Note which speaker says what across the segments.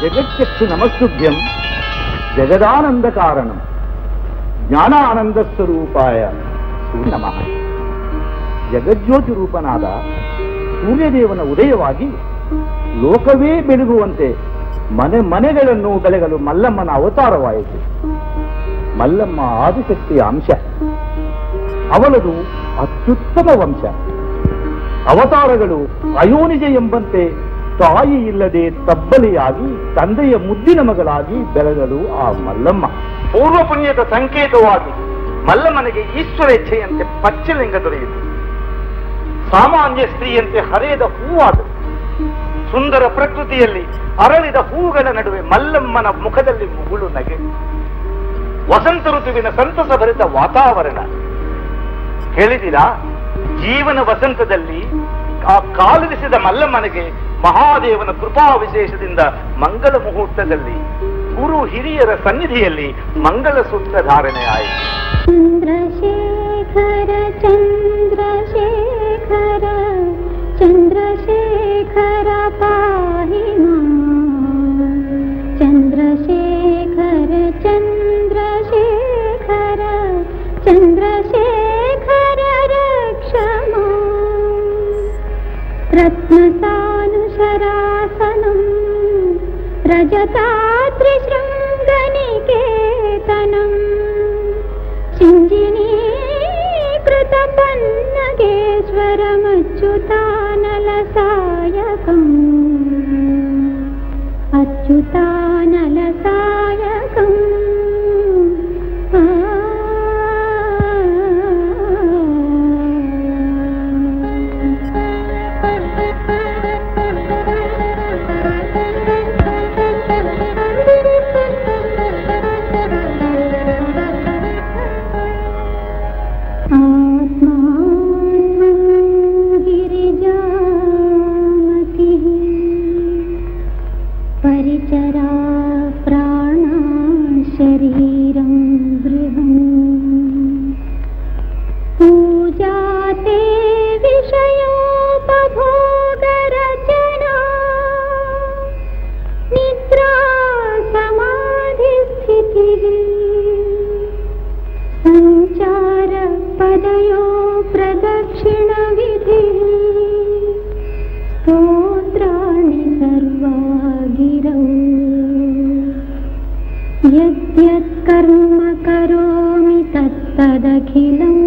Speaker 1: ಜಗಚ್ಚಕ್ಷು ನಮಸ್ತುಭ್ಯಂ ಜಗದಾನಂದ ಕಾರಣಂ ಜ್ಞಾನಾನಂದ ಸ್ವರೂಪಾಯ ಸೂರ್ಯ ನಮಃ ಜಗಜ್ಯೋತಿ ರೂಪನಾದ ಸೂರ್ಯದೇವನ ಉದಯವಾಗಿ ಲೋಕವೇ ಬೆಳಗುವಂತೆ ಮನೆ ಮನೆಗಳನ್ನು ಬೆಳಗಲು ಮಲ್ಲಮ್ಮನ ಅವತಾರವಾಯಿತು ಮಲ್ಲಮ್ಮ ಆದಿಶಕ್ತಿಯ ಅಂಶ ಅವಳದು ಅತ್ಯುತ್ತಮ ವಂಶ ಅವತಾರಗಳು ಅಯೋನಿಜ ಎಂಬಂತೆ ತಾಯಿ ಇಲ್ಲದೆ ತಬ್ಬಲಿಯಾಗಿ ತಂದೆಯ ಮುದ್ದಿನ ಮಗಳಾಗಿ ಬೆಳಗಲು ಆ ಮಲ್ಲಮ್ಮ ಪೂರ್ವ ಪುಣ್ಯದ ಸಂಕೇತವಾಗಿ ಮಲ್ಲಮ್ಮನಿಗೆ ಈಶ್ವರೇಚ್ಛೆಯಂತೆ ಪಚ್ಚಲಿಂಗ ದೊರೆಯಿತು ಸಾಮಾನ್ಯ ಸ್ತ್ರೀಯಂತೆ ಹರಿಯದ ಹೂವಾದಳು ಸುಂದರ ಪ್ರಕೃತಿಯಲ್ಲಿ ಅರಳಿದ ಹೂಗಳ ನಡುವೆ ಮಲ್ಲಮ್ಮನ ಮುಖದಲ್ಲಿ ಮುಗುಳು ನಗೆ ವಸಂತ ಋತುವಿನ ಸಂತಸ ಭರಿತ ವಾತಾವರಣ ಕೇಳಿದಿರಾ ಜೀವನ ವಸಂತದಲ್ಲಿ ಆ ಕಾಲಿರಿಸಿದ ಮಲ್ಲಮ್ಮನಿಗೆ ಮಹಾದೇವನ ಕೃಪಾ ವಿಶೇಷದಿಂದ ಮಂಗಲ ಮುಹೂರ್ತದಲ್ಲಿ ಗುರು ಹಿರಿಯರ ಸನ್ನಿಧಿಯಲ್ಲಿ ಮಂಗಲ ಸೂತ್ರ ಧಾರಣೆ ಆಯಿತು
Speaker 2: ಚಂದ್ರಶೇಖರ ಚಂದ್ರಶೇಖರ ಚಂದ್ರಶೇಖರ ಪಾಹಿ ಮಾಂ. ಚಂದ್ರಶೇಖರ ಚಂದ್ರಶೇಖರ ಚಂದ್ರಶೇಖರ ರಕ್ಷ ಮಾಂ. रत्नसानुशरासनं रजतात्रिशृङ्गनिकेतनम् चिञ्जिनीकृतपन्नगेश्वरमच्युतानलसायकम् अच्युतानलसायकम् आत्मा गिरिजामतिः परिचरा प्राणा शरीरं गृहम् पूजा ते विषयोपभोगरचना निद्रा समाधिस्थितिः सञ्चार पदयो प्रदक्षिणविधिः स्तोत्राणि सर्वा गिरौ यद्यत्कर्म करोमि तत्तदखिलम्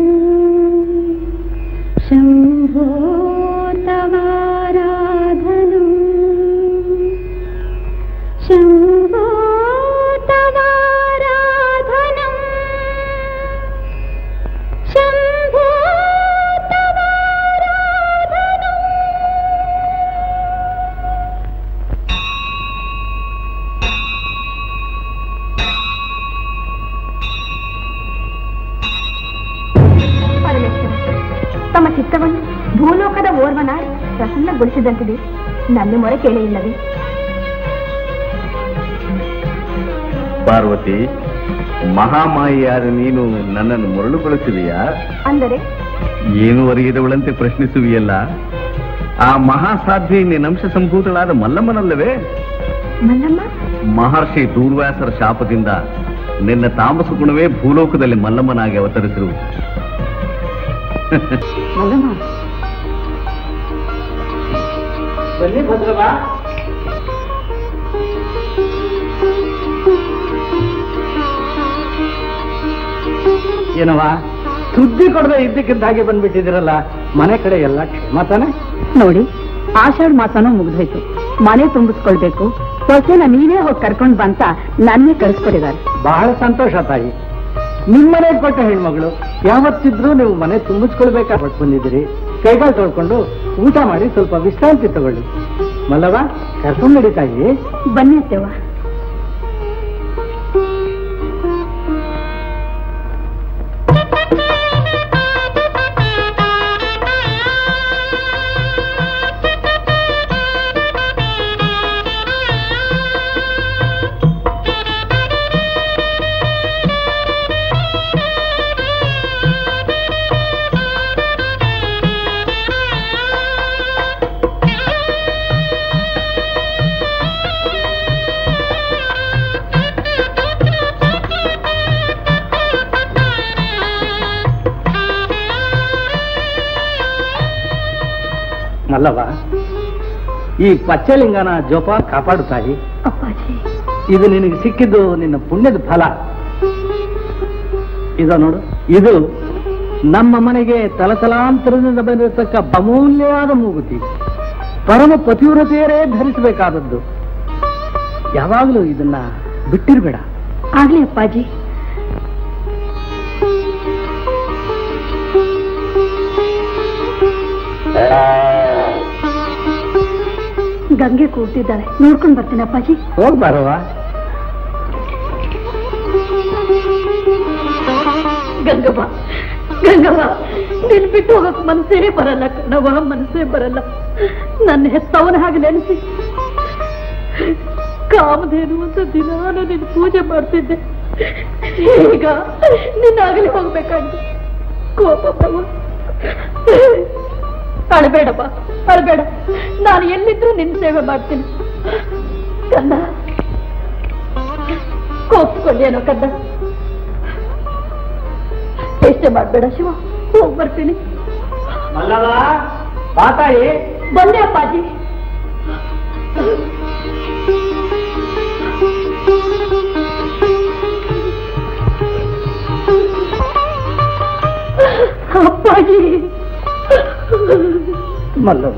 Speaker 2: शम्भो तवाराधनम् शम्भो तवाराधनम् शम्भो तवाराधनम्
Speaker 3: ಪರಮೇಶ್ವರ ತಮ್ಮ ಚಿತ್ತವನ್ನು ಭೂಲೋಕದ ಓರ್ವನ ಪ್ರಸನ್ನಗೊಳಿಸಿದಂತಿದೆ ನನ್ನ ಮೊರೆ ಕೇಳೇ ಇಲ್ಲವೇ
Speaker 4: ಪಾರ್ವತಿ ಮಹಾಮಾಯಿಯಾದ ನೀನು ನನ್ನನ್ನು ಮರಳುಗೊಳಿಸಿದೆಯಾ
Speaker 3: ಅಂದರೆ
Speaker 4: ಏನು ಅರಿಯದವಳಂತೆ ಪ್ರಶ್ನಿಸುವಿಯಲ್ಲ ಆ ಮಹಾಸಾಧ್ವಿ ನಿನ್ನಂಶ ಸಂಭೂತಳಾದ ಮಲ್ಲಮ್ಮನಲ್ಲವೇ
Speaker 3: ಮಲ್ಲಮ್ಮ
Speaker 4: ಮಹರ್ಷಿ ದೂರ್ವ್ಯಾಸರ ಶಾಪದಿಂದ ನಿನ್ನ ತಾಮಸ ಗುಣವೇ ಭೂಲೋಕದಲ್ಲಿ ಮಲ್ಲಮ್ಮನಾಗಿ ಅವತರಿಸಿರುವುದು
Speaker 3: ಮಲ್ಲಮ್ಮ
Speaker 1: ಬನ್ನಿ ಭದ್ರವ ಏನವ ಸುದ್ದಿ ಕೊಡದೆ ಇದ್ದಕ್ಕಿದ್ದ ಹಾಗೆ ಬಂದ್ಬಿಟ್ಟಿದಿರಲ್ಲ ಮನೆ ಕಡೆ ಎಲ್ಲ ಕ್ಷೇಮ ತಾನೆ
Speaker 3: ನೋಡಿ ಆಷಾಢ ಮಾಸನೂ ಮುಗ್ದೋಯ್ತು ಮನೆ ತುಂಬಿಸ್ಕೊಳ್ಬೇಕು ಸೊಸೆನ ನೀವೇ ಹೋಗಿ ಕರ್ಕೊಂಡ್ ಬಂತ ನನ್ನೇ ಕಳಿಸ್ಕೊಟ್ಟಿದ್ದಾರೆ
Speaker 1: ಬಹಳ ಸಂತೋಷ ತಾಯಿ ನಿಮ್ಮನೆ ಕೊಟ್ಟ ಹೆಣ್ಮಗಳು ಯಾವತ್ತಿದ್ರೂ ನೀವು ಮನೆ ತುಂಬಿಸ್ಕೊಳ್ಬೇಕಾಗ್ಬಿಟ್ಟು ಬಂದಿದ್ದೀರಿ ಕೈಗಾಲು ತೊಳ್ಕೊಂಡು ಊಟ ಮಾಡಿ ಸ್ವಲ್ಪ ವಿಶ್ರಾಂತಿ ತಗೊಳ್ಳಿ ಮಲ್ಲವ ಕರ್ಕೊಂಡು ನಡಿ ತಾಯಿ
Speaker 3: ಬನ್ನಿ ಅತ್ತೆವ್ವ
Speaker 2: ಿ
Speaker 1: ಮಲ್ಲವ ಈ ಪಚ್ಚಲಿಂಗನ ಜೋಪಾನ ಕಾಪಾಡು ತಾಯಿ
Speaker 3: ಅಪ್ಪಾಜಿ
Speaker 1: ಇದು ನಿನಗೆ ಸಿಕ್ಕಿದ್ದು ನಿನ್ನ ಪುಣ್ಯದ ಫಲ ಇದು ನೋಡು ಇದು ನಮ್ಮ ಮನೆಗೆ ತಲತಲಾಂತರದಿಂದ ಬಂದಿರತಕ್ಕ ಅಮೂಲ್ಯವಾದ ಮೂಗುತಿ ಪರಮ ಪತಿವ್ರತೆಯರೇ ಧರಿಸಬೇಕಾದದ್ದು ಯಾವಾಗಲೂ ಇದನ್ನ ಬಿಟ್ಟಿರ್ಬೇಡ
Speaker 3: ಆಗ್ಲಿ ಅಪ್ಪಾಜಿ ಗಂಗೆ ಕೂಗ್ತಿದ್ದಾಳೆ ನೋಡ್ಕೊಂಡ್ ಬರ್ತೀನಿ ಅಪ್ಪಾಜಿ
Speaker 1: ಹೋಗ್ಬಾರವ
Speaker 3: ಗಂಗವ್ವ ಗಂಗವ್ವ ನಿನ್ ಬಿಟ್ಟು ಹೋಗಕ್ ಮನ್ಸೇ ಬರಲ್ಲ ಕಣವ್ವ ಮನಸ್ಸೇ ಬರಲ್ಲ ನನ್ನ ಹೆತ್ತವನ ಹಾಗೆ ನೆನೆಸಿ ಕಾಮಧೇನು ಅಂತ ದಿನಾನು ನಿನ್ ಪೂಜೆ ಮಾಡ್ತಿದ್ದೆ ಈಗ ನಿನ್ನಾಗಲಿ ಹೋಗ್ಬೇಕಾಗಿದೆ ಕೋಪ ಬರುವ ಅಳಬೇಡಪ್ಪ ಅಳಬೇಡ ನಾನು ಎಲ್ಲಿದ್ರು ನಿನ್ ಸೇವೆ ಮಾಡ್ತೀನಿ ಕಂದ ಕೋಪಿಸ್ಕೊಂಡೇನೋ ಕಂದ ಎಷ್ಟೇ ಮಾಡ್ಬೇಡ ಶಿವ ಹೋಗ್ ಬರ್ತೀನಿ
Speaker 1: ಮಲ್ಲವ ಬಾತಾಯಿ
Speaker 3: ಬಂದೆ ಅಪ್ಪಾಜಿ ಅಪ್ಪಾಜಿ
Speaker 1: ಮಲ್ಲವ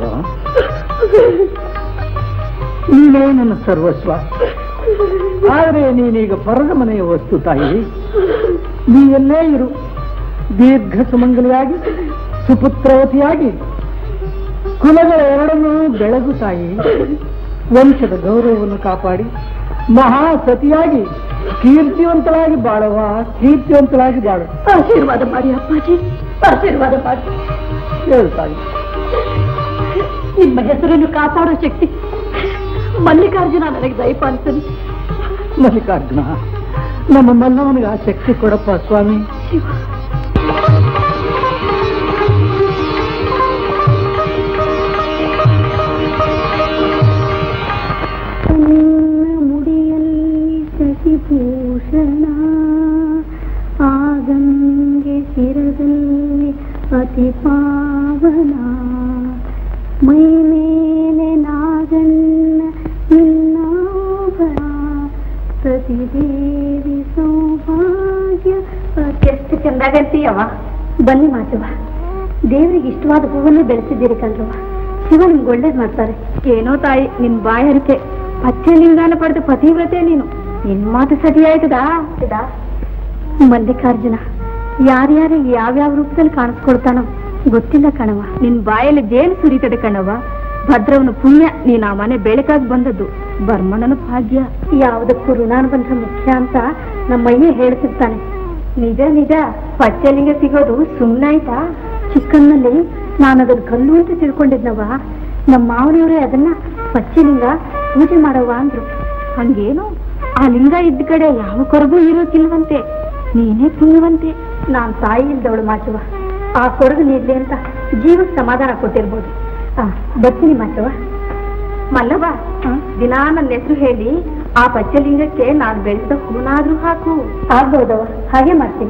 Speaker 1: ನೀನೇ ನನ್ನ ಸರ್ವಸ್ವ ಆದರೆ ನೀನೀಗ ಪರದ ಮನೆಯ ವಸ್ತು ತಾಯಿ ನೀ ಎಲ್ಲೇ ಇರು ದೀರ್ಘ ಸುಮಂಗಲಿಯಾಗಿ ಸುಪುತ್ರವತಿಯಾಗಿ ಕುಲಗಳ ಎರಡನ್ನೂ ಬೆಳಗು ತಾಯಿ ವಂಶದ ಗೌರವವನ್ನು ಕಾಪಾಡಿ ಮಹಾಸತಿಯಾಗಿ ಕೀರ್ತಿವಂತಳಾಗಿ ಬಾಳವ ಕೀರ್ತಿವಂತಳಾಗಿ ಬಾಳು
Speaker 3: ಆಶೀರ್ವಾದ ಮಾಡಿ ಅಪ್ಪಾಜಿ ಆಶೀರ್ವಾದ ಮಾಡಿ
Speaker 1: ಹೇಳು ತಾಯಿ
Speaker 3: ನಿಮ್ಮ ಹೆಸರನ್ನು ಕಾಪಾಡೋ ಶಕ್ತಿ ಮಲ್ಲಿಕಾರ್ಜುನ ನನಗೆ ದಯಪಾಲಿಸಲಿ
Speaker 1: ಮಲ್ಲಿಕಾರ್ಜುನ ನಮ್ಮ ಮಲ್ಲವನಿಗೆ ಆ ಶಕ್ತಿ ಕೊಡಪ್ಪ ಸ್ವಾಮಿ
Speaker 3: ಶಿವ
Speaker 2: ಮುಡಿಯಲ್ಲಿ ಶಶಿಭೂಷಣ ಆಗಂಗೆ ಶಿರದಲ್ಲಿ ಅತಿ ಪಾವನ ಮೈ ಮೇಲೆ ನಾಗಣ್ಣ ನಿನ್ನಾಭರಣ ಸತಿದೇವಿ ಸೌಭಾಗ್ಯ ಎಷ್ಟು ಚೆಂದಾಗಂತೀಯವ ಬನ್ನಿ ಮಾತವ ದೇವರಿಗೆ ಇಷ್ಟವಾದ ಹೂವನ್ನೇ ಬೆಳೆಸಿದ್ದೀರಿ ಕಣ್ರವ ಶಿವ ನಿಮ್ಗೆ ಒಳ್ಳೇದ್ ಮಾಡ್ತಾರೆ
Speaker 3: ಏನೋ ತಾಯಿ ನಿನ್ ಬಾಯರಿಕೆ ಪಚ್ಚೆ ಲಿಂಗಾನ ಪಡೆದ ಪತಿವ್ರತೆ ನೀನು ನಿನ್ ಮಾತು ಸರಿಯಾಯ್ತದಾ
Speaker 2: ಮಲ್ಲಿಕಾರ್ಜುನ ಯಾರ್ಯಾರಿಗೆ ಯಾವ್ಯಾವ ರೂಪದಲ್ಲಿ ಕಾಣಿಸ್ಕೊಳ್ತಾನೋ ಗೊತ್ತಿಲ್ಲ ಕಣವ
Speaker 3: ನಿನ್ ಬಾಯಲ್ಲಿ ಜೇನು ಸುರಿತದೆ ಕಣವ್ವ ಭದ್ರವನ ಪುಣ್ಯ ನೀನ್ ಆ ಮನೆ ಬೆಳಕಾಗಿ ಬಂದದ್ದು ಬರ್ಮಣನ ಭಾಗ್ಯ
Speaker 2: ಯಾವುದಕ್ಕೂ ಋಣಾನುಬಂಧ ಮುಖ್ಯ ಅಂತ ನಮ್ಮಯ್ಯ ಹೇಳ್ತಿರ್ತಾನೆ ನಿಜ ನಿಜ ಪಚ್ಚಲಿಂಗ ಸಿಗೋದು ಸುಮ್ಮನಾಯ್ತಾ ಚಿಕ್ಕನ್ನಲ್ಲಿ ನಾನು ಅದನ್ನ ಕಲ್ಲು ಅಂತ ತಿಳ್ಕೊಂಡಿದ್ನವ ನಮ್ಮ ಮಾವನವರೇ ಅದನ್ನ ಪಚ್ಚಲಿಂಗ ಪೂಜೆ ಮಾಡವ ಅಂದ್ರು
Speaker 3: ಹಂಗೇನು ಆ ಲಿಂಗ ಇದ್ದ ಕಡೆ ಯಾವ ಕೊರಗೂ ಇರೋಕಿಲ್ವಂತೆ ನೀನೇ ಪುಣ್ಯವಂತೆ
Speaker 2: ನಾನ್ ತಾಯಿ ಇಲ್ದವಳು ಮಾಚುವ ಆ ಕೊರಗು ನೀಡ್ಲಿ ಅಂತ ಜೀವಕ್ಕೆ ಸಮಾಧಾನ ಕೊಟ್ಟಿರ್ಬೋದು ಆ ಬರ್ತೀನಿ ಮಾಚವ
Speaker 3: ಮಲ್ಲವ ದಿನಾ ನನ್ನ ಹೆಸರು ಹೇಳಿ ಆ ಪಚ್ಚಲಿಂಗಕ್ಕೆ ನಾನ್ ಬೆಳೆದ ಹೂನಾದ್ರೂ ಹಾಕು
Speaker 2: ಆಗ್ಬಹುದವ ಹಾಗೆ ಮಾಡ್ತೀನಿ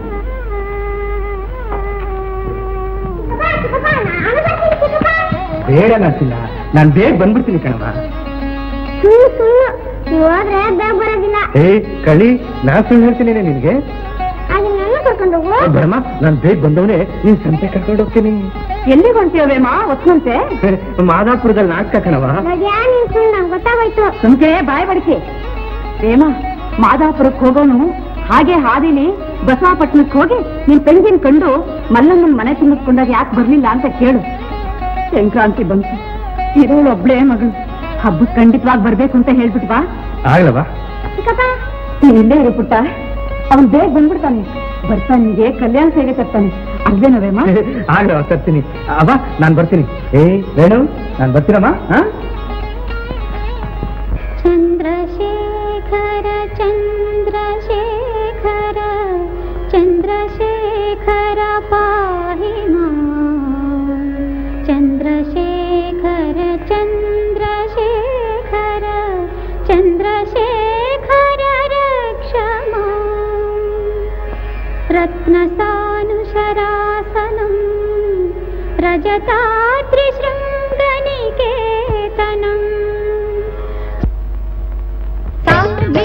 Speaker 1: ಬೇಡ ನರ್ಸಿಲ್ಲ ನಾನು ಬೇಗ ಬಂದ್ಬಿಡ್ತೀನಿ ಕಣವ
Speaker 2: ಸುಳ್ಳು ಸುಳ್ಳು ಹೋದ್ರೆ ಬೇಗ ಬರೋದಿಲ್ಲ
Speaker 1: ಏ ಕಳಿ ನಾ ಸುಳ್ಳು ಹೇಳ್ತೀನಿ ನಿನ್ಗೆ
Speaker 2: ಅದನ್ನೆಲ್ಲ ಕರ್ಕೊಂಡು ಹೋಗು
Speaker 1: ಬರಮ್ಮ ನಾನು ಬೇಗ ಬಂದವನೇ ನೀನ್ ಸಂತೆ ಕರ್ಕೊಂಡು ಹೋಗ್ತೀನಿ
Speaker 3: ಎಲ್ಲಿಗೆ ಹೊಂಟಿಯವೇಮಾ ಒತ್ತಂತೆ
Speaker 1: ಮಾದಾಪುರದಲ್ಲಿ ನಾಟಕ ಕಣವ
Speaker 2: ನಡ್ಯಾ ನೀನ್ ಸುಳ್ಳು ನಂಗೆ ಗೊತ್ತಾಗೋಯ್ತು
Speaker 3: ಸುಮ್ಕೆ ಬಾಯ್ ಬಡಿಕೆ ಪ್ರೇಮ ಮಾದಾಪುರಕ್ಕೆ ಹೋಗೋನು ಹಾಗೆ ಹಾದಿಲಿ ಬಸವಾಪಟ್ಟಣಕ್ಕೆ ಹೋಗಿ ನಿನ್ ತಂಗಿನ ಕಂಡು ಮಲ್ಲಮ್ಮನ ಮನೆ ತುಂಬಿಸ್ಕೊಂಡಾಗ ಯಾಕೆ ಬರ್ಲಿಲ್ಲ ಅಂತ ಕೇಳು ಸಂಕ್ರಾಂತಿ ಬಂತು ಇರೋಳು ಒಬ್ಳೇ ಮಗಳು ಹಬ್ಬಕ್ಕೆ ಖಂಡಿತವಾಗಿ ಬರ್ಬೇಕು ಅಂತ ಹೇಳ್ಬಿಟ್ ಬಾ
Speaker 1: ಆಗ್ಲವಾ
Speaker 3: ನೀನ್ ಇಲ್ಲೇ ಇರು ಪುಟ್ಟ ಅವನ್ ಬೇಗ ಬಂದ್ಬಿಡ್ತಾನೆ ಬರ್ತಾನೆ ನಿಮಗೆ ಕಲ್ಯಾಣ ಸೇವೆ ತರ್ತಾನೆ ಅಲ್ವೇನವೇಮ
Speaker 1: ಆಗ್ಲವ ತರ್ತೀನಿ ಅವ ನಾನು ಬರ್ತೀನಿ ಏ ವೇಣು ನಾನು ಬರ್ತೀನಮ್ಮ ಹಾ
Speaker 2: ಚಂದ್ರಶೇಖರ ಚಂದ್ರಶೇಖರ ಚಂದ್ರಶೇಖರ ಪಾಹಿ ಮಾಂ. ಚಂದ್ರಶೇಖರ ಚಂದ್ರಶೇಖರ ಚಂದ್ರಶೇಖರ ರಕ್ಷ ಮಾಂ. ರತ್ನಸಾನುಶರಾಸನಂ ರಜತಾದ್ರಿಶೃಂಗನಿ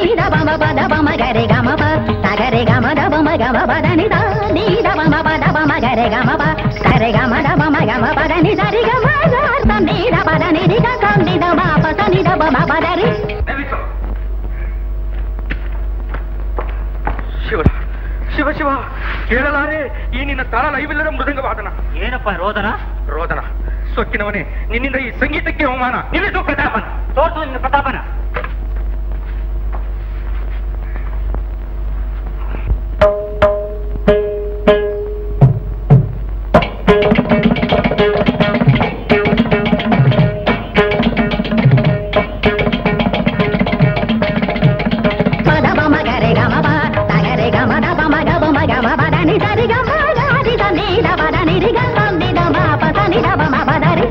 Speaker 5: ನೀದ ಬಮ ಪದ ಬಮ ಗರೆ ಗಮ ಪ ಸಗರೆ ಗಮ ದ ಬಮ ಗಮ ಪದ ನಿದ ನೀದ ಬಮ ಪದ ಬಮ ಗರೆ ಗಮ ಪ ಸರೆ ಗಮ ದ ಬಮ ಗಮ ಪದ ನಿದ ರಿ ಗಮ ಗ ನೀದ ಪದ ನಿರಿ ಗ ಗ ನಿದ ಮ ಪ ಸ ನಿದ ಬಮ ಪದ ರಿ
Speaker 6: ಶಿವ ಶಿವ ಶಿವ ಕೇಳಲಾರೆ ಈ ನಿನ್ನ ತಾಳ ಲೈವಿಲ್ಲದ ಮೃದಂಗ ವಾದನ
Speaker 1: ಏನಪ್ಪ ರೋದನ
Speaker 6: ರೋದನ ಸೊಕ್ಕಿನವನೇ ನಿನ್ನಿಂದ ಈ ಸಂಗೀತಕ್ಕೆ ಅವಮಾನ ನಿಲ್ಲಿಸು ಪ್ರತಾಪನ
Speaker 1: ತೋರ್ಸು ನಿನ್ನ ಪ್ರತಾಪನ
Speaker 5: ಪದ ಬಮ ಗರೆ ಗಮ ಪ ಸಗರೆ ಗಮ ದ ಬಮ ಗ ಬಮ ಗಮ ಪದ ನಿ ದ ರಿ ಗಮ ಗ ರಿ ದ ನೀದ ಪದ ನಿರಿ ಗ ಗ ನಿದ ಮ ಪ ಸ ನಿದ ಬಮ ಪದ ರಿ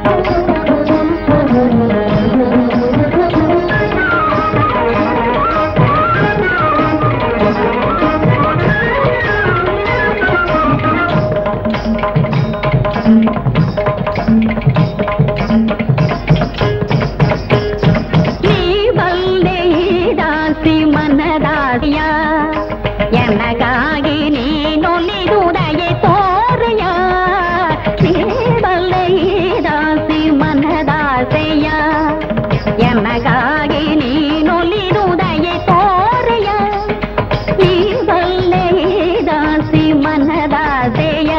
Speaker 5: ನೀ ಬಲ್ಲೆ ಈ ದಾಸಿ ಮನದಾಸಿಯ ಎನ್ನಗಾಗಿ ನೀನೊಲಿದುದಯೆ ತೋರೆಯ ನೀ ಬಲ್ಲೆ ಈ ದಾಸಿ ಮನದಾಸೆಯ ಎನ್ನಗಾಗಿ ನೀನೊಲಿದುದಯೆ ತೋರೆಯ ನೀ ಬಲ್ಲೆ ಈ ದಾಸಿ ಮನದಾಸೆಯ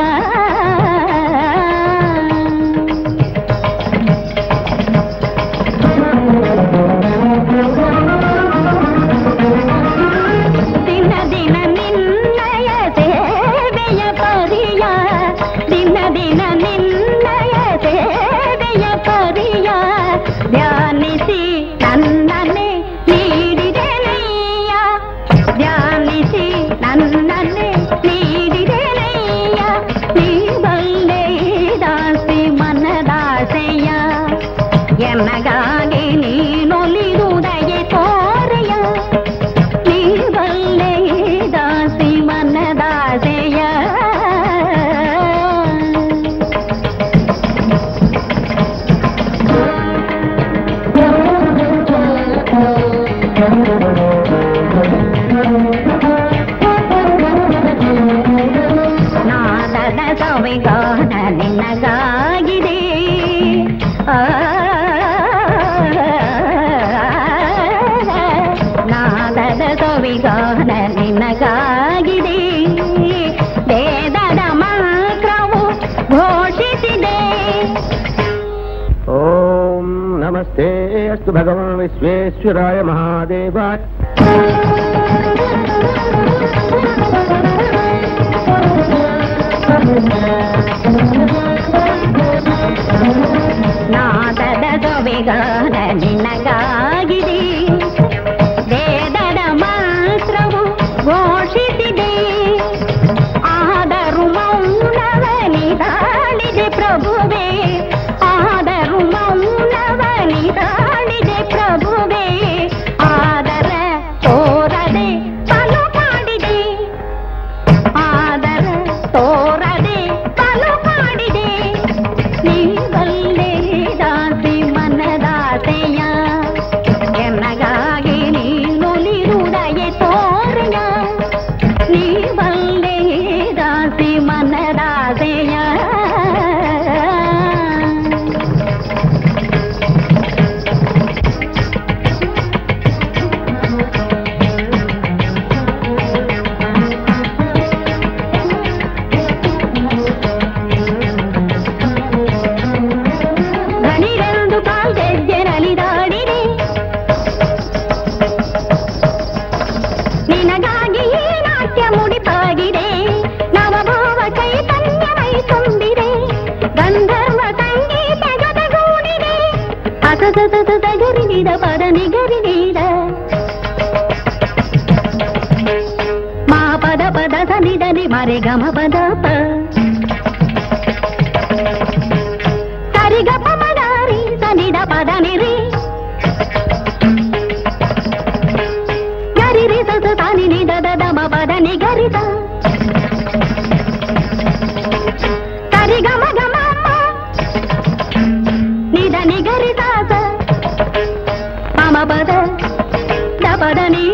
Speaker 5: ದಿನ ದಿನ ನಿನ್ನಯ ಸೇವೆಯ ಪರಿಯ ದಿನ ದಿನ ನಿನ್ನಯ ಸೇವೆಯ ಪರಿಯ ಧ್ಯಾನಿಸಿ ನನ್ನನ್ನೇ ನೀಡಿದೆನಯ್ಯ ಧ್ಯಾನಿಸಿ ನನ್ನನ್ನೇ ನೀಡಿದೆನಯ್ಯ ನೀ ಬಲ್ಲೆ ದಾಸಿ ಮನದಾಸೆಯ ಎನ್ನಗಾಗಿ ನೀನೊಲಿದುದಯೆ ತೋರೆಯ ನೀ ಬಲ್ಲೆ ದಾಸಿ ಮನದಾಸೆಯ ನಾದದ ಸವಿಗಾನ ನಿನಗಾಗಿದೆ ಆ, ನಾದದ ಸವಿಗಾನ ನಿನಗಾಗಿದೆ ವೇದದ ಮಂತ್ರವು ಘೋಷಿಸಿದೆ
Speaker 6: ಓಂ ನಮಸ್ತೆ ಅಸ್ತು ಭಗವಾನ್ ವಿಶ್ವೇಶ್ವರಾಯ ಮಹಾದೇವಾಯ
Speaker 5: ನಾದದ ಸೊಬೆಗಾನ ನಿನಗಾಗಿದೆ ವೇದದ ಮಂತ್ರವು ಘೋಷಿಸಿದೆ ಆದರೂ ಮೌನವನಿದಾಳಿದೆ ಪ್ರಭುವೇ ಆದರೂ ಮೌನವನಿದಾಳಿದೆ ಪ್ರಭುವೇ ಆದರ ತೋರದೆ ತಲು ಮಾಡಿದೆ ಆದರ ತೋರದೆ ತಲು ಮಾಡಿದೆ ನೀ ಬಲ್ಲೆ ದಾಸಿ ಮನದಾಸೆಯ ಎನ್ನಗಾಗಿ ನೀನುಲಿರುವುದಯೆ ತೋರೆಯ ನೀ ಬಲ್ಲೆ ದಾಸಿ ಮನದಾಸೆಯ ಗಣಿರೆಂದು ಕಾಲ್ಗೆಜ್ಜೆರಲಿದಾಡಿದೆ ನಿನಗಾಗಿ ಈ ನಾಟ್ಯ ಮುಡಿಪಾಗಿದೆ ನವಭಾವ ಚೈತನ್ಯವೈ ತುಂಬಿದೆ ಗಂಧರ್ವ ಸಂಗೀತ ಜೊತೆಗೂಡಿದೆ ಅಸಸಸಸ ಗರಿನಿದ ಪದ ನಿಗರಿನಿದ ಮಾ ಪದ ಪದ ಸನಿದನಿ ಮರೆ ಗಮ ಪದ ಪ ಸರಿಗ ಪಮದಾರಿ ಸನಿದ ಪದ ನಿರಿ ಗರಿ ರಿ ಸಸ ತಾನಿ ನಿ ದ ದ ದ ಮ ಪದ ನಿ ಗರಿ ಸ ಸರಿ ಗ ಮ ಗ ಮ ಮ ನಿ ದ ನಿ ಗರಿ ಸ ಸ ಪ ಮ ಪದ ದ ಪದ ನಿ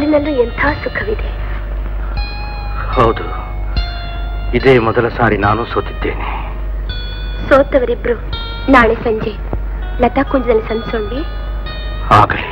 Speaker 2: ಸೋಲಿನಲ್ಲೂ ಎಂಥ ಸುಖವಿದೆ
Speaker 6: ಹೌದು ಇದೇ ಮೊದಲ ಸಾರಿ ನಾನು ಸೋತಿದ್ದೇನೆ
Speaker 2: ಸೋತವರಿಬ್ರು ನಾಳೆ ಸಂಜೆ ಲತಾ ಕುಂಜದಲ್ಲಿ ಸಂಸೋಣ್ವಿ
Speaker 6: ಆಗಲಿ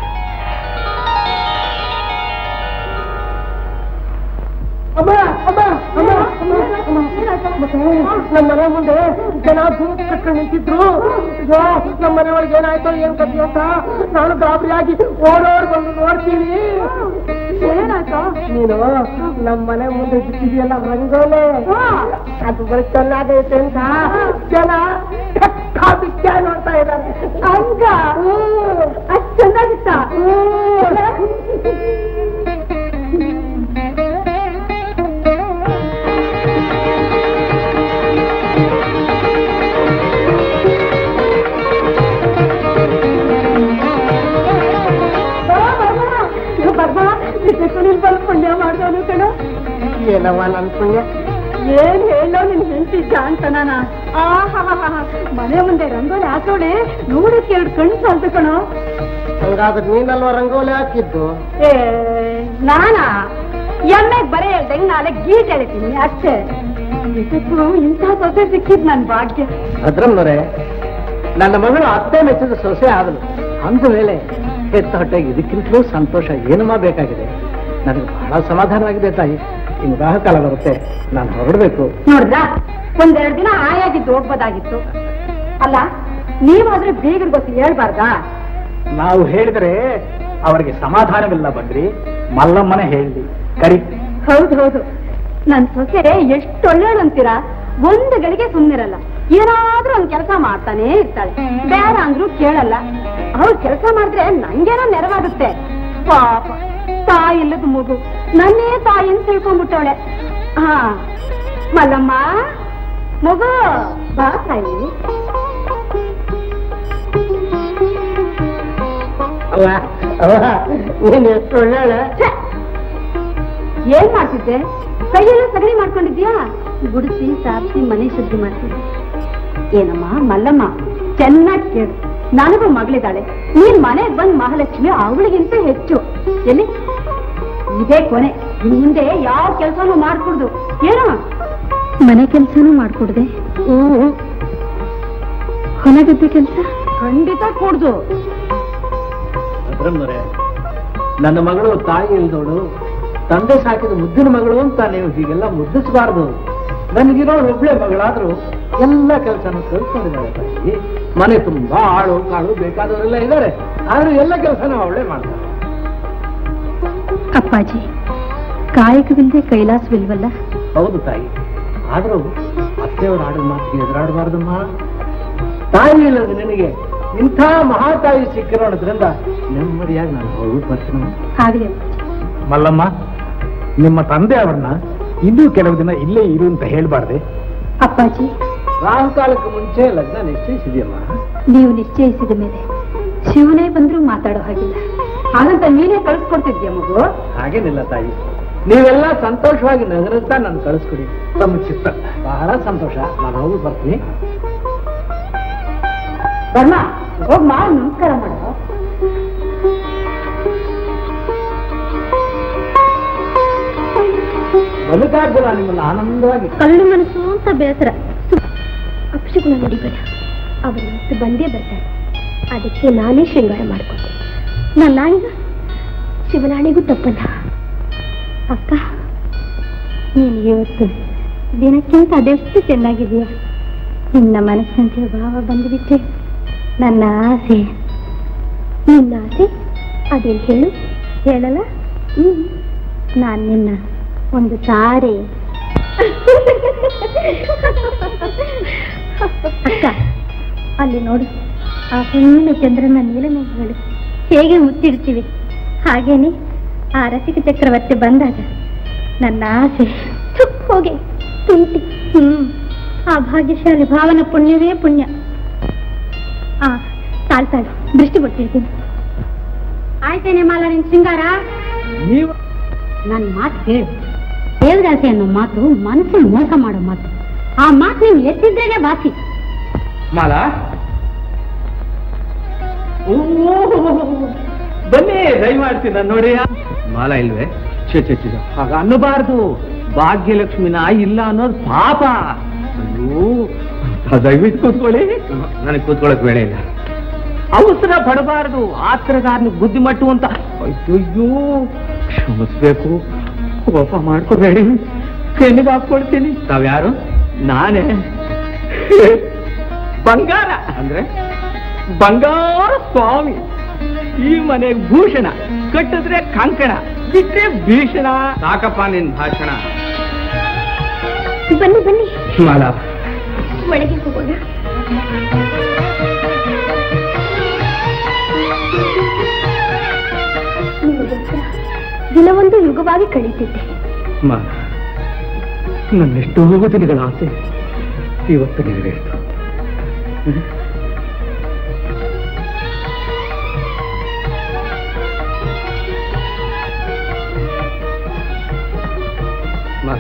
Speaker 1: ನಮ್ಮ ಮನೆ ಮುಂದೆ ಜನ ಬೂತ್ ಕಟ್ಕೊಂಡು ನಿಂತಿದ್ರು ಅಯ್ಯೋ ನಮ್ಮ ಮನೆ ಒಳಗೆ ಏನಾಯ್ತೋ ಏನ್ ಕಥೆ ಅಂತ ನಾನು ಗಾಬರಿಯಾಗಿ ಓಡೋಡ್ ಬಂದು ನೋಡ್ತೀನಿ ಏನಾಯ್ತು ನೀನು ನಮ್ಮ ಮನೆ ಮುಂದೆ ಬಿಟ್ಟಿದೆಯಲ್ಲ ರಂಗೋಲೆ ಅದು ಬರೀ ಚೆನ್ನಾಗೈತೆ ಅಂತ ಜನ ಬೆಕ್ಕ ಬಿಕ್ಕ ನೋಡ್ತಾ ಇದ್ದಾರೆ ಹಂಗ ಅಷ್ಟು ಚೆನ್ನಾಗಿತ್ತ ಪುಣ್ಯ ಮಾಡ್ದವನು ಕಣ ಏನವ ನನ್ ಪುಣ್ಯ ಏನ್ ಹೇಳೋ ನಿನ್ ಹೆಂಡತಿದ್ದ ಅಂತ ನಾನ ಮನೆ ಮುಂದೆ ರಂಗೋಲಿ ಹಾಕೋಣೆ ನೋಡಕ್ಕೆ ಎರಡು ಕಣ್ಣು ಸಾಲ್ತು ಕಣೋ ಹಂಗಾದ್ರೆ ನೀನಲ್ವ ರಂಗೋಲಿ ಹಾಕಿದ್ದು ಏ ನಾನಾ ಎಮ್ಮೆಗ್ ಬರೆ ಹೇಳ್ದಂಗ್ ನಾಳೆ ಗೀಟ್ ಹೇಳ್ತೀನಿ ಅಷ್ಟೇ ಇದಕ್ಕೂ ಇಂಥ ಸೊಸೆ ಸಿಕ್ಕಿದ್ ನನ್ ಭಾಗ್ಯ
Speaker 7: ಭದ್ರಮ್ಮನವರೇ ನನ್ನ ಮಗಳು ಅತ್ತೆ ಮೆಚ್ಚಿದ ಸೊಸೆ ಆದಳು ಅಂದ ಮೇಲೆ ಹೆತ್ತ ಹೊಟ್ಟೆಗೆ ಇದಕ್ಕಿಂತಲೂ ಸಂತೋಷ ಏನಮ್ಮ ಬೇಕಾಗಿದೆ ನನಗೆ ಬಹಳ ಸಮಾಧಾನವಾಗಿದೆ ತಾಯಿ ಇನ್ನು ರಾಹ ಕಾಲ ಬರುತ್ತೆ ನಾನು ಹೊರಡಬೇಕು
Speaker 3: ನೋಡಿದ್ರ ಒಂದೆರಡು ದಿನ ಆಯಾಗಿದ್ದು ಹೋಗ್ಬೋದಾಗಿತ್ತು ಅಲ್ಲ ನೀವಾದ್ರೆ ಬೀಗರ್ ಗೊತ್ತು ಹೇಳ್ಬಾರ್ದಾ
Speaker 7: ನಾವು ಹೇಳಿದರೆ ಅವರಿಗೆ ಸಮಾಧಾನವಿಲ್ಲ ಬಂದ್ರಿ ಮಲ್ಲಮ್ಮನೇ ಹೇಳಿ ಕರಿ
Speaker 3: ಹೌದು ಹೌದು ನನ್ ಸೊಸೆ ಎಷ್ಟು ಒಳ್ಳೆಯವಳು ಅಂತೀರಾ ಒಂದು ಗಳಿಗೆ ಸುಮ್ಮನಿರಲ್ಲ ಏನಾದ್ರೂ ಒಂದ್ ಕೆಲಸ ಮಾಡ್ತಾನೆ ಇರ್ತಾಳೆ ಬೇಡ ಅಂದ್ರೂ ಕೇಳಲ್ಲ ಅವ್ರು ಕೆಲಸ ಮಾಡಿದ್ರೆ ನಂಗೇನೋ ನೆರವಾಗುತ್ತೆ ಪಾಪ ತಾಯಿ ಇಲ್ಲದ ಮಗು ನನ್ನೇ ತಾಯಿ ಅಂತ ತಿಳ್ಕೊಂಡ್ಬಿಟ್ಟವಳೆ ಹಾ ಮಲ್ಲಮ್ಮ ಮಗು ಬಾ ತಾಯಿ
Speaker 1: ಅವ ಅವ ನೀನ್ ಎಷ್ಟು ಒಳ್ಳೆ
Speaker 3: ಛೆ! ಏನ್ ಮಾಡ್ತಿದ್ದೆ ಕೈಯೆಲ್ಲ ಸಗಣಿ ಮಾಡ್ಕೊಂಡಿದ್ಯಾ ಗುಡಿಸಿ ಸಾರಿಸಿ ಮನೆ ಶುದ್ಧಿ ಮಾಡ್ತಿದ್ದೆ ಏನಮ್ಮ ಮಲ್ಲಮ್ಮ ಚೆನ್ನಾಗಿ ಕೇಳು ನನಗೂ ಮಗಳಿದ್ದಾಳೆ ನೀನ್ ಮನೆಗ್ ಬಂದ್ ಮಹಾಲಕ್ಷ್ಮಿ ಅವಳಿಗಿಂತ ಹೆಚ್ಚು ಎಲ್ಲಿ ಇದೇ ಕೊನೆ ಇನ್ ಮುಂದೆ ಯಾವ ಕೆಲಸನೂ ಮಾಡ್ಕೊಡ್ದು ಏನು ಮನೆ ಕೆಲ್ಸನೂ ಮಾಡ್ಕೊಡ್ದೆ ಹೊಲಗದ್ದೆ ಕೆಲಸ ಖಂಡಿತ ಕೂಡ್ದು
Speaker 7: ಭದ್ರಮ್ಮನವರೇ ನನ್ನ ಮಗಳು ತಾಯಿ ಇಲ್ದೋಳು ತಂದೆ ಸಾಕಿದ ಮುದ್ದಿನ ಮಗಳು ಅಂತ ನೀವು ಹೀಗೆಲ್ಲ ಮುದ್ದಿಸಬಾರ್ದು ನನಗಿರೋ ಒಬ್ಳೆ ಮಗಳಾದ್ರೂ ಎಲ್ಲ ಕೆಲಸನೂ ಕಲ್ತ್ಕೊಂಡಿದ್ದಾಳೆ ತಾಯಿ ಮನೆ ತುಂಬಾ ಆಳು ಕಾಳು ಬೇಕಾದವರೆಲ್ಲ ಇದ್ದಾರೆ ಆದ್ರೂ ಎಲ್ಲ ಕೆಲಸನೂ ಅವಳೇ ಮಾಡ್ತಾರೆ
Speaker 2: ಅಪ್ಪಾಜಿ ಕಾಯಕವಿಲ್ಲದೆ ಕೈಲಾಸವಿಲ್ವಲ್ಲ
Speaker 7: ಹೌದು ತಾಯಿ ಆದ್ರೂ ಅತ್ತೆಯವರು ಆಡಿದ ಮಾತಿಗೆ ಎದುರಾಡಬಾರ್ದಮ್ಮ ತಾಯಿ ಇಲ್ಲದ ನಿನಗೆ ಇಂಥ ಮಹಾತಾಯಿ ಸಿಕ್ಕಿರೋದ್ರಿಂದ ನೆಮ್ಮದಿಯಾಗಿ ನಾನು ಹೋಗ್ಬಿಟ್ಟು ಬರ್ತೀನಿ
Speaker 2: ಆಗ್ಲಿ
Speaker 7: ಮಲ್ಲಮ್ಮ ನಿಮ್ಮ ತಂದೆ ಅವ್ರನ್ನ ಇನ್ನೂ ಕೆಲವು ದಿನ ಇಲ್ಲೇ ಇರು ಅಂತ ಹೇಳ್ಬಾರ್ದೆ
Speaker 2: ಅಪ್ಪಾಜಿ
Speaker 7: ರಾಹುಕಾಲಕ್ಕೆ ಮುಂಚೆ ಲಗ್ನ ನಿಶ್ಚಯಿಸಿದ್ಯಮ್ಮ
Speaker 2: ನೀವು ನಿಶ್ಚಯಿಸಿದ ಮೇಲೆ ಶಿವನೇ ಬಂದ್ರೂ ಮಾತಾಡೋ ಹಾಗಿಲ್ಲ
Speaker 3: ಹಾಗಂತ ನೀನೇ ಕಳ್ಸ್ಕೊಡ್ತಿದ್ಯಾ ಮಗು
Speaker 7: ಹಾಗೇನಿಲ್ಲ ತಾಯಿ ನೀವೆಲ್ಲ ಸಂತೋಷವಾಗಿ ನಗರುತ್ತಾ ನಾನು ಕಳಿಸ್ಕೊಡಿ ತಮ್ಮ ಚಿತ್ತ ಬಹಳ ಸಂತೋಷ ನಾನು ಹೋಗಿ ಬರ್ತೀನಿ
Speaker 3: ಬರ್ಮ ಹೋಗ್ ಮಾಡಿ ನಮಸ್ಕಾರ ಮಾಡು
Speaker 7: ಬದುಕಾಗ್ದಿಲ್ಲ ನಿಮ್ಮನ್ನ ಆನಂದವಾಗಿ
Speaker 2: ಕಳ್ಳು ಮನಸ್ಸು ಅಂತ ಬೇಸರ ಅಪ್ಸಿಗುಣ ನಡಿಬೇಡ ಅವರು ಮತ್ತೆ ಬಂದೇ ಬರ್ತಾರೆ ಅದಕ್ಕೆ ನಾನೇ ಶೃಂಗಾರ ಮಾಡ್ಕೊಂಡೆ ನನ್ನ ಈಗ ಶಿವನಾಣಿಗೂ ತಪ್ಪಲ್ಲ ಅಕ್ಕ ನೀನು ಇವತ್ತು ದಿನಕ್ಕಿಂತ ಅದೆಷ್ಟು ಚೆನ್ನಾಗಿದೆಯಾ ನಿನ್ನ ಮನಸ್ಸಂತೆ ಭಾವ ಬಂದುಬಿಟ್ಟೆ ನನ್ನ ಆಸೆ ನಿನ್ನ ಆಸೆ ಅದೇನು ಹೇಳು ಹೇಳಲ್ಲ ಹ್ಮ್ ನಾನು ನಿನ್ನ ಒಂದು ತಾರೆ ಅಕ್ಕ ಅಲ್ಲಿ ನೋಡು ಆ ಹುಣ್ಣಿಮೆ ಚಂದ್ರನ ನೀಲಮೇಘಗಳು ಹೇಗೆ ಮುತ್ತಿಡ್ತೀವಿ ಹಾಗೇನೆ ಆ ರಸಿಕ ಚಕ್ರವರ್ತಿ ಬಂದಾಗ ನನ್ನ ಆಸೆ ಚುಪ್ ಹೋಗಿ ತುಂಟಿ ಹ್ಮ್ ಆ ಭಾಗ್ಯಶಾಲಿ ಭಾವನ ಪುಣ್ಯವೇ ಪುಣ್ಯ ಆ ತಾಳ್ ತಾಳು ದೃಷ್ಟಿ ಕೊಟ್ಟಿರ್ತೀನಿ ಆಯ್ತೇನೆ ಮಾಲ ನಿನ್ ಶೃಂಗಾರ
Speaker 7: ನೀವು
Speaker 3: ನನ್ ಮಾತು ಹೇಳು ದೇವದಾಸಿ ಅನ್ನೋ ಮಾತು ಮನಸ್ಸನ್ನು ಮೋಸ ಮಾಡೋ ಮಾತು ಆ ಮಾತು ನೀನು ಎತ್ತಿದ್ರೇನೆ ಬಾಸಿ
Speaker 7: ಮಾಲಾ
Speaker 1: ಬನ್ನಿ ದಯಮಾಡ್ತೀನಿ ನಾನು ನೋಡಿ
Speaker 4: ಮಾಲ ಇಲ್ವೇ
Speaker 1: ಛೆ ಛೆ ಛೆ ಹಾಗ ಅನ್ನಬಾರ್ದು ಭಾಗ್ಯಲಕ್ಷ್ಮಿನ ಇಲ್ಲ ಅನ್ನೋದು ಪಾಪ ಅಯ್ಯೋ ದಯವಿಟ್ಟು ಕೂತ್ಕೊಳ್ಳಿ
Speaker 4: ನನಗೆ ಕೂತ್ಕೊಳ್ಳಕ್ ವೇಳೆ ಇಲ್ಲ
Speaker 1: ಅವಸರ ಪಡಬಾರದು ಆತ್ರಗಾರನ ಬುದ್ಧಿ ಮಟ್ಟು ಅಂತ ಅಯ್ಯಯ್ಯೋ ಕ್ಷಮಿಸ್ಬೇಕು ಕೋಪ ಮಾಡ್ಕೋಬೇಡಿ ಕೆನ್ನಿಗೆ ಹಾಕ್ಕೊಳ್ತೀನಿ
Speaker 4: ತಾವ್ಯಾರು
Speaker 1: ನಾನೇ ಬಂಗಾರ
Speaker 4: ಅಂದ್ರೆ
Speaker 1: ಬಂಗಾರ ಸ್ವಾಮಿ ಈ ಮನೆಗೆ ಭೂಷಣ ಕಟ್ಟಿದ್ರೆ ಕಂಕಣ ಬಿಟ್ರೆ ಭೀಷಣ
Speaker 4: ಸಾಕಪ್ಪ ನಿನ್ ಭಾಷಣ
Speaker 2: ಬನ್ನಿ ಬನ್ನಿ
Speaker 4: ಮಾಲಾ
Speaker 2: ಒಳಗೆ ಹೋಗೋಣ ನಿಮಗೋಸ್ಕರ ದಿನವೊಂದು ಯುಗವಾಗಿ ಕಳೀತಿದ್ದೆ
Speaker 1: ಮಾಲ ನನ್ನೆಷ್ಟೋ ದಿನಗಳ ಆಸೆ ಇವತ್ತು ನೆರವೇರಿತು ಮಾಲ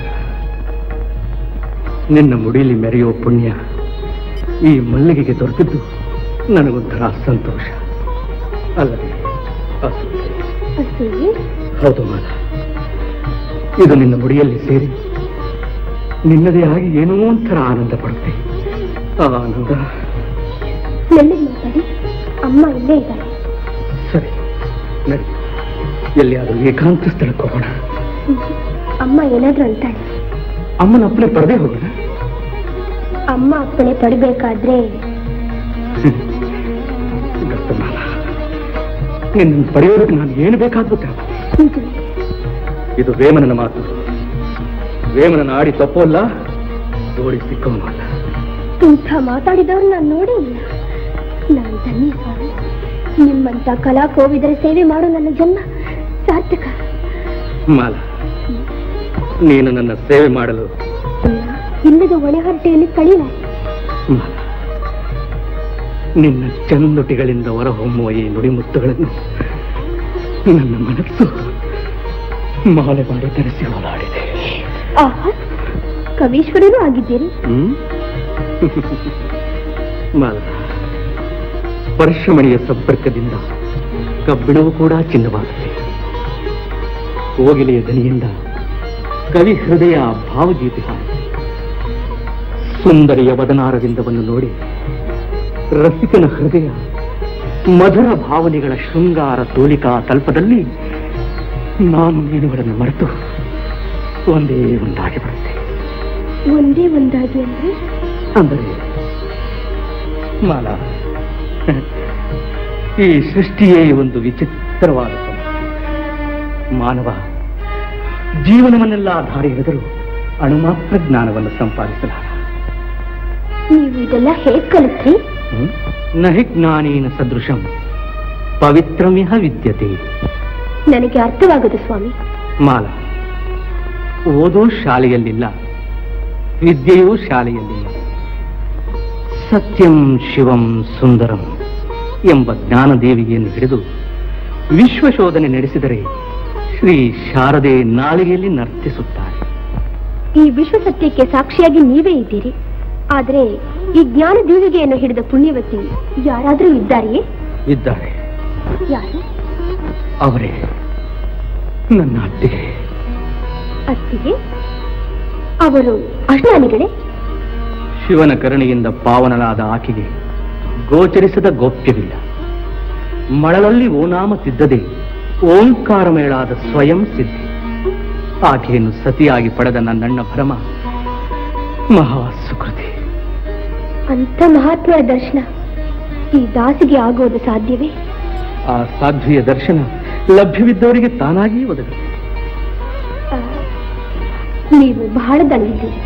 Speaker 1: ನಿನ್ನ ಮುಡಿಲಿ ಮೆರೆಯೋ ಪುಣ್ಯ ಈ ಮಲ್ಲಿಗೆಗೆ ದೊರೆತಿದ್ದು ನನಗೊಂಥರ ಸಂತೋಷ ಅಲ್ಲದೆ ಅಸೂಯೆ.
Speaker 2: ಅಸೂಯೆ
Speaker 1: ಹೌದು ಮಾಲ ಇದು ನಿನ್ನ ಮುಡಿಯಲ್ಲಿ ಸೇರಿ ನಿನ್ನದೇ ಆಗಿ ಏನೋ ಒಂಥರ ಆನಂದ ಪಡುತ್ತೆ ಆ ಆನಂದ
Speaker 2: ಮೆಲ್ಲಗೆ ಮಾತಾಡಿ ಅಮ್ಮ ಇಲ್ಲೇ ಇದ್ದಾರೆ
Speaker 1: ಸರಿ ನಡಿ ಎಲ್ಲಿಯಾದರೂ ಏಕಾಂತ ಸ್ಥಳಕ್ಕೆ ಹೋಗೋಣ
Speaker 2: ಹ್ಮ್. ಅಮ್ಮ ಏನಾದ್ರೂ ಅಂತಾಳೆ
Speaker 1: ಅಮ್ಮನ ಅಪ್ಪನೇ ಪಡೆದೇ ಹೋಗೋಣ
Speaker 2: ಅಮ್ಮ ಅಪ್ಪಣೆ ಪಡಿಬೇಕಾದ್ರೆ
Speaker 1: ಗೊತ್ತು ಮಾಲ ನಿನ್ನ ಪಡೆಯೋದಕ್ಕೆ ನಾನು ಏನು ಬೇಕಾದ್ರೂ ತರಬಲ್ಲೆ.
Speaker 2: ನಿಜವೇ
Speaker 1: ಇದು ವೇಮನನ ಮಾತು ವೇಮನನ ಆಡಿ ತಪ್ಪೋಲ್ಲ ದೋಡಿ ಸಿಕ್ಕೋನು ಅಲ್ಲ
Speaker 2: ಇಂಥ ಮಾತಾಡಿದವ್ರು ನಾನು ನೋಡೇ ಇಲ್ಲ ನಾನು ಧನ್ಯ ಸ್ವಾಮಿ ನಿಮ್ಮಂತ ಕಲಾ ಕೋವಿದರ ಸೇವೆ ಮಾಡೋ ನನ್ನ ಜನ್ಮ ಸಾರ್ಥಕ
Speaker 1: ಮಾಲ ನೀನು ನನ್ನ ಸೇವೆ ಮಾಡಲು
Speaker 2: ಇಲ್ಲ ಇಲ್ಲದ ಒಣಹರಟೆಯಲ್ಲಿ ಕಳೀಲಾರೆ
Speaker 1: ಮಾಲ ನಿನ್ನ ಚಂದುಟಿಗಳಿಂದ ಹೊರಹೊಮ್ಮುವ ಈ ನುಡಿಮುತ್ತುಗಳನ್ನು ನನ್ನ ಮನಸ್ಸು ಮಾಲೆ ಮಾಡಿ ಧರಿಸಿ ಓಲಾಡಿದೆ
Speaker 2: ಆಹಾ ಕವೀಶ್ವರನೂ ಆಗಿದ್ದೀರಿ
Speaker 1: ಹ್ಮ್ ಮಾಲ ಪರಶಮಣಿಯ ಸಂಪರ್ಕದಿಂದ ಕಬ್ಬಿಣವು ಕೂಡ ಚಿನ್ನವಾಗುತ್ತೆ ಕೋಗಿಲೆಯ ದನಿಯಿಂದ ಕವಿ ಹೃದಯ ಭಾವಗೀತೆ ಹಾಡುತ್ತೆ ಸುಂದರಿಯ ವದನಾರವಿಂದವನ್ನು ನೋಡಿ ರಸಿಕನ ಹೃದಯ ಮಧುರ ಭಾವನೆಗಳ ಶೃಂಗಾರ ತೋಲಿಕಾ ತಲ್ಪದಲ್ಲಿ ನಾನು ನೀನುಗಳನ್ನು ಮರೆತು ಒಂದೇ ಒಂದಾಗಿ ಬರುತ್ತೆ
Speaker 2: ಒಂದೇ ಒಂದಾಗಿ ಅಂದ್ರೆ
Speaker 1: ಅಂದರೆ ಮಾಲ ಈ ಸೃಷ್ಟಿಯೇ ಒಂದು ವಿಚಿತ್ರವಾದ ಸಮಸ್ಯೆ ಮಾನವ ಜೀವನವನ್ನೆಲ್ಲ ಧಾರೆ ಎಳೆದರೂ ಅಣುಮಾತ್ರ ಜ್ಞಾನವನ್ನು ಸಂಪಾದಿಸಲಾರ
Speaker 2: ನೀವು ಇದೆಲ್ಲ ಹೇಗ್ ಕಲಿತ್ರಿ
Speaker 1: ಹ್ಮ್? ನಹಿ ಜ್ಞಾನೇನ ಸದೃಶಂ ಪವಿತ್ರಮಿಹ ವಿದ್ಯತೆ
Speaker 2: ನನಗೆ ಅರ್ಥವಾಗದು ಸ್ವಾಮಿ
Speaker 1: ಮಾಲ ಓದೋ ಶಾಲೆಯಲ್ಲಿಲ್ಲ ವಿದ್ಯೆಯೂ ಶಾಲೆಯಲ್ಲಿಲ್ಲ ಸತ್ಯಂ ಶಿವಂ ಸುಂದರಂ ಎಂಬ ಜ್ಞಾನದೇವಿಯನ್ನು ಹಿಡಿದು ವಿಶ್ವಶೋಧನೆ ನಡೆಸಿದರೆ ಶ್ರೀ ಶಾರದೆ ನಾಳಿಗೆಯಲ್ಲಿ ನರ್ತಿಸುತ್ತಾರೆ
Speaker 2: ಈ ವಿಶ್ವ ಸತ್ಯಕ್ಕೆ ಸಾಕ್ಷಿಯಾಗಿ ನೀವೇ ಇದ್ದೀರಿ ಆದ್ರೆ ಈ ಜ್ಞಾನ ದೀವಿಗೆಯನ್ನು ಹಿಡಿದ ಪುಣ್ಯವತಿ ಯಾರಾದ್ರೂ ಇದ್ದಾರೆಯೇ
Speaker 1: ಇದ್ದಾರೆ
Speaker 2: ಯಾರು
Speaker 1: ಅವರೇ ನನ್ನ ಅತ್ತಿಗೆ
Speaker 2: ಅತ್ತಿಗೆ ಅವರು ಅಜ್ಞಾನಿಗಳೇ
Speaker 1: ಶಿವನ ಕರುಣೆಯಿಂದ ಪಾವನಲಾದ ಆಕೆಗೆ ಗೋಚರಿಸದ ಗೋಪ್ಯವಿಲ್ಲ ಮಳಲಲ್ಲಿ ಓನಾಮ ತಿದ್ದದೆ ಓಂಕಾರ ಮೇಳಾದ ಸ್ವಯಂ ಸಿದ್ಧಿ ಆಕೆಯನ್ನು ಸತಿಯಾಗಿ ಪಡೆದ ನನ್ನಣ್ಣ ಭ್ರಮ ಮಹಾ ಸುಕೃತಿ
Speaker 2: ಅಂತ ಮಹಾತ್ಮರ ದರ್ಶನ ಈ ದಾಸಿಗೆ ಆಗೋದು ಸಾಧ್ಯವೇ
Speaker 1: ಆ ಸಾಧ್ವಿಯ ದರ್ಶನ ಲಭ್ಯವಿದ್ದವರಿಗೆ ತಾನಾಗಿ ಒದಗುತ್ತೆ
Speaker 2: ಆ, ನೀವು ಬಹಳ ದಣಿದಿದ್ದೀರಿ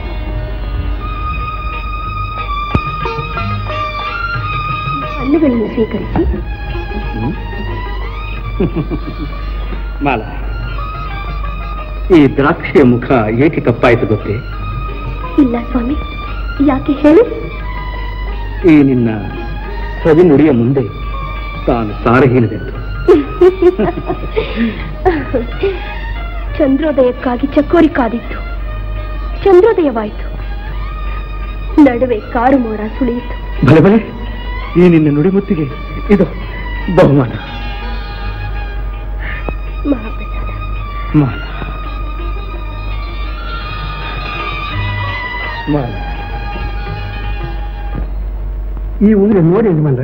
Speaker 2: ಹಣ್ಣುಗಳನ್ನು ಸ್ವೀಕರಿಸಿ
Speaker 1: ಹ್ಮ್? ಮಾಲ ಈ ದ್ರಾಕ್ಷಿಯ ಮುಖ ಏಕೆ ಕಪ್ಪಾಯಿತು ಗೊತ್ತೇ
Speaker 2: ಇಲ್ಲ ಸ್ವಾಮಿ ಯಾಕೆ ಹೇಳಿ
Speaker 1: ಈ ನಿನ್ನ ಸವಿ ನುಡಿಯ ಮುಂದೆ ತಾನು ಸಾರಹೀನದೆಂದು
Speaker 2: ಚಂದ್ರೋದಯಕ್ಕಾಗಿ ಚಕೋರಿ ಕಾದಿತ್ತು ಚಂದ್ರೋದಯವಾಯಿತು ನಡುವೆ ಕಾರು ಮೋಡ ಸುಳಿಯಿತು
Speaker 1: ಬಲೆ ಬಲೆ ಈ ನಿನ್ನ ನುಡಿಮುತ್ತಿಗೆ ಇದು ಬಹುಮಾನ
Speaker 2: ಮಹಾಪ್ರಸಾದ
Speaker 1: ಮಾಲ ಮಾಲ ಈ ಉಂಗ್ರೆ ನೋಡಿ ಯಜಮಾನ್ರೆ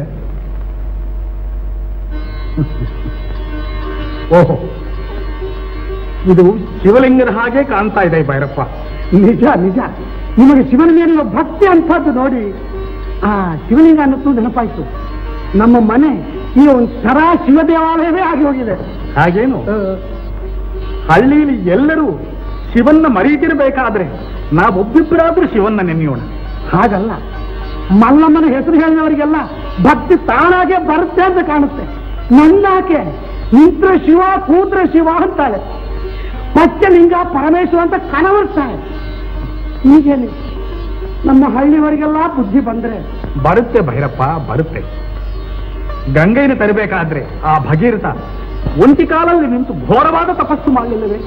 Speaker 1: ಓಹೋ ಇದು ಶಿವಲಿಂಗದ ಹಾಗೆ ಕಾಣ್ತಾ ಇದೆ ಭೈರಪ್ಪ ನಿಜ ನಿಜ ನಿಮಗೆ ಶಿವನ ಮೇಲಿನ ಭಕ್ತಿ ಅಂಥದ್ದು ನೋಡಿ ಆ ಶಿವಲಿಂಗ ಅನ್ನೋದು ನೆನಪಾಯ್ತು ನಮ್ಮ ಮನೆ ಈ ಒಂದು ತರ ಶಿವ ದೇವಾಲಯವೇ ಆಗಿ ಹೋಗಿದೆ
Speaker 8: ಹಾಗೇನು ಹಳ್ಳಿಯಲ್ಲಿ ಎಲ್ಲರೂ ಶಿವನ್ನ ಮರೀತಿರ್ಬೇಕಾದ್ರೆ ನಾವೊಬ್ಬಿಬ್ಬರಾದ್ರೂ ಶಿವನ್ನ ನೆನೆಯೋಣ
Speaker 1: ಹಾಗಲ್ಲ ಮಲ್ಲಮ್ಮನ ಹೆಸರು ಹೇಳಿದವರಿಗೆಲ್ಲ ಭಕ್ತಿ ತಾನಾಗೆ ಬರುತ್ತೆ ಅಂತ ಕಾಣುತ್ತೆ ನನ್ನಾಕೆ ನಿಂತ್ರ ಶಿವ ಕೂತ್ರ ಶಿವ ಅಂತಾಳೆ ಪಚ್ಚಲಿಂಗ ಪರಮೇಶ್ವರ ಅಂತ ಕನವರ್ತಾಳೆ ಹೀಗೇನೆ ನಮ್ಮ ಹಳ್ಳಿಯವರಿಗೆಲ್ಲ ಬುದ್ಧಿ ಬಂದ್ರೆ
Speaker 8: ಬರುತ್ತೆ ಭೈರಪ್ಪ ಬರುತ್ತೆ ಗಂಗೆನ ತರಬೇಕಾದ್ರೆ ಆ ಭಗೀರಥ ಒಂಟಿ ಕಾಲಲ್ಲಿ ನಿಂತು ಘೋರವಾದ ತಪಸ್ಸು ಮಾಡಲಿಲ್ಲವೇ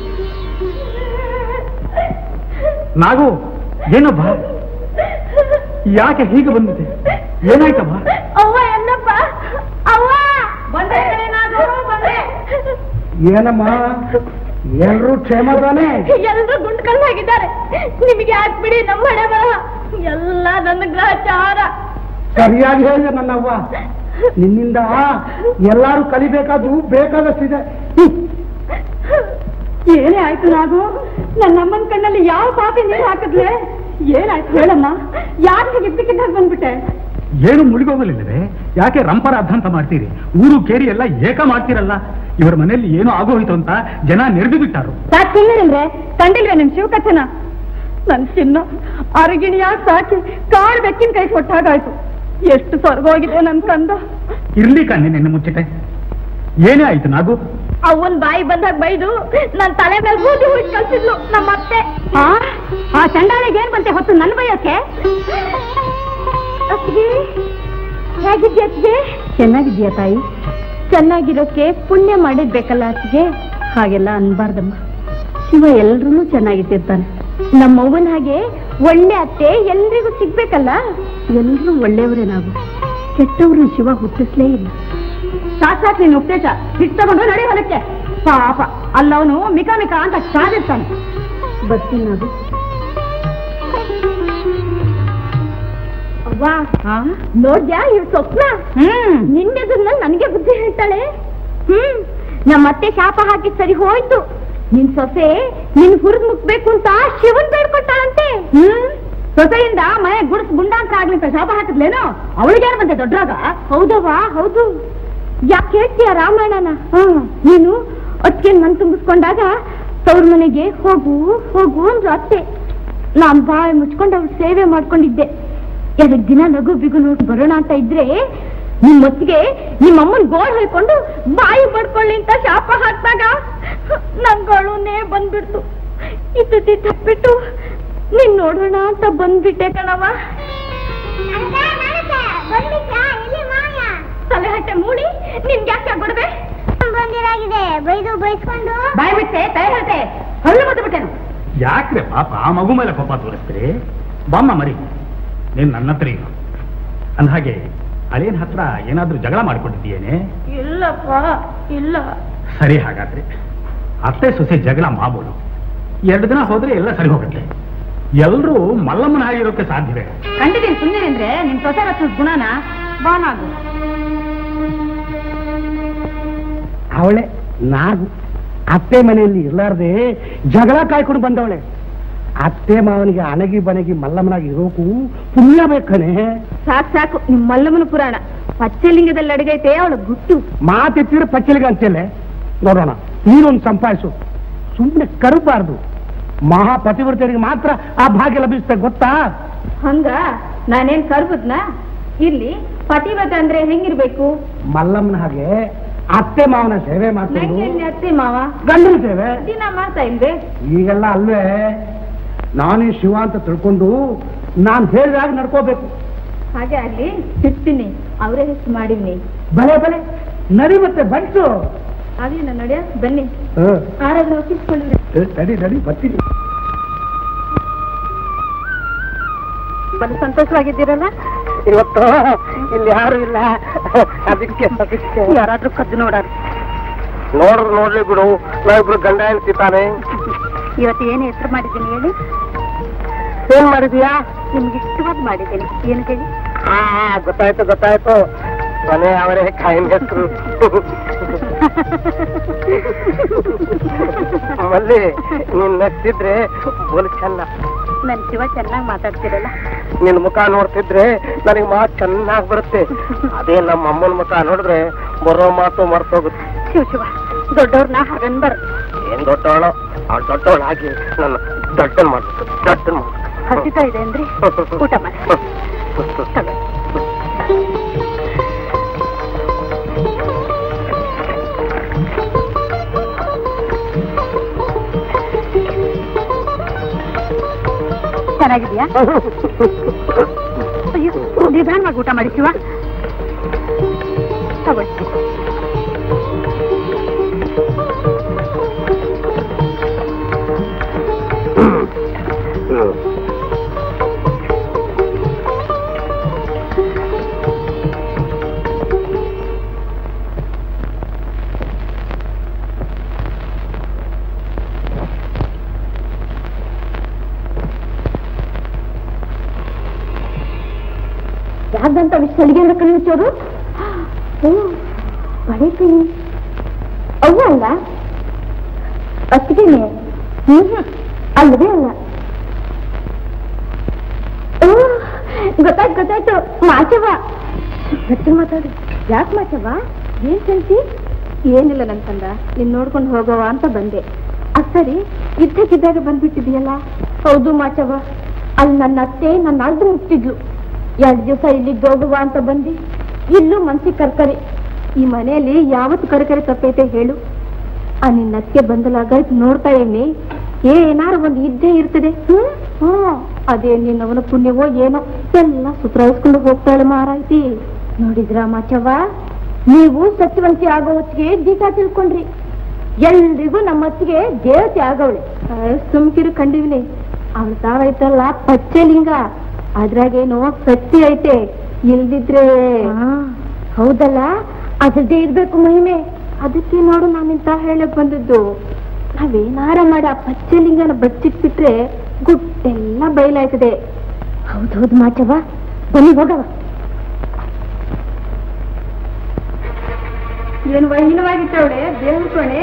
Speaker 8: ನಾಗು ಏನಬ್ಬ ಯಾಕೆ ಹೀಗೆ ಬಂದಿದೆ ಏನಾಯ್ತಮ್ಮ
Speaker 2: ಅವ್ವ ಎಲ್ಲಪ್ಪ ಅವ್ವ ಬಂದೆ ನಾನು ಬಂದೆ
Speaker 1: ಏನಮ್ಮ ಎಲ್ರೂ ಕ್ಷೇಮ ತಾನೇ
Speaker 2: ಎಲ್ರು ಗುಂಡ್ ಕಲ್ಲಾಗಿದ್ದಾರೆ ನಿಮಗೆ ಹಾಕ್ಬಿಡಿ ನಮ್ಮ ಹಣೆ ಬರಹ ಎಲ್ಲ ನನ್ನ ಗ್ರಹಚಾರ
Speaker 1: ಸರಿಯಾಗಿ ಹೇಳಿದೆ ನನ್ನವ್ವ ನಿನ್ನಿಂದ ಎಲ್ಲಾರು ಕಲಿಬೇಕಾದ್ದು ಬೇಕಾದಷ್ಟಿದೆ
Speaker 2: ಏನೇ ಆಯ್ತು ನಾವು ನನ್ನ ಅಮ್ಮನ ಕಣ್ಣಲ್ಲಿ ಯಾವ ಪಾಪಿ ನೀರು ಹಾಕಿದ್ಲೆ ಏನಾಯ್ತು ಹೇಳಮ್ಮ ಯಾಕೆ ಇದ್ದಕ್ಕಿದ್ದಾಗ ಬಂದ್ಬಿಟ್ಟೆ
Speaker 8: ಏನು ಮುಳುಗೋಗಲಿಲ್ಲವೇ ಯಾಕೆ ರಂಪರ ಅರ್ಧಂತ ಮಾಡ್ತೀರಿ ಊರು ಕೇರಿ ಎಲ್ಲ ಏಕ ಮಾಡ್ತೀರಲ್ಲ ಇವರ ಮನೆಯಲ್ಲಿ ಏನೋ ಆಗೋಯ್ತು ಅಂತ ಜನ ನೆರೆದು ಬಿಟ್ಟಾರು
Speaker 2: ಸಾಕ್ ಸುಮ್ಮನೆ ಕಂಡಿಲ್ವೇ ನಿಮ್ ಶಿವಕಥನ ನನ್ ಚಿನ್ನ ಅರಗಿಣಿಯಾಗಿ ಸಾಕಿ ಕಾಡು ಬೆಕ್ಕಿನ ಕೈ ಕೊಟ್ಟಾಗಾಯ್ತು ಎಷ್ಟು ಸ್ವರ್ಗೋಗಿದೆ ನನ್ ಕಂದ
Speaker 8: ಇರ್ಲಿ ಕಣ್ಣೆ ನಿನ್ನ ಮುಚ್ಚಿಟೆ ಏನೇ ಆಯ್ತು ನಾಗು
Speaker 2: ಅವನ್ ಬಾಯಿ ಬಂದಾಗ ಬೈದು ನನ್ ತಲೆ ಮೇಲೆ ಬೂದಿ ಹುಡುಕಿ ಕಳ್ಸಿದ್ಲು ನಮ್ಮ ಅತ್ತೆ ಆ ಚಂಡಾಳಿಗೆ ಏನ್ ಬಂತೆ ಹೊತ್ತು ನನ್ ಬೈಯೋಕೆ ಹೇಗಿದ್ಯಾ ಅತ್ತಿಗೆ ಚೆನ್ನಾಗಿದ್ಯಾ ತಾಯಿ ಚೆನ್ನಾಗಿರೋಕೆ ಪುಣ್ಯ ಮಾಡಿರ್ಬೇಕಲ್ಲ ಅತ್ತಿಗೆ ಹಾಗೆಲ್ಲ ಅನ್ಬಾರ್ದಮ್ಮ ಶಿವ ಎಲ್ರೂ ಚೆನ್ನಾಗಿಟ್ಟಿರ್ತಾನೆ ನಮ್ಮವ್ವನ ಹಾಗೆ ಒಳ್ಳೆ ಅತ್ತೆ ಎಲ್ರಿಗೂ ಸಿಗ್ಬೇಕಲ್ಲ ಎಲ್ರೂ ಒಳ್ಳೆಯವರೇ ನಾವು ಕೆಟ್ಟವ್ರು ಶಿವ ಹುಟ್ಟಿಸ್ಲೇ ಇಲ್ಲ ಸಾಕ್ ಸಾಕ್ ನೀನು ಉಪದೇಶ ಹಿಟ್ ತಗೊಂಡು ನಡಿ ಹೊಲಕ್ಕೆ ಪಾಪ ಅಲ್ಲವನು ಮಿಕ ಮಿಕ ಅಂತ ಕಾದಿರ್ತಾನೆ ಬರ್ತೀನಿ ಅದು ಅವ್ವಾ ನೋಡ್ದ್ಯಾ ಇವ್ ಸ್ವಪ್ನ ಹ್ಮ್ ನಿನ್ನೆದ್ರಲ್ಲಿ ನನಗೆ ಬುದ್ಧಿ ಹೇಳ್ತಾಳೆ ಹ್ಮ್ ನಮ್ಮ ಅತ್ತೆ ಶಾಪ ಹಾಕಿ ಸರಿ ಹೋಯ್ತು ನಿನ್ ಸೊಸೆ ನಿನ್ ಹುರಿದ್ ಮುಕ್ಬೇಕು ಅಂತ ಶಿವನ್ ಬೇಡ್ಕೊಟ್ಟಾಳಂತೆ ಹ್ಮ್ ಸೊಸೆಯಿಂದ ಮನೆ ಗುಡ್ಸ್ ಗುಂಡಾಂತ ಆಗ್ಲಿ ಅಂತ ಶಾಪ ಹಾಕಿದ್ಲೇನೋ ಅವಳಿಗೇನು ಬಂದೆ ದೊಡ್ಡಾಗ ಹೌದವ್ವ ಹೌದು ಯಾಕೆ ಹೇಳ್ತೀಯ ರಾಮಾಯಣನ ಹ್ಮ್ ನೀನು ಅತ್ತಿಗೆ ಮನ್ ತುಂಬಿಸ್ಕೊಂಡಾಗ ತವ್ರ ಮನೆಗೆ ಹೋಗು ಹೋಗು ಅಂದ್ರು ಅತ್ತೆ ನಾನ್ ಬಾಯಿ ಮುಚ್ಕೊಂಡು ಅವ್ಳ ಸೇವೆ ಮಾಡ್ಕೊಂಡಿದ್ದೆ ಎರಡು ದಿನ ಲಘು ಬಿಗು ನೋಡಿ ಬರೋಣ ಅಂತ ಇದ್ರೆ ನಿಮ್ ಹೊತ್ತಿಗೆ ನಿಮ್ಮ ಅಮ್ಮನ್ ಗೋಳ್ ಹೇಳ್ಕೊಂಡು ಬಾಯಿ ಪಡ್ಕೊಳ್ಳಿ ಅಂತ ಶಾಪ ಹಾಕ್ದಾಗ ನಂಗೊಳುನೇ ಬಂದ್ಬಿಡ್ತು ಇತ್ತು ತಪ್ಪಿಟ್ಟು ನೀನ್ ನೋಡೋಣ ಅಂತ ಬಂದ್ಬಿಟ್ಟೆ ಕಣವ ತಲೆ ಹಟ್ಟೆ ಮೂಡಿ ನಿನ್ಗೆ ಯಾಕೆ ಬಿಡ್ದೆ
Speaker 9: ಬಂದಿರಾಗಿದೆ ಬೈದು ಬೈಸ್ಕೊಂಡು
Speaker 2: ಬಾಯಿ ಬಿಟ್ಟೆ ತಲೆ ಹಟ್ಟೆ ಹಳ್ಳು ಮತ್ತೆ ಬಿಟ್ಟೆನು
Speaker 8: ಯಾಕ್ರೆ ಪಾಪ ಆ ಮಗು ಮೇಲೆ ಕೋಪ ತೋರಿಸ್ತೀರಿ ಬಾಮ್ಮ ಮರಿ ನೀನ್ ನನ್ನ ಹತ್ರ ಇರು ಅಂದ್ಹಾಗೆ ಅಳೇನ್ ಹತ್ರ ಏನಾದ್ರೂ ಜಗಳ ಮಾಡ್ಕೊಂಡಿದ್ದೀಯೇನೆ
Speaker 2: ಇಲ್ಲಪ್ಪ ಇಲ್ಲ
Speaker 8: ಸರಿ ಹಾಗಾದ್ರೆ ಅತ್ತೆ ಸೊಸೆ ಜಗಳ ಮಾಮೂಲು ಎರಡು ದಿನ ಹೋದ್ರೆ ಎಲ್ಲ ಸರಿ ಹೋಗುತ್ತೆ ಎಲ್ರೂ ಮಲ್ಲಮ್ಮನ ಆಗಿರೋಕೆ ಸಾಧ್ಯವೇ
Speaker 2: ಕಂಡಿದ್ದೀನಿ ಸುಮ್ಮನೆ ಅಂದ್ರೆ ನಿಮ್ ಸೊಸೆ ರತ್ನದ ಗುಣನ ಬಾನಾಗು
Speaker 1: ಅವಳೆ ನಾನು ಅತ್ತೆ ಮನೆಯಲ್ಲಿ ಇರ್ಲಾರ್ದೆ ಜಗಳ ಕಾಯ್ಕೊಂಡು ಬಂದವಳೆ ಅತ್ತೆ ಮಾವನಿಗೆ ಅಣಗಿ ಬಣಗಿ ಮಲ್ಲಮ್ಮನಾಗಿ ಇರೋಕು ಪುಣ್ಯ ಬೇಕನೆ
Speaker 2: ಸಾಕು ಸಾಕು ನಿಮ್ ಮಲ್ಲಮ್ಮನ ಪುರಾಣ ಪಚ್ಚಲಿಂಗದಲ್ಲಿ ಅಡಗೈತೆ ಅವಳ ಗುಟ್ಟು
Speaker 1: ಮಾತೆತ್ತಿದ್ರೆ ಪಚ್ಚಲಿಗೆ ಅಂತೇಳೆ ನೋಡೋಣ ನೀನೊಂದು ಸಂಪಾದಿಸು ಸುಮ್ಮನೆ ಕರಬಾರ್ದು ಮಹಾಪತಿವ್ರತರಿಗೆ ಮಾತ್ರ ಆ ಭಾಗ್ಯ ಲಭಿಸುತ್ತೆ ಗೊತ್ತಾ
Speaker 2: ಹಂಗ ನಾನೇನ್ ಕರ್ಬದ್ನ ಇರ್ಲಿ ಪತಿವತ ಅಂದ್ರೆ ಹೆಂಗಿರ್ಬೇಕು
Speaker 1: ಮಲ್ಲಮ್ಮನ ಹಾಗೆ ಅತ್ತೆ ಮಾವನ ಸೇವೆ ಮಾಡ್ಕೊಂಡು
Speaker 2: ನಂಗೆ ಅತ್ತೆ ಮಾವ
Speaker 1: ಗಂಡನ ಸೇವೆ
Speaker 2: ದಿನ ಮಾಡ್ತಾ ಇಲ್ವೇ
Speaker 1: ಈಗೆಲ್ಲ ಅಲ್ವೇ ನಾನೇ ಶಿವ ಅಂತ ತಿಳ್ಕೊಂಡು ನಾನ್ ಹೇಳಿದಾಗ ನಡ್ಕೋಬೇಕು
Speaker 2: ಹಾಗೆ ಆಗ್ಲಿ ಸಿಗ್ತೀನಿ ಅವರೇ ಹೆಚ್ಚು ಮಾಡಿವ್ನಿ
Speaker 1: ಬಲೆ ಬಲೆ ನಡಿ ಮತ್ತೆ ಬಂತು
Speaker 2: ಅದೇನ ನಡೆಯ ಬನ್ನಿ
Speaker 1: ಹ.
Speaker 2: ಆರಾಧನೆ ಒಪ್ಪಿಸ್ಕೊಳ್ಳಿ
Speaker 1: ಏ, ನಡಿ ನಡಿ ಬರ್ತೀನಿ
Speaker 2: ಬಲು ಸಂತೋಷವಾಗಿದ್ದೀರಲ್ಲ
Speaker 1: ಇವತ್ತು ಇಲ್ಲಿ ಯಾರು ಇಲ್ಲ ಅದಕ್ಕೆ ಅದಕ್ಕೆ
Speaker 2: ಯಾರಾದ್ರೂ ಕದ್ದು ನೋಡಾರ
Speaker 1: ನೋಡ್ರು ನೋಡ್ಲಿ ಬಿಡು ನಾವಿಬ್ರು ಗಂಡ ಹೆಂಡ್ತಿತಾನೆ
Speaker 2: ಇವತ್ತು ಏನು ಹೆಸರು ಮಾಡಿದ್ದೀನಿ ಹೇಳಿ
Speaker 1: ಏನ್ ಮಾಡಿದ್ಯಾ
Speaker 2: ನಿಮ್ಗೆ ಇಷ್ಟವಾದ ಮಾಡಿದ್ದೀನಿ ಏನು ಹೇಳಿ
Speaker 1: ಆ ಗೊತ್ತಾಯ್ತು ಗೊತ್ತಾಯ್ತು ಮನೆ ಅವರೇ ಕಾಯಿನ ಹೆಸರು ಮಲ್ಲಿ ನೀನ್ ನಗ್ತಿದ್ರೆ ಬೋಲ್ ಚೆನ್ನ
Speaker 2: ನನ್ ಶಿವ ಚೆನ್ನಾಗಿ ಮಾತಾಡ್ತಿರಲ್ಲ
Speaker 1: ನಿನ್ ಮುಖ ನೋಡ್ತಿದ್ರೆ ನನಗೆ ಮಾತು ಚೆನ್ನಾಗ್ ಬರುತ್ತೆ ಅದೇ ನಮ್ಮ ಅಮ್ಮನ ಮುಖ ನೋಡಿದ್ರೆ ಬರೋ ಮಾತು ಮರ್ತೋಗುತ್ತೆ
Speaker 2: ಶಿವ ಶಿವ ದೊಡ್ಡವ್ರನ್ನ ಹಾಗನ್ಬಾರ
Speaker 1: ಏನ್ ದೊಡ್ಡವಳು ಆ ದೊಡ್ಡವಳಾಗಿ ನನ್ನ ದೊಡ್ಡನ್ ಮಾಡ್ಬೇಕು ದೊಡ್ಡನ್
Speaker 2: ಹಸಿತಾ ಇದೆ ಅಂದ್ರೆ ಊಟ ಮಾಡಿ ತಗೋ. ಚೆನ್ನಾಗಿದ್ಯಾ ಅಯ್ಯೋ ನಿಧಾನವಾಗಿ ಊಟ ಮಾಡಿ ಶಿವ ತಗೊಳ್ಳಿ ಯಾರ್ದಂತ ವಿಷಯ ಅಡಿಗೆ ಕಣ್ಣು ಮುಚ್ಚೋರು ಓ ಬಳಿತೀನಿ ಅವ್ವ ಅಲ್ಲ ಅತ್ತಿಗೆನೆ ಹ್ಮ್ ಅಲ್ಲವೇ ಅಲ್ಲ ಓ ಗೊತ್ತಾಯ್ತು ಗೊತ್ತಾಯ್ತು ಮಾಚವ ಗಟ್ಟಿ ಮಾತಾಡು ಯಾಕೆ ಮಾಚವ ಏನ್ ಹೇಳ್ತಿ ಏನಿಲ್ಲ ನನ್ ತಂದ ನೀನ್ ನೋಡ್ಕೊಂಡು ಹೋಗೋವ ಅಂತ ಬಂದೆ ಅದ್ ಸರಿ ಇದ್ದಕ್ಕಿದ್ದಾಗ ಬಂದ್ಬಿಟ್ಟಿದೆಯಲ್ಲ ಹೌದು ಮಾಚವ ಅಲ್ಲಿ ನನ್ನ ಅತ್ತೆ ನನ್ನ ಅರ್ಧ ಮುಟ್ಟಿದ್ಲು ಎರಡು ದಿವಸ ಇಲ್ಲಿಗೆ ಹೋಗುವ ಅಂತ ಬಂದು ಇಲ್ಲೂ ಮನ್ಸಿಗೆ ಕರ್ಕರಿ ಈ ಮನೆಯಲ್ಲಿ ಯಾವತ್ತು ಕರ್ಕರಿ ತಪ್ಪೈತೆ ಹೇಳು ಆ ನಿನ್ನ ಅತ್ತಿಗೆ ಬಂದಲಾಗ ನೋಡ್ತಾ ಇವ್ನಿ ಏನಾರು ಒಂದು ಇದ್ದೇ ಇರ್ತದೆ ಹ್ಮ್ ಹ್ಮ್ ಅದೇ ನಿನ್ನವನ ಪುಣ್ಯವೋ ಏನೋ ಎಲ್ಲ ಸುಧಾರಿಸ್ಕೊಂಡು ಹೋಗ್ತಾಳೆ ಮಾರಾಯ್ತಿ ನೋಡಿದ್ರ ಮಾಚವ್ವ ನೀವು ಸತ್ಯವಂತಿ ಆಗೋ ಹೊತ್ತಿಗೆ ದೀಟ ತಿಳ್ಕೊಂಡ್ರಿ ಎಲ್ರಿಗೂ ನಮ್ಮ ಅತ್ತಿಗೆ ದೇವತೆ ಆಗವಳೆ ಸುಮ್ಕಿರು ಕಂಡಿವ್ನಿ ಅವಳ ತಾವೈತಲ್ಲ ಪಚ್ಚಲಿಂಗ ಅದ್ರಾಗೇನೋ ಸತ್ಯ ಐತೆ ಇಲ್ದಿದ್ರೆ ಹೌದಲ್ಲ ಅದ್ರದ್ದೇ ಇರ್ಬೇಕು ಮಹಿಮೆ ಅದಕ್ಕೆ ನೋಡು ನಾನಿಂತ ಹೇಳಕ್ ಬಂದದ್ದು ನಾವೇನಾರ ಮಾಡಿ ಆ ಪಚ್ಚಲಿಂಗನ ಬಚ್ಚಿಟ್ಬಿಟ್ರೆ ಗುಟ್ಟೆಲ್ಲ ಬಯಲಾಯ್ತದೆ ಹೌದೌದು ಮಾಚವ ಬನ್ನಿ ಹೋಗವ ಏನು ವೈನವಾಗಿತ್ತವಳೆ ದೇವ್ರ ಕೊಣೆ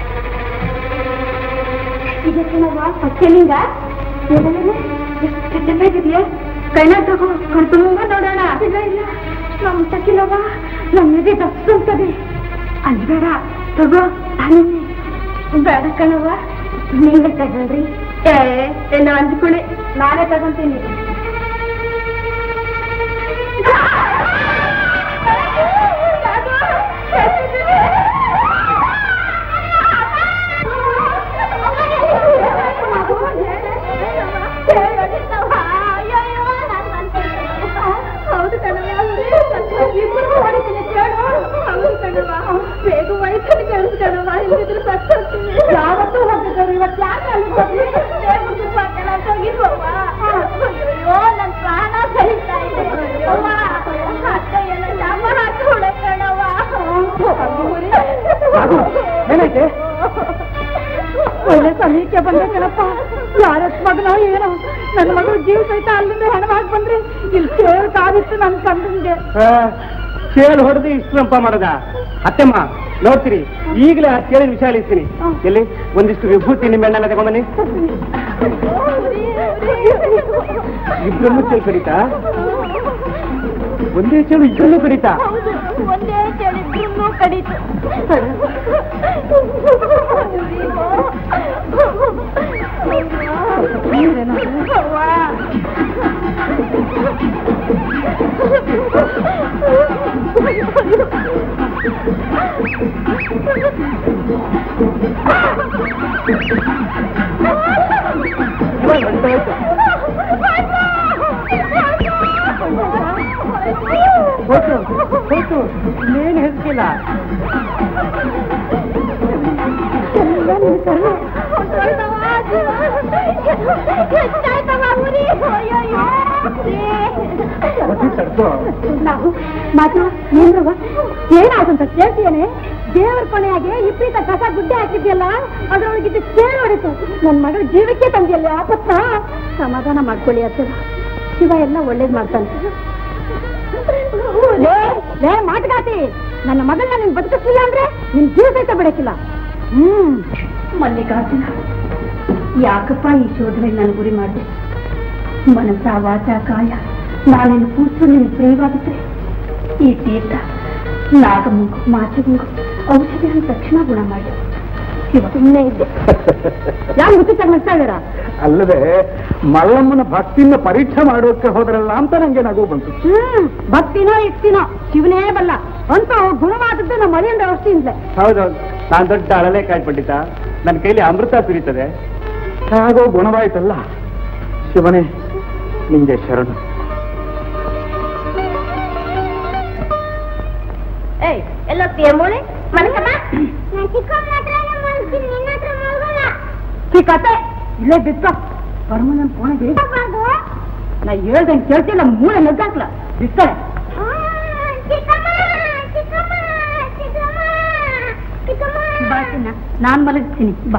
Speaker 2: ಇದಕ್ಕೆನವ ಪಚ್ಚಲಿಂಗ ಎಷ್ಟು ಚೆನ್ನಾಗಿದೆಯಾ ಕೈನ ತಗೋ ಕಣ್ ತುಂಬ ನೋಡೋಣ ಇಲ್ಲ ಇಲ್ಲ ನಮ್ ತಕ್ಕಿಲ್ಲವ ನಮಗೆ ದಸ್ತು ಅಂತದೆ ಅಲ್ಬೇಡ ತಗೋ ತಾನೇ ಬೇಡ ಕಣವ ನೀವೇ ತಗೊಳ್ರಿ ಏ ಏನು ಅಂದ್ಕೊಳ್ಳಿ ನಾನೇ ತಗೊಂತೀನಿ ಹೌದು ಕಣವ ಇಬ್ಬರು ಹೊಡಿತೀನಿ ಕೇಳು ಹೌದು ಕಣವ ಬೇಗ ವಯಸ್ಸಲ್ಲಿ ಕಳಿಸ್ ಕಣವ ಇಲ್ಲಿದ್ರೆ ಸತ್ತೋಗ್ತೀನಿ ಯಾವತ್ತೂ ಹೋಗಿದ್ರು ಇವತ್ತು ಯಾಕೆ ಅಲ್ಲಿ ಹೋಗಿ ಅಯ್ಯೋ ನನ್ನ ಪ್ರಾಣ ಸಹಿತಾ ಇದೆ ಅವ್ವ ಅಕ್ಕ ಎಲ್ಲ ಶಾಪ ಹಾಕೋಳೆ ಕಣವ
Speaker 1: ಏನೈತೆ
Speaker 2: ಒಳ್ಳೆ ಸಮಯಕ್ಕೆ ಬಂದ ಕಣಪ್ಪ ಯಾರ ಮಗನೋ ಏನೋ ನನ್ನ ಮಗಳು ಜೀವ ಸಹಿತ ಅಲ್ಲಿಂದ ಹೆಣವಾಗಿ ಬಂದ್ರೆ ಇಲ್ಲಿ ಸೇರ್ ಕಾದಿತ್ತು ನನ್ನ ಕಂಡಿಗೆ
Speaker 1: ಚೇಳು ಹೊಡೆದು ಇಷ್ಟಂಪ ಮಾಡದ ಅತ್ತೆಮ್ಮ ನೋಡ್ತೀರಿ ಈಗಲೇ ಆ ಚೇಳಿನ ವಿಚಾರಿಸ್ತೀನಿ ಎಲ್ಲಿ ಒಂದಿಷ್ಟು ವಿಭೂತಿ ನಿಮ್ಮೆಣ್ಣೆಲ್ಲ ತಗೊಂಬನ್ನಿ ಇಬ್ಬರನ್ನು ಚೇಳು ಕಡಿತಾ ಒಂದೇ ಚೇಳು ಇಬ್ಬರನ್ನು ಕಡಿತಾ
Speaker 2: ಒಂದೇ ಚಳಿದ್ರು ಕಡಿತು
Speaker 1: ಹೋಯ್ತು ಹೋಯ್ತು ಇನ್ನೇನು ಹೆದರ್ಕಿಲ್ಲ ತಡ್ಕೋ
Speaker 2: ನಾವು ಮಾತು ಏನ್ರವ ಏನಾದಂತ ಕೇಳ್ತೀಯನೆ ದೇವರ ಕೊನೆಯಾಗೆ ಇಪ್ಪೀತ ಕಸ ಗುಡ್ಡೆ ಹಾಕಿದ್ಯಲ್ಲ ಅದ್ರೊಳಗಿದ್ದು ಕೇಳಿ ಹೊಡಿತು ನನ್ ಮಗಳ ಜೀವಕ್ಕೆ ತಂದಿಯಲ್ಲ ಆಪತ್ತ ಸಮಾಧಾನ ಮಾಡ್ಕೊಳ್ಳಿ ಅತ್ತ ಶಿವ ಎಲ್ಲ ಒಳ್ಳೇದ್ ಮಾಡ್ತಾನೆ ಲೇ, ಲೇ ಮಾತುಗಾತಿ ನನ್ನ ಮಗಳನ್ನ ನೀನ್ ಬದುಕಿಸ್ಲಿಲ್ಲ ಅಂದ್ರೆ ನಿನ್ ಜೀವ ಸಹಿತ ಬಿಡಕ್ಕಿಲ್ಲ ಹ್ಮ್ ಮಲ್ಲಿಕಾರ್ಜುನ ಯಾಕಪ್ಪ ಈ ಶೋಧನೆ ನನ್ನ ಗುರಿ ಮಾಡಿದೆ ಮನಸ ವಾಚ ಕಾಯ ನಾನೇನು ಕೂಸು ನಿನ್ ಪ್ರಿಯವಾಗಿದ್ರೆ ಈ ತೀರ್ಥ ನಾಗಮುಂಗು ಮಾಚಗುಂಗು ಔಷಧಿಯನ್ನು ತಕ್ಷಣ ಗುಣ ಮಾಡಿ ಶಿವ ಸುಮ್ಮನೆ ಇದ್ದೆ ಯಾರು ಹುಚ್ಚು ನಗ್ತಾ ಇದ್ದೀರಾ
Speaker 1: ಅಲ್ಲದೆ ಮಲ್ಲಮ್ಮನ ಭಕ್ತಿನ ಪರೀಕ್ಷೆ ಮಾಡೋಕೆ ಹೋದ್ರಲ್ಲ ಅಂತ ನಂಗೆ ನಗು ಬಂತು
Speaker 2: ಹ್ಮ್ ಭಕ್ತಿನೋ ಇಕ್ತಿನೋ ಶಿವನೇ ಬಲ್ಲ ಅಂತ ಗುಣವಾದದ್ದು ನಮ್ಮ ಮಳೆಯಿಂದ ಔಷಧಿಯಿಂದಲೇ
Speaker 1: ಹೌದೌದು ನಾನ್ ದೊಡ್ಡ ಅಳಲೆ ಕಾಯ್ಪಟ್ಟಿದ್ದ ನನ್ನ ಕೈಲಿ ಅಮೃತ ಸುರಿತದೆ ಹಾಗೋ ಗುಣವಾಯ್ತಲ್ಲ ಶಿವನೇ ನಿಂಗೆ ಶರಣು
Speaker 9: ಏಯ್ ಎಲ್ಲೋಗ್ತೀಯ ಮೂಳೆ ಮನಕಮ್ಮ ನಾನು ಚಿಕ್ಕಮ್ಮನ ಹತ್ರ ಮಲ್ತೀನಿ ನಿನ್ನ ಹತ್ರ ಮಲ್ಗಲ್ಲ
Speaker 2: ಈ ಕತೆ ಇಲ್ಲೇ ಬಿತ್ತ ಪರಮನನ್ ಕೋಣೆಗೆ ನಾ ಹೇಳ್ದಂಗೆ ಕೇಳ್ತಿಲ್ಲ ಮೂಳೆ ನುಗ್ಗಾಕ್ಲ ಬಿಡ್ತಾರೆ
Speaker 9: ಚಿಕ್ಕಮ್ಮ ಚಿಕ್ಕಮ್ಮ ಚಿಕ್ಕಮ್ಮ ಚಿಕ್ಕಮ್ಮ
Speaker 2: ಬಾ ಚಿನ್ನ ನಾನ್ ಮಲಗಿಸ್ತೀನಿ ಬಾ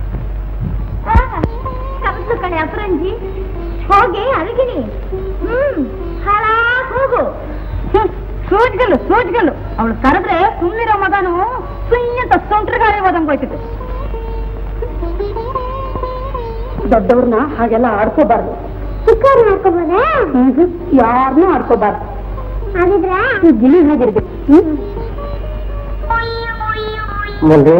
Speaker 9: ಕಬ್ದು ಕಣೆ ಅಪ್ರಂಜಿ ಹೋಗಿ ಅಳಗಿನಿ ಹ್ಮ್ ಹಾಳಾಗ್ ಹೋಗು
Speaker 2: ಸೋಜ್ಗಲ್ಲು ಸೋಜ್ಗಲ್ಲು ಅವಳು ಕರೆದ್ರೆ ಸುಮ್ಮನಿರೋ ಮಗನು ಸುಯ್ಯಂತ ಸೊಂಟ್ರಗಾಳಿ ಹೋದಂಗ್ ಹೋಯ್ತಿತ್ತು ದೊಡ್ಡವ್ರನ್ನ ಹಾಗೆಲ್ಲ ಆಡ್ಕೋಬಾರ್ದು
Speaker 9: ಚಿಕ್ಕವ್ರು ಮಾಡ್ಕೋಬೋದಾ
Speaker 2: ಯಾರನ್ನೂ ಆಡ್ಕೋಬಾರ್ದು
Speaker 9: ಹಾಗಿದ್ರೆ
Speaker 2: ಗಿಳಿ ಹಾಗಿರ್ಬೇಕು ಹ್ಮ್
Speaker 1: ಮುಂದೆ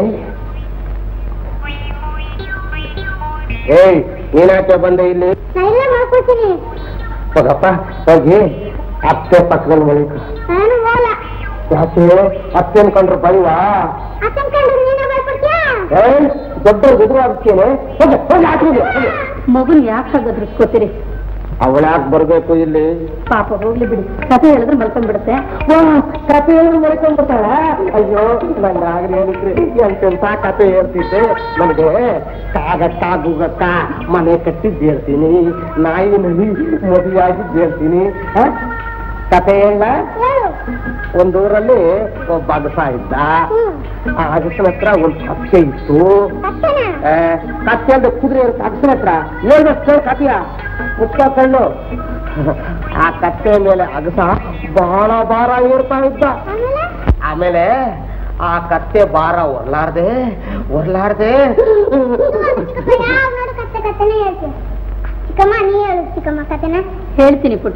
Speaker 1: ಏಯ್ ನೀನಾಕೆ ಬಂದೆ ಇಲ್ಲಿ
Speaker 9: ನಾ ಇಲ್ಲ ಮಾಡ್ಕೊತೀನಿ
Speaker 1: ಹೋಗಪ್ಪ ಹೋಗಿ ಅತ್ತೆ ಪಕ್ಕದಲ್ಲಿ ಮಳಿಕ
Speaker 9: ನಾನು ಹೋಗಲ್ಲ
Speaker 1: ಯಾಕೆ ಅತ್ತೆ ಅನ್ಕೊಂಡ್ರು ಬೈವಾ
Speaker 9: ಅಕ್ಕನ ಕಂಡ್ರೆ ನೀನೇ ಮಾಡ್ಕೊಡ್ತೀಯಾ
Speaker 1: ಏಯ್ ದೊಡ್ಡ ಎದುರು ಆಗ್ತೇನೆ ಹೋಗಿ ಹೋಗಿ ಹಾಕಿದೆ
Speaker 2: ಮಗುನ್ ಯಾಕೆ ಹಾಗದ್ರಿಸ್ಕೋತೀರಿ
Speaker 1: ಅವಳ ಯಾಕೆ ಬರ್ಬೇಕು ಇಲ್ಲಿ
Speaker 2: ಪಾಪ ಹೋಗ್ಲಿ ಬಿಡಿ ಕಥೆ ಹೇಳಿದ್ರೆ ಮಲ್ಕೊಂಡ್ಬಿಡುತ್ತೆ
Speaker 1: ವಾ, ಕತೆ ಹೇಳಿ ಮಾಡ್ಕೊಂಡ್ಬಿಡ್ತಾಳ ಅಯ್ಯೋ ನನ್ನ ಆಗ್ಲಿ ಹೇಳಿದ್ರಿ ಎಂತೆಂತ ಕತೆ ಹೇಳ್ತಿದ್ದೆ ನನಗೆ ಕಾಗಕ್ಕ ಗುಗಕ್ಕ ಮನೆ ಕಟ್ಟಿದ್ದು ಹೇಳ್ತೀನಿ ನಾಯಿ ನಲಿ ಮದುವೆಯಾಗಿದ್ದು ಹೇಳ್ತೀನಿ ಹ? ಕತೆ ಹೇಳ ಒಂದೂರಲ್ಲಿ ಒಬ್ಬ ಅಗಸ ಇದ್ದ ಆ ಅಗಸನ ಹತ್ರ ಒಂದು ಕತ್ತೆ ಇತ್ತು ಆ, ಕತ್ತೆ ಅಂದ್ರೆ ಕುದುರೆ ಇರುತ್ತೆ ಅಗಸನ ಹತ್ರ ಹೇಳ್ದಷ್ಟು ಕತೆಯ ಮುಚ್ಚ ಕಣ್ಣು ಆ ಕತ್ತೆ ಮೇಲೆ ಅಗಸ ಬಹಳ ಭಾರ ಏರ್ತಾ ಇದ್ದ ಆಮೇಲೆ ಆ ಕತ್ತೆ ಭಾರ ಒರ್ಲಾರ್ದೆ ಒರ್ಲಾರ್ದೆ
Speaker 9: ಯಾವ್ ನೋಡು ಕತ್ತೆ ಕತ್ತೆನೇ ಹೇಳ್ತೀನಿ ಚಿಕ್ಕಮ್ಮ ನೀ ಹೇಳು ಚಿಕ್ಕಮ್ಮ ಕತೆನ
Speaker 2: ಹೇಳ್ತೀನಿ ಪುಟ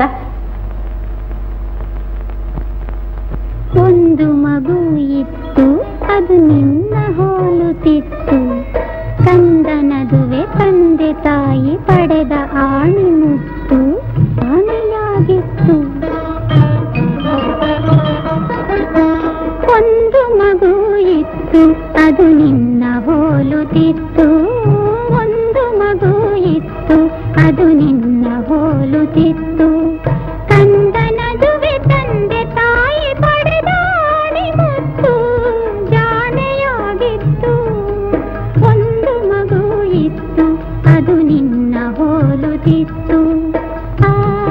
Speaker 9: ಒಂದು ಮಗು ಇತ್ತು ಅದು ನಿನ್ನ ಹೋಲುತ್ತಿತ್ತು ಕಂದನದುವೆ ತಂದೆ ತಾಯಿ ಪಡೆದ ಆಣಿ ಮುತ್ತು ಆನೆಯಾಗಿತ್ತು ಒಂದು ಮಗು ಇತ್ತು ಅದು ನಿನ್ನ ಹೋಲುತ್ತಿತ್ತು ಒಂದು ಮಗು ಇತ್ತು ಅದು ನಿನ್ನ ಹೋಲುತ್ತಿತ್ತು ಕಂದನದುವೆ ತಂದೆ ತಾಯಿ ಪಡೆದ ಆಣಿ ಮುತ್ತು ಜಾಣೆಯಾಗಿತ್ತು ಒಂದು ಮಗು ಇತ್ತು ಅದು ನಿನ್ನ ಹೋಲುತ್ತಿತ್ತು ಆ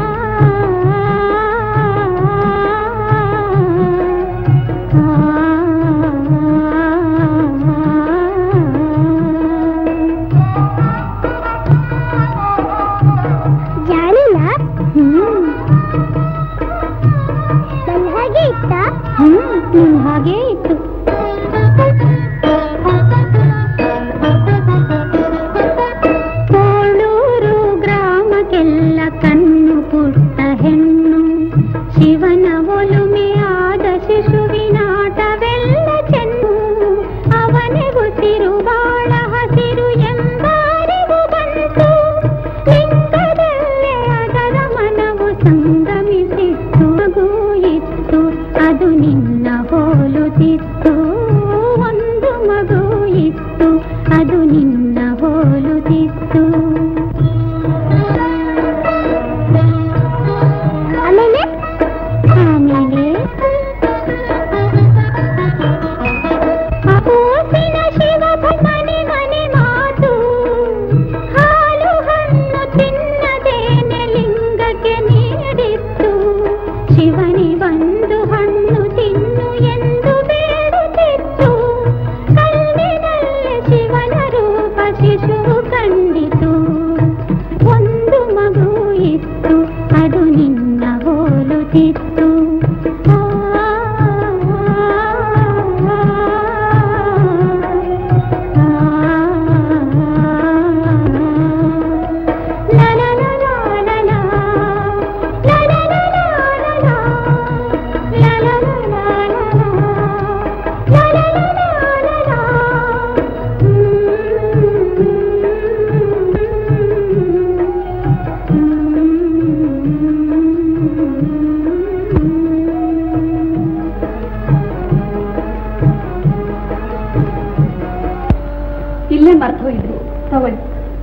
Speaker 9: ಜಾಣಿಲ್ಲ ಹ್ಮ್ ನನ್ನ ಹಾಗೆ ಇತ್ತ ಹ್ಮ್ ನಿನ್ ಹಾಗೆ ಇತ್ತು ಕೋಳೂರು ಗ್ರಾಮಕ್ಕೆಲ್ಲ ಕಣ್ಣು ಪುಟ್ಟ ಹೆಣ್ಣು ಶಿವನ ಒಲುಮೆಯಾದ ಶಿಶುವಿನಾಟವೆಲ್ಲ ಚೆನ್ನು ಅವನೇ ಉಸಿರು ಬಾಳ ಹಸಿರು ಎಂಬಾರಿವು ಬಂತು ಲಿಂಗದಲ್ಲೇ ಅದರ ಮನವು ಸಂಗಮಿಸಿತ್ತು ಮಗು ಇತ್ತು ಅದು ನಿನ್ನ ಹೋಲುತ್ತಿತ್ತು ಇತ್ತು
Speaker 2: ಇಲ್ಲೇ ಮರ್ತು ಹೋಗಿದ್ರಿ ತಗೊಳ್ಳಿ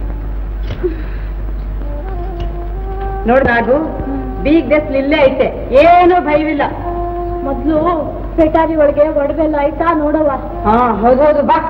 Speaker 3: ನೋಡ್ದಾಗು ಬೀಗ್ ಡೆಸ್ಲ್ ಇಲ್ಲೇ ಐತೆ ಏನೂ ಭಯವಿಲ್ಲ
Speaker 2: ಮೊದ್ಲು ಪೆಟಾರಿ ಒಳಗೆ ಒಡವೆಲ್ಲ ಆಯ್ತಾ ನೋಡವ
Speaker 3: ಹಾ ಹೌದೌದು ಬಾ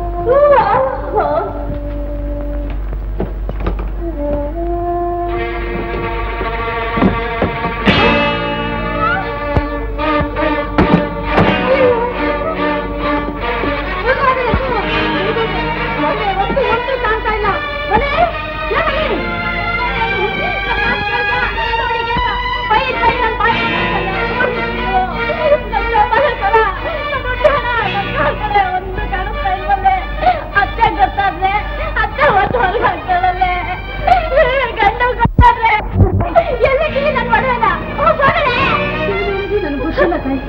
Speaker 9: ಅತ್ತೆ ಗೊತ್ತಾದ್ರೆ ಅತ್ತೆ ಹೊತ್ತು ಹೊರಗೆ ಹಾಕ್ತಾಳಲ್ಲೇ ಗಂಡ ಗೊತ್ತಾದ್ರೆ ಎಲ್ಲಿದ್ದೀವಿ ನನ್ ಒಡವೆನ
Speaker 2: ನನ್ಗೆ ಗೊತ್ತಿಲ್ಲ ತಾಯಿ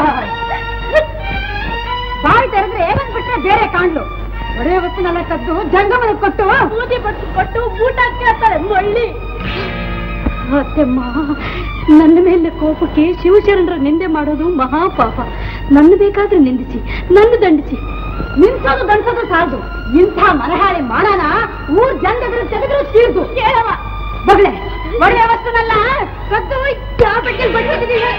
Speaker 3: ಬಾಯಿ ತೆರೆದ್ರೆ ಏನಂದ್ ಬಿಟ್ರೆ ಬೇರೆ ಕಾಣ್ಲು ಒಡವೆ ವಸ್ತುನೆಲ್ಲ ಕದ್ದು ಜಂಗಮನ ಕೊಟ್ಟು
Speaker 9: ಬೂದಿ ಬಟ್ಟು ಕೊಟ್ಟು ಊಟ ಕೇಳ್ತಾರೆ ಮಳ್ಳಿ
Speaker 2: ಅತ್ತೆಮ್ಮ ನನ್ನ ಮೇಲೆ ಕೋಪಕ್ಕೆ ಶಿವಶರಣರ ನಿಂದೆ ಮಾಡೋದು ಮಹಾಪಾಪ ನನ್ನ ಬೇಕಾದ್ರೆ ನಿಂದಿಸಿ ನನ್ನ ದಂಡಿಸಿ
Speaker 3: ನಿಂತೋದು ಗಂಟೋದು ಸಾಲದು ಇಂಥ ಮನಹಾಳಿ ಮಾಡನ ಊರ್ ಜಂಗದ್ರು ತೆಗೆದ್ರು ತೀರ್ದು ಕೇಳವ ಬಗ್ಲೆ ಒಳ್ಳೆ ವಸ್ತುನಲ್ಲ ಕದ್ದು ಯಾವ ಬೆಟ್ಟಲ್ಲಿ ಬಡ್ಕೊತಿದೀವಿ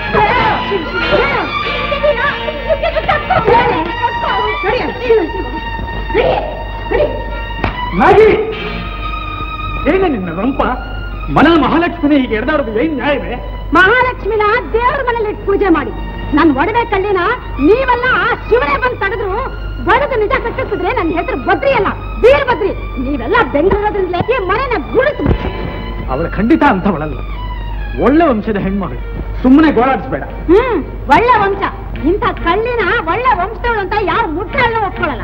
Speaker 8: ನಾಗಿ ಏನ ನಿನ್ನ ರಂಪ ಮನ ಮಹಾಲಕ್ಷ್ಮಿನೇ ಹೀಗೆ ಎಡ್ದಾಡೋದು ಏನ್ ನ್ಯಾಯವೇ
Speaker 3: ಮಹಾಲಕ್ಷ್ಮಿನ ದೇವ್ರ ಮನೇಲಿ ಇಟ್ಟು ಪೂಜೆ ಮಾಡಿ ನನ್ ಒಡವೆ ಕಳ್ಳಿನ ನೀವೆಲ್ಲ ಆ ಶಿವನೇ ಬಂದು ತಡೆದ್ರು ಬಡದು ನಿಜ ಕಟ್ಟಿಸಿದ್ರೆ ನನ್ನ ಹೆಸರು ಬದ್ರಿ ಅಲ್ಲ ಬೀರ್ ಬದ್ರಿ ನೀವೆಲ್ಲ ಬೆಂಗಳೂರದ್ರಿಂದಲೇ ಈ ಮನೆನ ಗುಡಿಸ್
Speaker 8: ಅವಳ ಖಂಡಿತ ಅಂತವಳಲ್ಲ ಒಳ್ಳೆ ವಂಶದ ಹೆಣ್ಮಗಳು ಸುಮ್ಮನೆ ಗೋಳಾಡಿಸ್ಬೇಡ
Speaker 3: ಹ್ಮ್ ಒಳ್ಳೆ ವಂಶ ಇಂಥ ಕಳ್ಳಿನ ಒಳ್ಳೆ ವಂಶದವಳು ಅಂತ ಯಾರು ಮುಟ್ಟಲ್ಲ ಒಪ್ಕೊಳ್ಳಲ್ಲ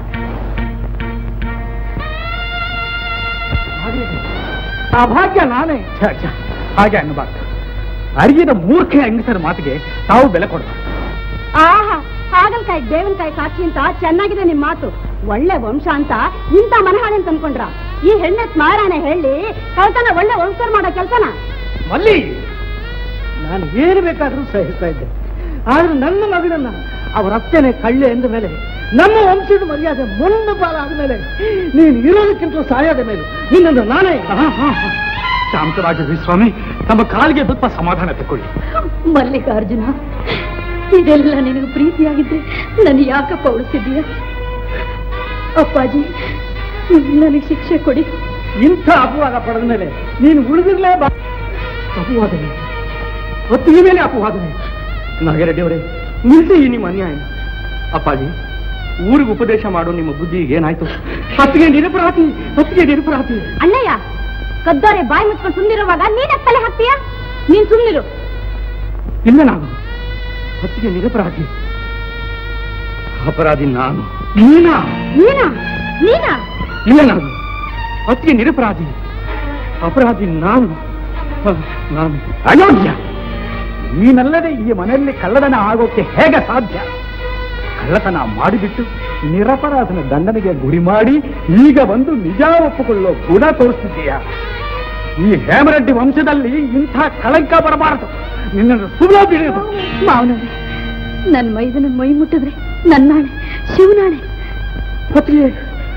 Speaker 8: ಆ ಭಾಗ್ಯ ನಾನೇ ಛ, ಛ, ಹಾಗೆ ಅನ್ನಬಾರ್ದು ಅರಿಯದ ಮೂರ್ಖೆ ಹೆಂಗಸರ ಮಾತಿಗೆ ತಾವು ಬೆಲೆ ಕೊಡಬಾರ್ದು
Speaker 3: ಆಹಾ ಹಾಗಲ್ಕಾಯಿ ಬೇವಿನಕಾಯಿ ಸಾಕ್ಷಿ ಅಂತ ಚೆನ್ನಾಗಿದೆ ನಿಮ್ ಮಾತು ಒಳ್ಳೆ ವಂಶ ಅಂತ ಇಂಥ ಮನಹಾಳಿ ಅಂತ ಅನ್ಕೊಂಡ್ರ ಈ ಹೆಣ್ಣೆತ್ ಮಾರಾಣೆ ಹೇಳಿ ಕಳ್ತನ ಒಳ್ಳೆ ವಂಶರ್ ಮಾಡೋ ಕೆಲ್ಸನ
Speaker 7: ಮಲ್ಲಿ ನಾನು ಏನು ಬೇಕಾದ್ರೂ ಸಹಿಸ್ತಾ ಇದ್ದೆ ಆದ್ರೆ ನನ್ನ ಮಗಳನ್ನ ಅವರ ಅತ್ತೆನೆ ಕಳ್ಳೆ ಎಂದ ಮೇಲೆ ನಮ್ಮ ವಂಶದ ಮರ್ಯಾದೆ ಮೊಂದು ಬಾಲ ಆದ್ಮೇಲೆ ನೀನು ಇರೋದಕ್ಕಿಂತ ಸಾಯೋದ ಮೇಲೆ ನಿನ್ನನ್ನು ನಾನೇ
Speaker 8: ಹಾ, ಹಾ, ಹಾ. ಶಾಂತರಾಗಿರ್ರಿ ಸ್ವಾಮಿ ತಮ್ಮ ಕಾಲಿಗೆ ಸ್ವಲ್ಪ ಸಮಾಧಾನ ತಕೊಳ್ಳಿ
Speaker 2: ಮಲ್ಲಿಕಾರ್ಜುನ ಇದೆಲ್ಲ ನಿನಗೆ ಪ್ರೀತಿಯಾಗಿದ್ರೆ ನನ್ನ ಯಾಕಪ್ಪ ಉಳಿಸಿದೀಯ ಅಪ್ಪಾಜಿ ನನಗೆ ಶಿಕ್ಷೆ ಕೊಡಿ
Speaker 7: ಇಂಥ ಅಪವಾದ ಪಡೆದ ಮೇಲೆ ನೀನು ಉಳಿದಿರ್ಲೇಬಾ ಅಪವಾದನೆ ಹೊತ್ತಿಗೆ ಮೇಲೆ ಅಪವಾದನೆ ನಾಗರೆಡ್ಡಿ ಅವರೇ ನಿಲ್ಸಿ ಈ ನಿಮ್ಮ ಅನ್ಯಾಯ ಅಪ್ಪಾಜಿ ಊರಿಗೆ ಉಪದೇಶ ಮಾಡೋ ನಿಮ್ಮ ಬುದ್ಧಿ ಏನಾಯ್ತು ಹೊತ್ತಿಗೆ ನಿರಪರಾಧಿ ಹೊತ್ತಿಗೆ ನಿರಪರಾಧಿ
Speaker 3: ಅಣ್ಣಯ್ಯ ಕದ್ದೋರೆ ಬಾಯಿ ಮುಚ್ಕೊಂಡು ಸುಮ್ನಿರುವಾಗ ನೀನೇ ತಲೆ ಹಾಕ್ತೀಯ ನೀನ್ ಸುಮ್ನಿರು
Speaker 7: ಇಲ್ಲ ನಾನು ಹೊತ್ತಿಗೆ ನಿರಪರಾಧಿ ಅಪರಾಧಿ ನಾನು ನೀನಾ
Speaker 3: ನೀನಾ ನೀನಾ
Speaker 7: ಇಲ್ಲ ನಾನು ಹೊತ್ತಿಗೆ ನಿರಪರಾಧಿ ಅಪರಾಧಿ ನಾನು ಹ, ನಾನು
Speaker 8: ಅಯೋಗ್ಯ ನೀನಲ್ಲದೆ ಈ ಮನೆಯಲ್ಲಿ ಕಳ್ಳತನ ಆಗೋಕೆ ಹೇಗೆ ಸಾಧ್ಯ ಕಳ್ಳತನ ಮಾಡಿಬಿಟ್ಟು ನಿರಪರಾಧನ ದಂಡನೆಗೆ ಗುರಿ ಮಾಡಿ ಈಗ ಬಂದು ನಿಜ ಒಪ್ಪಿಕೊಳ್ಳೋ ಗುಣ ತೋರಿಸ್ತಿದ್ದೀಯ ಈ ಹೇಮರೆಡ್ಡಿ ವಂಶದಲ್ಲಿ ಇಂಥ ಕಳಂಕ ಬರಬಾರದು ನಿನ್ನನ್ನು ಸುಲಭ ಬಿಡುವುದು
Speaker 2: ಮಾವನವ್ರೆ ನನ್ನ ಮೈದನ ಮೈ ಮುಟ್ಟಿದ್ರೆ ನನ್ನಾಣೆ ಶಿವನಾಣೆ
Speaker 7: ಹೊತ್ತಿಗೆ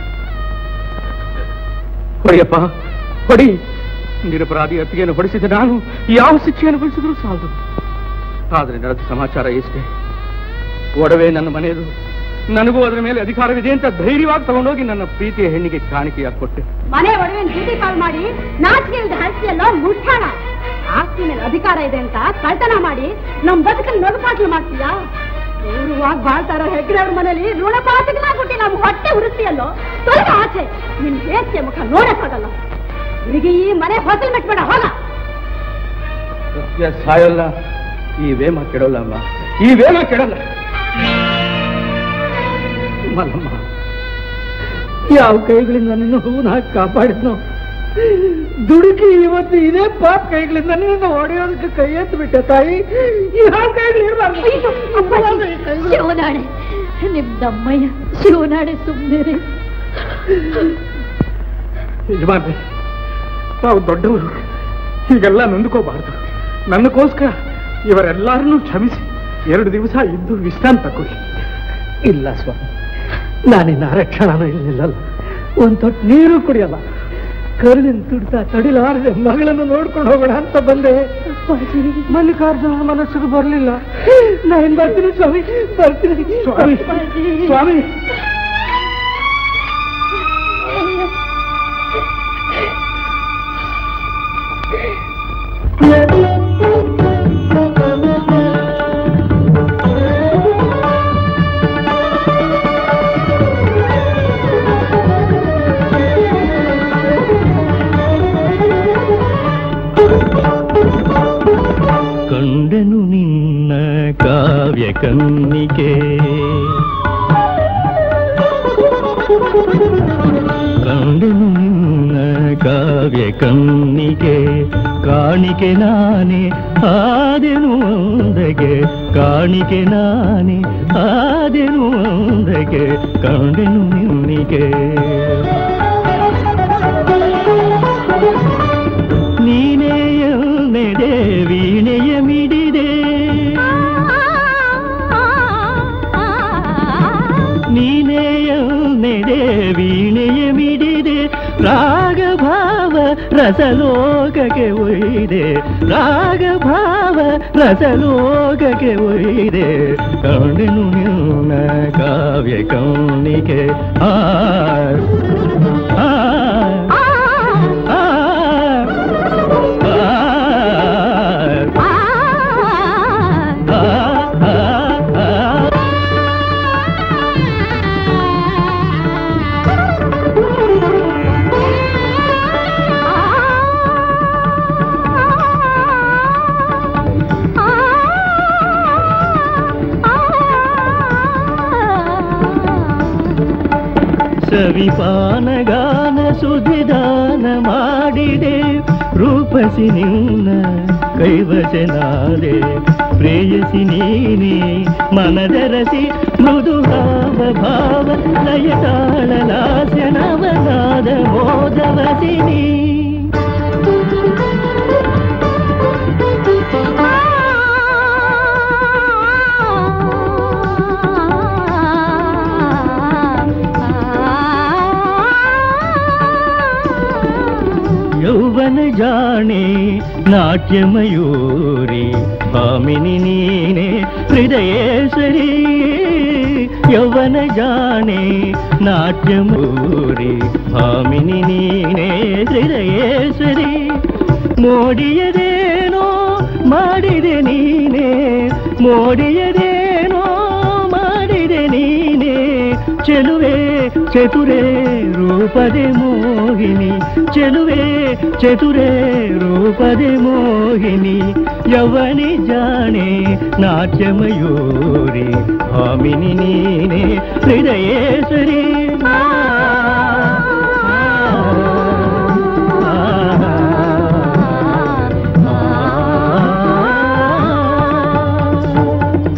Speaker 7: ಹೊಡೆಯಪ್ಪ ಹೊಡಿ ನಿರಪರಾಧಿ ಅತ್ತಿಗೆಯನ್ನು ಹೊಡಿಸಿದ ನಾನು ಯಾವ ಶಿಕ್ಷೆಯನ್ನು ಹೊಡಿಸಿದ್ರು ಸಾಲದು ಆದ್ರೆ ನಡೆದ ಸಮಾಚಾರ ಇಷ್ಟೇ ಒಡವೆ ನನ್ನ ಮನೆಯದು ನನಗೂ ಅದರ ಮೇಲೆ ಅಧಿಕಾರವಿದೆ ಅಂತ ಧೈರ್ಯವಾಗಿ ತಗೊಂಡೋಗಿ ನನ್ನ ಪ್ರೀತಿಯ ಹೆಣ್ಣಿಗೆ ಕಾಣಿಕೆಯಾಗಿ ಕೊಟ್ಟೆ
Speaker 3: ಮನೆ ಒಡವೆ ಬೀದಿ ಪಾಲ್ ಮಾಡಿ ನಾಚಿಕೆ ಇಲ್ಲದೆ ಹಸಿಯಲ್ಲೋ ಮುಟ್ಟಾಣ ಆಸ್ತಿ ಮೇಲೆ ಅಧಿಕಾರ ಇದೆ ಅಂತ ಕಳ್ತನ ಮಾಡಿ ನಮ್ ಬದುಕಲ್ಲಿ ನಡುಪಾಟ್ಲು ಮಾಡ್ತೀಯಾ ಗೌರವವಾಗಿ ಬಾಳ್ತಾರ ಹೆಗ್ಡೆ ಅವ್ರ ಮನೇಲಿ ಋಣಪಾತಗಳಾಗ್ಬಿಟ್ಟು ನಮ್ ಹೊಟ್ಟೆ ಉರಿಸ್ತೀಯಲ್ಲೋ ತೊಲಗ ಆಚೆ ನಿನ್ ಹೇಸಿಯ ಮುಖ ನೋಡಕ್ಕಾಗಲ್ಲ ಹುಡುಗಿ ಈ ಮನೆ ಹೊಸಲ್ ಮೆಟ್ಬೇಡ ಹೋಗ
Speaker 7: ಸತ್ಯ ಸಾಯಲ್ಲ
Speaker 6: ಈ ವೇಮ ಕೆಡೋಲ್ಲಮ್ಮ ಈ ವೇಮ ಕೆಡಲ್ಲ
Speaker 1: ಮಲ್ಲಮ್ಮ ಯಾವ ಕೈಗಳಿಂದ ನಿನ್ನ ಹೂನ ಹಾಕಿ ಕಾಪಾಡಿದ್ನೋ ದುಡುಕಿ ಇವತ್ತು ಇದೇ ಪಾಪ ಕೈಗಳಿಂದ ನಿನ್ನ ಹೊಡೆಯೋದಕ್ಕೆ ಕೈ ಎತ್ತು ಬಿಟ್ಟೆ ತಾಯಿ ಯಾವ ಕೈಗಳಿರ್ಬಾರ್ದು
Speaker 2: ಶಿವನಾಡೆ ನಿಮ್ದಮ್ಮಯ್ಯ ಶಿವನಾಡೆ ಸುಮ್ಮನೆ
Speaker 8: ಯಜಮಾನ್ರೆ ತಾವು ದೊಡ್ಡವರು ಹೀಗೆಲ್ಲ ನೊಂದ್ಕೋಬಾರ್ದು ನನಗೋಸ್ಕರ ಇವರೆಲ್ಲರನ್ನೂ ಕ್ಷಮಿಸಿ ಎರಡು ದಿವಸ ಇದ್ದು ವಿಶ್ರಾಂತಿ ತಗೊಳ್ಳಿ
Speaker 1: ಇಲ್ಲ ಸ್ವಾಮಿ ನಾನಿನ್ನ ಅರಕ್ಷಣನೂ ಇರಲಿಲ್ಲಲ್ಲ ಒಂದ್ ತೊಟ್ಟು ನೀರು ಕುಡಿಯಲ್ಲ ಕರುಳಿನ ತುಡ್ತಾ ತಡಿಲಾರದೆ ಮಗಳನ್ನು ನೋಡ್ಕೊಂಡು ಹೋಗೋಣ ಅಂತ ಬಂದೆ ಮಲ್ಲಿಕಾರ್ಜುನ ಮನಸ್ಸಿಗೆ ಬರಲಿಲ್ಲ ನಾನು ಬರ್ತೀನಿ ಸ್ವಾಮಿ ಬರ್ತೀನಿ
Speaker 8: ಸ್ವಾಮಿ ಸ್ವಾಮಿ
Speaker 10: ಕಂಡನು ನಿನ್ನ ಕಾವ್ಯ ಕನ್ನಿಕೆ ಕಂಡನು ನಿನ್ನ ಕಾವ್ಯ ಕನ್ನಿಕೆ ಕಾಣಿಕೆ ನಾನೇ ಆದೆನು ಒಂದಗೆ ಕಾಣಿಕೆ ನಾನೇ ಆದೆನು ಒಂದಗೆ ಕಂಡೆನು ನಿನ್ನಿಗೆ ನೀನೆಯ ನೆಡೆ ವೀಣೆಯ ಮಿಡಿದೆ ನೀನೆಯ ನೆಡೆ ವೀಣೆಯ ಮಿಡಿದೆ ರಾಗ ಭಾವ ರಸಲೋಕಕ್ಕೆ ಒಯ್ದೆ ರಾಗ ಭಾವ ರಸಲೋಕಕ್ಕೆ ಒಯ್ದೆ ಕಂಡೆನು ನಿನ್ನ ಕಾವ್ಯ ಕೌಣಿಕೆ ಆ ಆ ಆ ಆ ಸವಿಪಾನಗಾನ ಸುಧಿದಾನ ಮಾಡಿದೆ ರೂಪಸಿ ನಿನ್ನ ಕೈವಶನಾದೆ ಪ್ರೇಯಸಿ ನೀನೆ ಮನದರಸಿ ಮೃದು ಭಾವ ಭಾವ ಲಯ ತಾಳ ಲಾಸ್ಯ ನವನಾದ ಮೋದವಸಿನಿ ಯೌವನ ಜಾಣೆ ನಾಟ್ಯ ಮಯೂರಿ ಭಾಮಿನಿ ನೀನೆ ಹೃದಯೇಶ್ವರಿ ಯೌವನ ಜಾಣೆ ನಾಟ್ಯ ಮಯೂರಿ ಭಾಮಿನಿ ನೀನೆ ಹೃದಯೇಶ್ವರಿ ಮೋಡಿಯದೇನೋ ಮಾಡಿದೆ ನೀನೆ ಮೋಡಿಯದೇನೋ ಮಾಡಿದೆ ನೀನೆ ಚೆಲುವೆ ಚತುರೇ ರೂಪದೆ ಮೋಹಿನಿ ಚೆಲುವೆ ಚತುರೇ ರೂಪದೆ ಮೋಹಿನಿ ಯವನಿ ಜಾಣೆ ನಾಟ್ಯ ಮಯೂರಿ ಭಾಮಿನಿ ನೀನೆ ಹೃದಯೇಶ್ವರಿ ಆ, ಆ, ಆ, ಆ.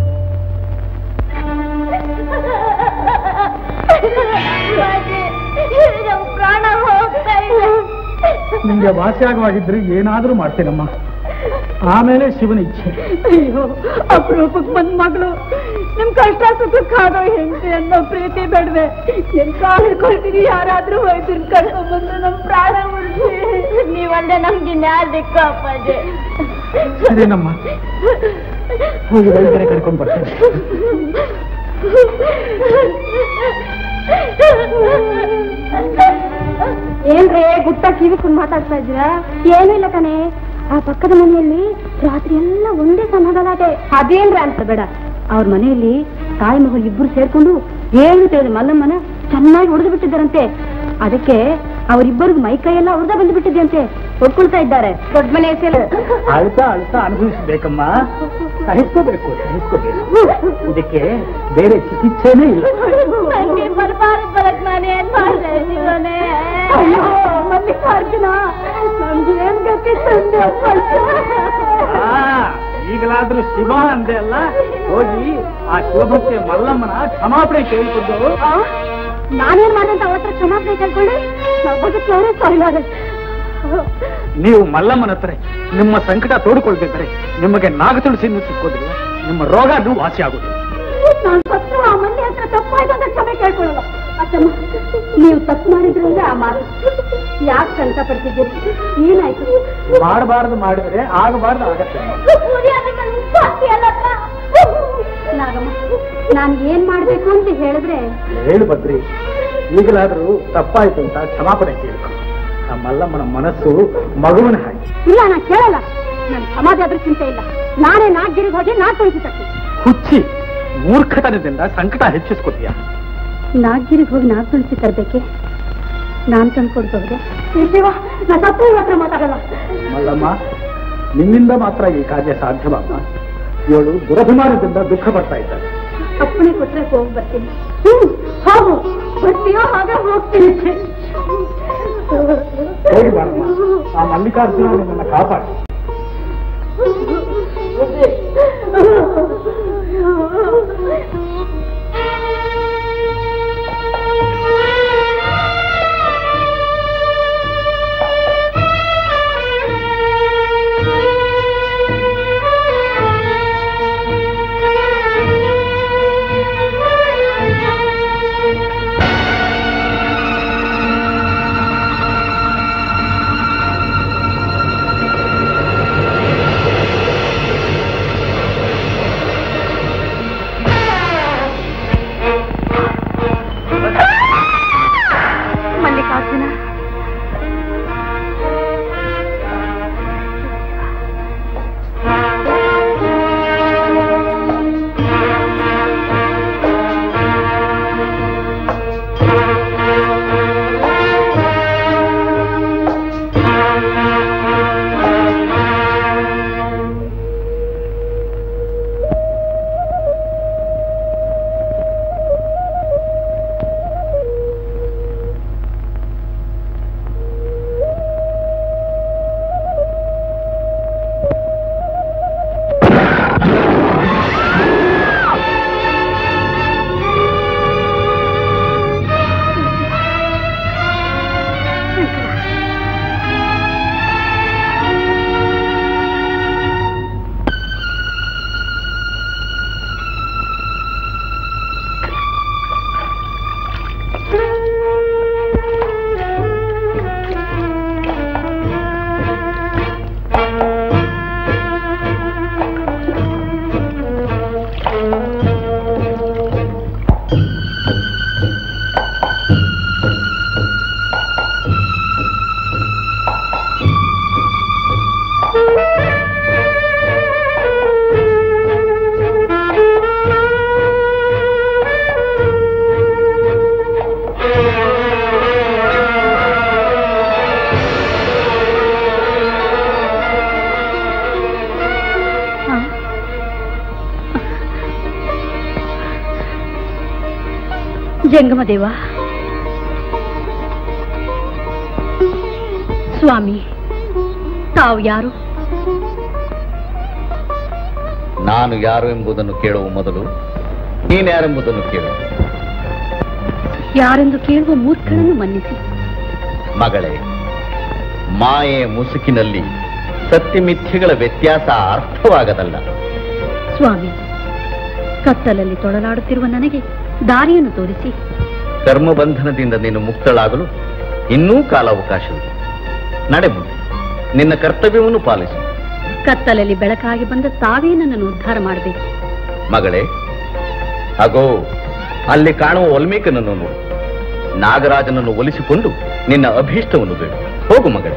Speaker 9: ನಮ್ ಪ್ರಾಣ ಹೋಗ್ತಾ ಇದೆ
Speaker 8: ನಿಮ್ಗೆ ವಾಸಿಯಾಗವಾಗಿದ್ರೆ ಏನಾದ್ರೂ ಮಾಡ್ತೀನಮ್ಮ ಆಮೇಲೆ ಶಿವನ ಇಚ್ಛೆ
Speaker 2: ಅಯ್ಯೋ ಅಪರೂಪಕ್ಕೆ ಬಂದ್ ಮಗಳು ನಿಮ್ ಕಷ್ಟ ಸುಖಕ್ಕೆ ಆದೋ ಹೆಂಡತಿ ಅನ್ನೋ ಪ್ರೀತಿ ಬೇಡವೆ ಎನ್ ಕಾಲ ಕೊಡ್ತೀರಿ ಯಾರಾದ್ರೂ ವೈದ್ಯನ್ ಕರ್ಕೊಂಡ್ ಬಂದು ನಮ್ ಪ್ರಾಣ ಉಳಿಸಿ
Speaker 9: ನೀವಲ್ಲದೆ ನಮ್ಗೆ ಇನ್ಯಾರ ದಿಕ್ಕು ಅಪ್ಪಾಜಿ
Speaker 8: ಸರಿನಮ್ಮ ಹೋಗಿ ವೈದ್ಯರ ಕರ್ಕೊಂಡ್ ಬರ್ತೇನೆ
Speaker 2: ಏನ್ರೇ ಗುಟ್ಟ ಕಿವಿಕೊಂಡು ಮಾತಾಡ್ತಾ ಇದ್ದೀರಾ ಏನೂ ಇಲ್ಲ ಕಣೆ ಆ ಪಕ್ಕದ ಮನೆಯಲ್ಲಿ ರಾತ್ರಿ ಎಲ್ಲ ಒಂದೇ ಸಮಾಧಾನ ಅದೇನ್ರ ಅಂತ ಬೇಡ ಅವ್ರ ಮನೆಯಲ್ಲಿ ತಾಯಿ ಮಗಳು ಇಬ್ರು ಸೇರ್ಕೊಂಡು ಏನು ತಿಳಿದ ಮಲ್ಲಮ್ಮನ ಚೆನ್ನಾಗಿ ಹೊಡೆದು ಬಿಟ್ಟಿದ್ದಾರಂತೆ ಅದಕ್ಕೆ ಅವರಿಬ್ಬರಿಗೂ ಮೈ ಕೈ ಎಲ್ಲ ಅವ್ರದ್ದೇ ಬಂದ್ಬಿಟ್ಟಿದ್ಯಂತೆ ಒಪ್ಕೊಳ್ತಾ ಇದ್ದಾರೆ ದೊಡ್ಡ ಮನೆ ಹೆಸರು
Speaker 8: ಅಳ್ತಾ ಅಳ್ತಾ ಅನುಭವಿಸ್ಬೇಕಮ್ಮ ಸಹಿಸ್ಕೋಬೇಕು ಸಹಿಸ್ಕೋಬೇಕು ಇದಕ್ಕೆ ಬೇರೆ ಚಿಕಿತ್ಸೆನೇ ಇಲ್ಲ
Speaker 2: ನಂಗೆ ಬರ್ಬಾರ್ದು ಬರಕ್ ನಾನು ಏನ್ ಮಾಡ್ದೆ ಶಿವನೇ ಅಯ್ಯೋ ಮಲ್ಲಿಕಾರ್ಜುನ ನಮ್ಗೆ ಏನ್ ಗತಿ ತಂದೆ
Speaker 8: ಆ, ಈಗಲಾದ್ರೂ ಶಿವ ಅಂದೆ ಅಲ್ಲ ಹೋಗಿ ಆ ಶೋಭಕ್ಕೆ ಮಲ್ಲಮ್ಮನ ಕ್ಷಮಾಪಣೆ ಕೇಳಿಕೊಂಡು
Speaker 2: ನಾನೇನ್ ಮಾಡಿದೆ ಅಂತ ಅವತ್ರ ಕ್ಷಮಾಪಣೆ ಕೇಳ್ಕೊಳ್ಳಿ ನಾವು ಬದುಕಿ ಅವರೇ ಸಾಯಿಲಾರೆ
Speaker 8: ನೀವು ಮಲ್ಲಮ್ಮನ ಹತ್ರ ನಿಮ್ಮ ಸಂಕಟ ತೋಡಿಕೊಳ್ಬೇಕಾರೆ ನಿಮಗೆ ನಾಗತುಳಸಿಯನ್ನು ಸಿಕ್ಕೋದಿಲ್ಲ ನಿಮ್ಮ ರೋಗನೂ ವಾಸಿ ಆಗುದಿಲ್ಲ
Speaker 2: ನಾನು ಸತ್ತು ಆ ಮಂದಿ ಹತ್ರ ತಪ್ಪಾಯ್ತು ಅಂತ ಕ್ಷಮೆ ಕೇಳ್ಕೊಳ್ಳಲ್ಲ ಅತ್ತಮ್ಮ ನೀವು ತಪ್ಪು ಮಾಡಿದ್ರಿಂದ ಆ ಮಾತು ಯಾಕೆ ಸಂಕಟ ಪಡ್ತಿದ್ದೀರಿ ಏನಾಯ್ತು
Speaker 8: ಮಾಡಬಾರ್ದು ಮಾಡಿದ್ರೆ ಆಗಬಾರ್ದು ಆಗತ್ತೆ
Speaker 2: ನಾಗಮ್ಮ ನಾನು ಏನ್ ಮಾಡ್ಬೇಕು ಅಂತ ಹೇಳಿದ್ರೆ
Speaker 8: ಹೇಳು ಬದ್ರಿ ಈಗಲಾದ್ರೂ ತಪ್ಪಾಯ್ತು ಅಂತ ಕ್ಷಮಾಪಣೆ ಕೇಳಿಕೊ ಆ ಮಲ್ಲಮ್ಮನ ಮನಸ್ಸು ಮಗುವಿನ ಹಾಗೆ
Speaker 2: ಇಲ್ಲ ನಾ ಕೇಳಲ್ಲ ನನ್ ಸಮಾಜ ಅದ್ರ ಚಿಂತೆ ಇಲ್ಲ ನಾನೇ ನಾಗ್ಗಿರಿಗೆ ಹೋಗಿ ನಾ ತುಳಿಸಿ ತರ್ತೀನಿ
Speaker 8: ಹುಚ್ಚಿ ಮೂರ್ಖತನದಿಂದ ಸಂಕಟ ಹೆಚ್ಚಿಸ್ಕೊತೀಯ
Speaker 2: ನಾಗ್ಗಿರಿಗೆ ಹೋಗಿ ನಾ ತುಳಿಸಿ ತರ್ಬೇಕೆ ನಾನ್ ತಂದ್ಕೊಡ್ಬಹುದೇ ಶಿವ ನಾ ತಪ್ಪು ಹತ್ರ ಮಾತಾಡಲ್ಲ
Speaker 8: ಮಲ್ಲಮ್ಮ ನಿನ್ನಿಂದ ಮಾತ್ರ ಈ ಕಾರ್ಯ ಸಾಧ್ಯವಮ್ಮ ಇವಳು ದುರಭಿಮಾನದಿಂದ ದುಃಖ ಪಡ್ತಾ ಇದ್ದಾಳೆ
Speaker 2: ಅಪ್ಪಣೆ ಕೊಟ್ರೆ ಹೋಗಿ ಬರ್ತೀನಿ ಹ್ಮ್ ಹೋಗು ಬರ್ತೀಯೋ ಹಾಗೆ ಹೋಗ್ತೀನಿ
Speaker 8: ಹೋಗಿ ಬಾರಮ್ಮ ಆ ಮಲ್ಲಿಕಾರ್ಜುನ ನಿನ್ನನ್ನು ಕಾಪಾಡಿ
Speaker 2: ಮಲ್ಲಿಕಾರ್ಜುನ ಜಂಗಮದೇವ ಸ್ವಾಮಿ ತಾವು ಯಾರು
Speaker 4: ನಾನು ಯಾರು ಎಂಬುದನ್ನು ಕೇಳುವ ಮೊದಲು ನೀನ್ಯಾರೆಂಬುದನ್ನು ಕೇಳು
Speaker 2: ಯಾರೆಂದು ಕೇಳುವ ಮೂರ್ಖನನ್ನು ಮನ್ನಿಸಿ
Speaker 4: ಮಗಳೇ ಮಾಯೆ ಮುಸುಕಿನಲ್ಲಿ ಸತ್ಯಮಿಥ್ಯಗಳ ವ್ಯತ್ಯಾಸ ಅರ್ಥವಾಗದಲ್ಲ
Speaker 2: ಸ್ವಾಮಿ ಕತ್ತಲಲ್ಲಿ ತೊಳಲಾಡುತ್ತಿರುವ ನನಗೆ ದಾರಿಯನ್ನು ತೋರಿಸಿ
Speaker 4: ಕರ್ಮಬಂಧನದಿಂದ ನೀನು ಮುಕ್ತಳಾಗಲು ಇನ್ನೂ ಕಾಲಾವಕಾಶವಿದೆ ನಡೆ ಮುಂದೆ ನಿನ್ನ ಕರ್ತವ್ಯವನ್ನು ಪಾಲಿಸು
Speaker 2: ಕತ್ತಲಲ್ಲಿ ಬೆಳಕಾಗಿ ಬಂದ ತಾವೇ ನನ್ನನ್ನು ಉದ್ಧಾರ ಮಾಡಬೇಕು
Speaker 4: ಮಗಳೇ ಅಗೋ ಅಲ್ಲಿ ಕಾಣುವ ಒಲ್ಮೇಕನನ್ನು ನೋಡು ನಾಗರಾಜನನ್ನು ಒಲಿಸಿಕೊಂಡು ನಿನ್ನ ಅಭೀಷ್ಟವನ್ನು ಬೇಡು ಹೋಗು ಮಗಳೇ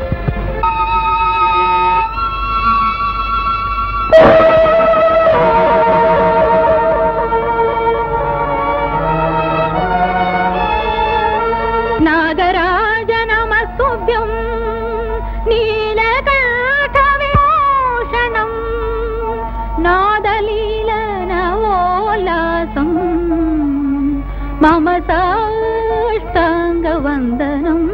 Speaker 5: ನಾಗರಾಜ ನಮಸ್ಕಾರ
Speaker 11: नादलीलनवोल्लासम् मम साष्टाङ्गवन्दनम्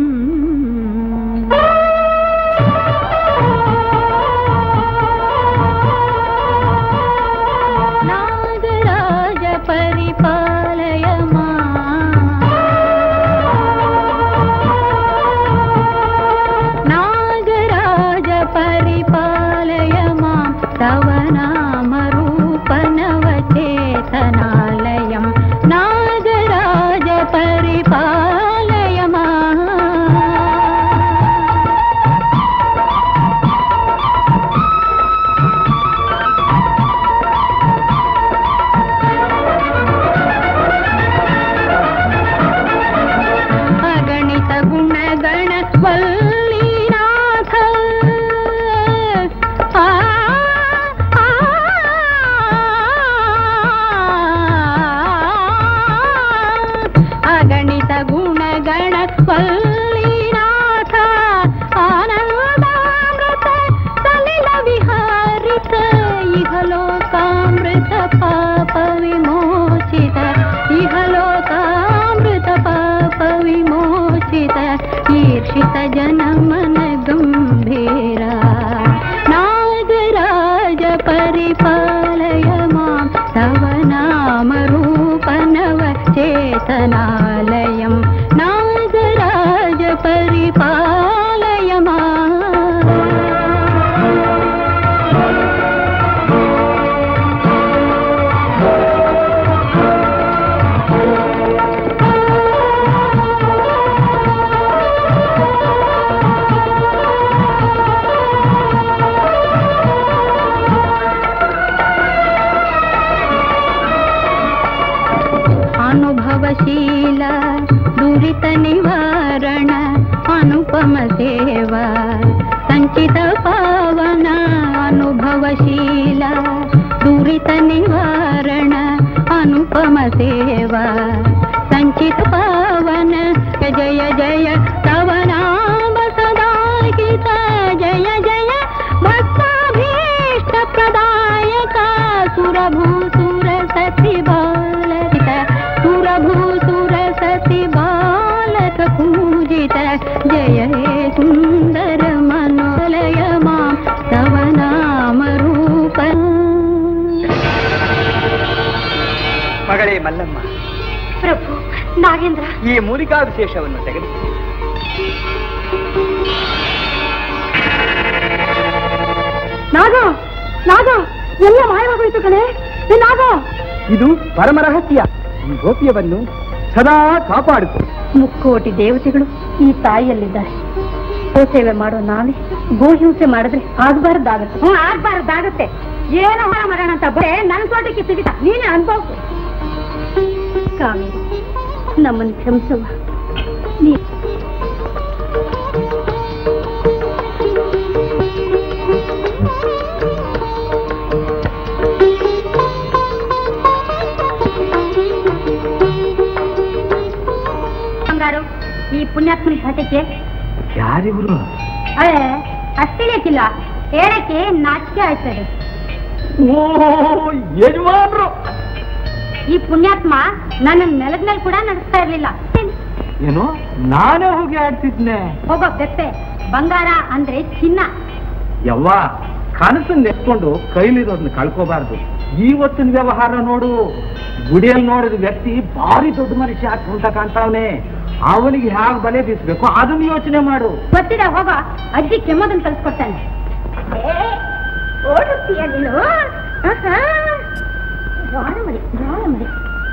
Speaker 11: नागराज परिपालय नागराज परिपालय मां तव नामरूपनवचेतनालयं नागराज परिपालय माम् ಅಗಣಿತ ಗುಣಗಣ ವಲ್ಲೀನಾಥ ಆ, ಆ, ಅಗಣಿತ ಗುಣಗಣ ವಲ್ಲೀನಾಥ ಆನಂದಾಮೃತ ಸಲಿಲ ವಿಹಾರಿತ ಇಹಲೋಕಾಮೃತ ಪಾಪ ವಿಮೋಚಿತ ಇಹಲೋಕಾಮೃತ ಪಾಪ ವಿಮೋಚಿತ ಈರ್ಷಿತ ಜನಮನ ಗಂಭೀರ ನಾಗರಾಜ ಪರಿಪಾಲಯ ಮಾಂ ತವ ನಾಮರೂಪನವ ಚೇತನಾಲಯಂ ನಾಗರಾಜ ಪರಿಪಾಲಯ ಮಾಂ ಅನುಭವಶೀಲ ದುರಿತ ನಿವಾರಣ ಅನುಪಮ ಸೇವಾ ಸಂಚಿತ ಪಾವನ ಅನುಭವಶೀಲ ದುರಿತ ನಿವಾರಣ ಅನುಪಮ ಸೇವಾ ಸಂಚಿತ ಪಾವನ ಜಯ ಜಯ ತವ ನಾಮ ಸದಾ ಹಿತ ಜಯ ಜಯ ಭಕ್ತಾಭೀಷ್ಟ ಪ್ರದಾಯಕ ಸುರಭೂಸುರ ಸತಿ ಬಾಲಕ ಸುರಭೂಸುರ ಸತಿ ಬಾಲಕ ಪೂಜಿತ ಜಯ ಹೇ ಸುಂದರ ಮನೋಲಯ ಮಾಂ ತವ ನಾಮ ರೂಪ
Speaker 6: ಮಗಳೇ ಮಲ್ಲಮ್ಮ
Speaker 2: ಪ್ರಭು ನಾಗೇಂದ್ರ
Speaker 6: ಈ ಮೂಲಿಕಾ ವಿಶೇಷವನ್ನು ತೆಗೆದು
Speaker 2: ನಾಗ ನಾಗ ಎಲ್ಲ ಮಾಯವಾಗೋಯ್ತು ಕಣೆ ಏ ನಾಗ
Speaker 8: ಇದು ಪರಮ ರಹಸ್ಯ ಈ ಗೋಪ್ಯವನ್ನು ಸದಾ ಕಾಪಾಡಿತು
Speaker 2: ಮುಕ್ಕೋಟಿ ದೇವತೆಗಳು ಈ ತಾಯಿಯಲ್ಲಿದ್ದಾರೆ ಗೋ ಸೇವೆ ಮಾಡೋ ನಾವೇ ಗೋ ಹಿಂಸೆ ಮಾಡಿದ್ರೆ ಆಗ್ಬಾರ್ದಾಗತ್ತೆ ಹ್ಞೂ ಆಗ್ಬಾರ್ದಾಗತ್ತೆ ಏನೋ ಹೊರ ಮಾಡೋಣ ಅಂತ ಬರೇ ನನ್ ತೋಟಕ್ಕೆ ಸಿಗಿತ ನೀನೇ ಅನ್ಭವಿಸು ಕಾವೇರಿ ನಮ್ಮನ್ನು ಕ್ಷಮಿಸುವ ನೀ ಬಂಗಾರು ಈ ಪುಣ್ಯಾತ್ಮನ ಹಠಕ್ಕೆ
Speaker 8: ಯಾರಿವರು
Speaker 2: ಅದೇ ಅಷ್ಟಿಲೇಕಿಲ್ಲ ಹೇಳಕ್ಕೆ ನಾಚಿಕೆ ಆಯ್ತದೆ
Speaker 8: ಓ ಯಜಮಾನ್ರು
Speaker 2: ಈ ಪುಣ್ಯಾತ್ಮ ನನ್ನ ನೆಲದ ಮೇಲೆ ಕೂಡ ನಡೆಸ್ತಾ ಇರ್ಲಿಲ್ಲ
Speaker 8: ಏನು ನಾನೇ ಹೋಗಿ ಆಡ್ತಿದ್ನೆ
Speaker 2: ಹೋಗೋ ಬೆಪ್ಪೆ ಬಂಗಾರ ಅಂದ್ರೆ ಚಿನ್ನ
Speaker 8: ಯವ್ವ ಕನಸನ್ನ ಎತ್ಕೊಂಡು ಕೈಲಿರೋದನ್ನ ಕಳ್ಕೋಬಾರ್ದು ಇವತ್ತಿನ ವ್ಯವಹಾರ ನೋಡು ಗುಡಿಯಲ್ಲಿ ನೋಡಿದ ವ್ಯಕ್ತಿ ಭಾರಿ ದೊಡ್ಡ ಮನುಷ್ಯ ಅಂತ ಕಾಣ್ತಾವನೆ ಅವನಿಗೆ ಹ್ಯಾಗ ಬಲೆ ಬೀಸ್ಬೇಕು ಅದನ್ನ ಯೋಚನೆ ಮಾಡು
Speaker 2: ಗೊತ್ತಿದೆ ಹೋಗೋ ಅಜ್ಜಿ ಕೆಮ್ಮೋದನ್ನ ಕಲ್ಸ್ಕೊಡ್ತಾನೆ ಓಡುತ್ತೀಯ ನೀನು ಆಹಾ. ಜ್ವಾಳ ಮರಿ ಜ್ವಾಳ ಮರಿ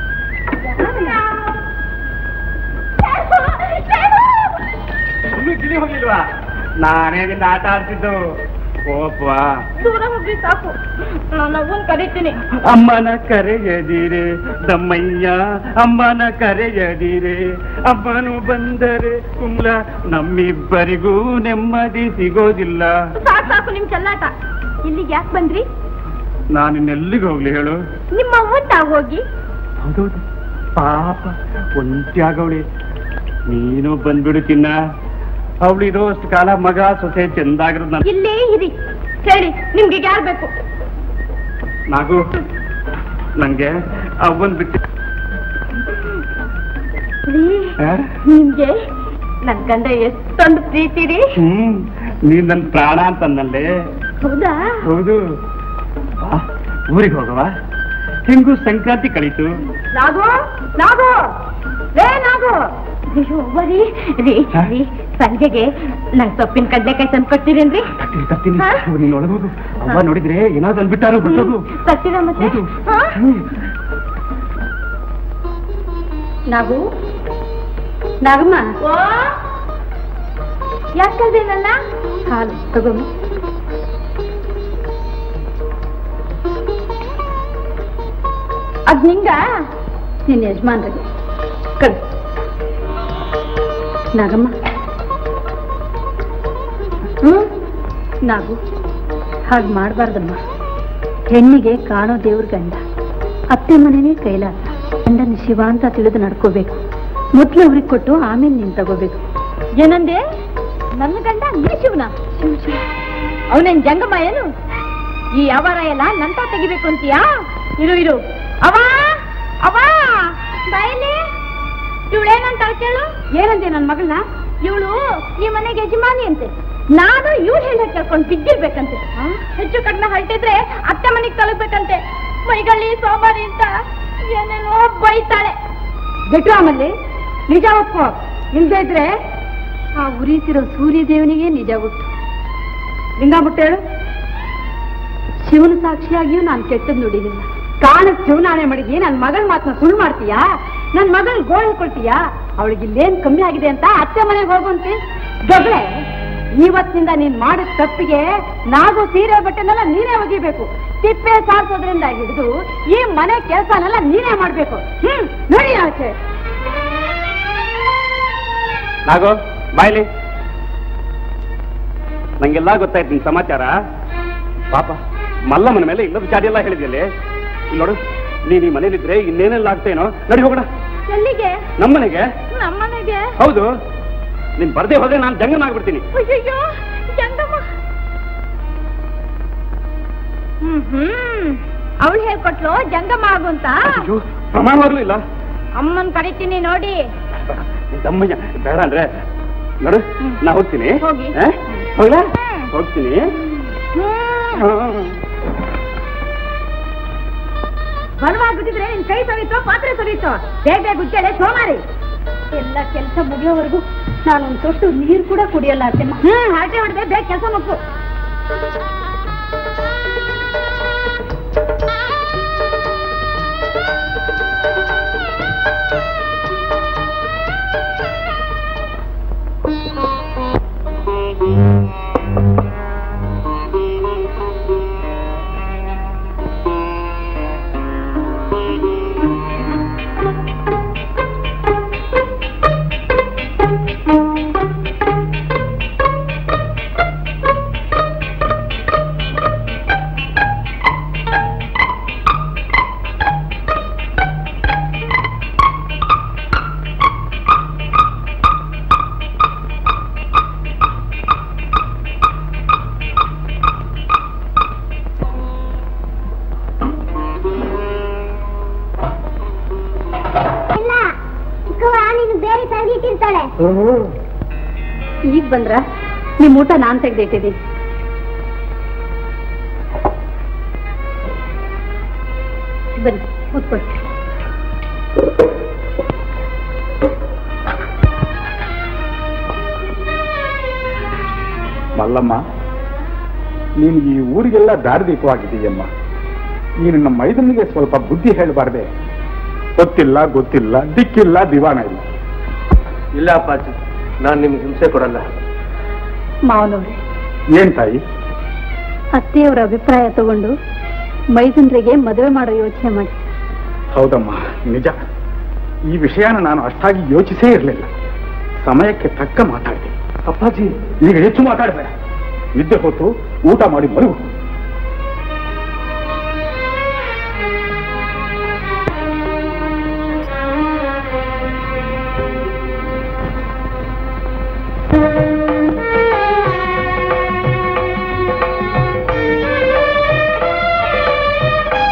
Speaker 8: ಗಿಳಿ ಹೋಗಿಲ್ವಾ ನಾನೇ ನಿನ್ನ ಆಟ ಆಡ್ತಿದ್ದು ಓಪ್ವ
Speaker 2: ದೂರ ಹೋಗಿ ಸಾಕು ನಾನು ಅವ್ವನ್ ಕರೀತೀನಿ
Speaker 8: ಅಮ್ಮನ ಕರೆಯದಿರೆ ದಮ್ಮಯ್ಯ ಅಮ್ಮನ ಕರೆಯದಿರೆ ಅಮ್ಮನು ಬಂದರೆ ಕುಂಬ್ಲ ನಮ್ಮಿಬ್ಬರಿಗೂ ನೆಮ್ಮದಿ ಸಿಗೋದಿಲ್ಲ
Speaker 2: ಸಾಕು ಸಾಕು ನಿಮ್ ಚೆಲ್ಲಾಟ ಇಲ್ಲಿಗೆ ಯಾಕೆ ಬಂದ್ರಿ
Speaker 8: ನಾನಿನ್ನೆಲ್ಲಿಗೆ ಹೋಗ್ಲಿ ಹೇಳು
Speaker 2: ನಿಮ್ಮ ಅವ್ವನ್ ತಾವ್ ಹೋಗಿ
Speaker 8: ಹೌದೌದು ಪಾಪ ಒಂಟಿಯಾಗವಳಿ ನೀನು ಬಂದ್ಬಿಡು ಚಿನ್ನ ಅವಳಿರೋಷ್ಟು ಕಾಲ ಮಗ ಸೊಸೆ ಚೆಂದಾಗಿರೋದು ನಾನು
Speaker 2: ಇಲ್ಲೇ ಇರಿ ಹೇಳಿ ನಿಮ್ಗೆ ಯಾರು ಬೇಕು
Speaker 8: ನಾಗು ನಂಗೆ ಅವನ್ ಬಿಟ್ಟು ಆ?
Speaker 2: ನಿಮ್ಗೆ ನನ್ ಗಂಡ ಎಷ್ಟೊಂದು ಪ್ರೀತಿ ರೀ
Speaker 8: ಹ್ಮ್ ನೀನ್ ನನ್ ಪ್ರಾಣ ಅಂತಂದಲ್ಲೇ
Speaker 2: ಹೌದಾ
Speaker 8: ಹೌದು ಬಾ, ಊರಿಗೆ ಹೋಗವ ಹೆಂಗೂ ಸಂಕ್ರಾಂತಿ ಕಳೀತು
Speaker 2: ನಾಗು ನಾಗು ರೇ ನಾಗು ಅಯ್ಯೋ ಬರೀ ರೀ
Speaker 8: ಹಾ?
Speaker 2: ರೀ ಸಂಜೆಗೆ ನಂಗೆ ಸೊಪ್ಪಿನ ಕಡ್ಲೆಕಾಯಿ ತಂದು ಕೊಡ್ತೀರೇನ್ರಿ
Speaker 8: ತರ್ತೀನಿ, ತರ್ತೀನಿ
Speaker 2: ಹಾ?
Speaker 8: ನೀನ್ ನೋಡಬಹುದು ಅವ್ವ ನೋಡಿದ್ರೆ ಏನಾದ್ರು ಅಂದ್ಬಿಟ್ಟಾರು ಗೊತ್ತದು
Speaker 2: ತರ್ತೀರಾ ಮತ್ತೆ
Speaker 8: ಹೌದು.
Speaker 2: ಹಾ?
Speaker 8: ಹ್ಮ್.
Speaker 2: ನಾಗು ನಾಗಮ್ಮ ಯಾಕಲ್ದೆ ನನ್ನ ಹಾಲು ತಗೊಂಡು ಅದ್ ನಿಂಗ ನಿನ್ನ ಯಜಮಾನ್ರಿಗೆ ಕಳ್ ನಾಗಮ್ಮ ಹ್ಮ್ ನಾಗು ಹಾಗೆ ಮಾಡಬಾರ್ದಮ್ಮ ಹೆಣ್ಣಿಗೆ ಕಾಣೋ ದೇವ್ರ ಗಂಡ ಅತ್ತೆ ಮನೆನೇ ಕೈಲಾಸ ಗಂಡನ ಶಿವ ಅಂತ ತಿಳಿದು ನಡ್ಕೋಬೇಕು ಮೊದ್ಲು ಅವ್ರಿಗೆ ಕೊಟ್ಟು ಆಮೇಲೆ ನೀನ್ ತಗೋಬೇಕು ಏನಂದೆ ನನ್ನ ಗಂಡ ನೀ ಶಿವನ ಶಿವ ಶಿವ ಅವನೇನ್ ಜಂಗಮ ಏನು ಈ ಅವರ ಎಲ್ಲ ನಂತ ತೆಗಿಬೇಕು ಅಂತೀಯಾ ಇರು ಇರು ಅವ ಅವ ಬಾಯಲ್ಲಿ ಇವಳೇನಂತ ಕೇಳು ಏನಂತೆ ನನ್ನ ಮಗಳನ್ನ ಇವಳು ಈ ಮನೆಗೆ ಯಜಮಾನಿ ಅಂತೆ ನಾನು ಇವ್ಳು ಹೇಳಿ ಕೇಳ್ಕೊಂಡು ಬಿದ್ದಿರ್ಬೇಕಂತೆ ಆ? ಹೆಚ್ಚು ಕಡಿಮೆ ಹೊರಟಿದ್ರೆ ಅತ್ತೆ ಮನೆಗೆ ತಲುಪ್ಬೇಕಂತೆ ಮೈಗಳ್ಳಿ ಸೋಮಾರಿ ಅಂತ ಏನೇನೋ ಬೈತಾಳೆ ಬಿಟ್ಟು ಆಮೇಲೆ ನಿಜ ಒಪ್ಕೋ ಇಲ್ದೇ ಇದ್ರೆ ಆ ಉರಿತಿರೋ ಸೂರ್ಯ ದೇವನಿಗೆ ನಿಜ ಗೊತ್ತು ಲಿಂಗ ಮುಟ್ಟೇಳು ಶಿವನ ಸಾಕ್ಷಿಯಾಗಿಯೂ ನಾನು ಕೆಟ್ಟದ್ ನುಡಿದಿಲ್ಲ ಕಾಣ ಶಿವನಾಣೆ ಮಾಡಿದ್ಯಿ ನನ್ನ ಮಗಳ ಮಾತನ್ನ ಸುಳ್ಳು ಮಾಡ್ತೀಯಾ ನನ್ನ ಮಗಳ ಗೋಳ್ ಕೊಡ್ತೀಯಾ ಅವಳಿಗೆ ಇಲ್ಲೇನ್ ಕಮ್ಮಿ ಆಗಿದೆ ಅಂತ ಅತ್ತೆ ಮನೆಗೆ ಹೋಗುವಂತೆ ಗಬ್ಳೆ ಇವತ್ತಿನಿಂದ ನೀನ್ ಮಾಡಿದ ತಪ್ಪಿಗೆ ನಾವು ಸೀರೆ ಬಟ್ಟೆನೆಲ್ಲ ನೀನೇ ಒಗಿಬೇಕು ತಿಪ್ಪೆ ಸಾರಿಸೋದ್ರಿಂದ ಹಿಡಿದು ಈ ಮನೆ ಕೆಲಸನೆಲ್ಲ ನೀನೇ ಮಾಡ್ಬೇಕು ಹ್ಮ್ ನೋಡಿ ಆಚೆ
Speaker 8: ನಾಗೋ ಬಾಯ್ಲಿ ನಂಗೆಲ್ಲ ಗೊತ್ತಾಯ್ತು ನಿನ್ ಸಮಾಚಾರ ಪಾಪ ಮಲ್ಲಮ್ಮನ ಮೇಲೆ ಇಲ್ಲದ ಚಾಡಿ ಎಲ್ಲ ಹೇಳಿದ್ಯಲ್ಲಿ ಇಲ್ಲಿ ನೋಡು ನೀನ್ ಈ ಮನೇಲಿದ್ರೆ ಇನ್ನೇನೆಲ್ಲ ಆಗ್ತೇನೋ ನಡಿ ಹೋಗೋಣ
Speaker 2: ಎಲ್ಲಿಗೆ
Speaker 8: ನಮ್ಮನೆಗೆ
Speaker 2: ನಮ್ಮನೆಗೆ
Speaker 8: ಹೌದು ನೀನ್ ಬರ್ದೇ ಹೋದ್ರೆ ನಾನು ಜಂಗನ ಆಗ್ಬಿಡ್ತೀನಿ
Speaker 2: ಅಯ್ಯಯ್ಯೋ ಚಂದಮ್ಮ ಹ್ಮ್ ಹ್ಮ್ ಅವಳು ಹೇಳ್ಕೊಟ್ಲು ಜಂಗಮ ಆಗು ಅಂತ
Speaker 8: ಅಯ್ಯೋ, ಪ್ರಮಾಣವಾಗ್ಲೂ ಇಲ್ಲ
Speaker 2: ಅಮ್ಮನ್ ಕರಿತೀನಿ ನೋಡಿ
Speaker 8: ನಿನ್ ತಮ್ಮಯ್ಯ ಬೇಡ ಅಂದ್ರೆ ನೋಡು ನಾ ಹೋಗ್ತೀನಿ
Speaker 2: ಹೋಗಿ.
Speaker 8: ಆ? ಹೋಗ್ಲಾ
Speaker 2: ಹ್ಮ್.
Speaker 8: ಹೋಗ್ತೀನಿ
Speaker 2: ಹ್ಮ್
Speaker 8: ಹಾ.
Speaker 2: ಬಲವಾಗ್ಬಿಟ್ಟಿದ್ರೆ ನಿನ್ ಕೈ ಸವಿತೋ ಪಾತ್ರೆ ಸವಿತೋ ಬೇಗ ಬೇಗ ಉಜ್ಜಲೆ ಸೋಮಾರಿ ಎಲ್ಲ ಕೆಲಸ ಮುಗಿಯೋವರೆಗೂ ನಾನೊಂದು ತೊಟ್ಟು ನೀರು ಕೂಡ ಕುಡಿಯಲ್ಲ ಅತ್ತೆಮ್ಮ ಹ್ಮ್ ಹಾಟೆ ಹೊಡೆದೆ ಬೇಗ ಕೆಲಸ ಮುಗ್ಸು
Speaker 9: ಇಲ್ಲ ಚಿಕ್ಕವ್ವ ನೀನು ಬೇರೆ ತಂದಿಟ್ಟಿರ್ತಾಳೆ
Speaker 2: ಈಗ ಬಂದ್ರ ನಿಮ್ ಊಟ ನಾನ್ ತೆಗ್ದಿಟ್ಟಿದ್ದೀನಿ ಬನ್ನಿ ಕೂತ್ಕೊಳ್ಳಿ
Speaker 8: ಮಲ್ಲಮ್ಮ ನೀನು ಈ ಊರಿಗೆಲ್ಲ ದಾರಿದೀಪವಾಗಿದೆಯಮ್ಮ ನೀನು ನಮ್ಮ ಮೈದನಿಗೆ ಸ್ವಲ್ಪ ಬುದ್ಧಿ ಹೇಳಬಾರ್ದೆ ಗೊತ್ತಿಲ್ಲ ಗೊತ್ತಿಲ್ಲ ದಿಕ್ಕಿಲ್ಲ ದಿವಾಣ ಇಲ್ಲ
Speaker 6: ಇಲ್ಲ ಅಪ್ಪಾಜಿ ನಾನು ನಿಮ್ಗೆ ಹಿಂಸೆ ಕೊಡಲ್ಲ
Speaker 2: ಮಾವನವ್ರೆ
Speaker 8: ಏನ್ ತಾಯಿ
Speaker 2: ಅತ್ತೆಯವರ ಅಭಿಪ್ರಾಯ ತಗೊಂಡು ಮೈದುನರಿಗೆ ಮದುವೆ ಮಾಡೋ ಯೋಚನೆ ಮಾಡಿ
Speaker 8: ಹೌದಮ್ಮ ನಿಜ ಈ ವಿಷಯನ ನಾನು ಅಷ್ಟಾಗಿ ಯೋಚಿಸೇ ಇರಲಿಲ್ಲ ಸಮಯಕ್ಕೆ ತಕ್ಕ ಮಾತಾಡಿದೆ ಅಪ್ಪಾಜಿ ಈಗ ಹೆಚ್ಚು ಮಾತಾಡಬೇಡ ನಿದ್ದೆ ಹೊತ್ತು ಊಟ ಮಾಡಿ ಮರುಗು
Speaker 9: ಆ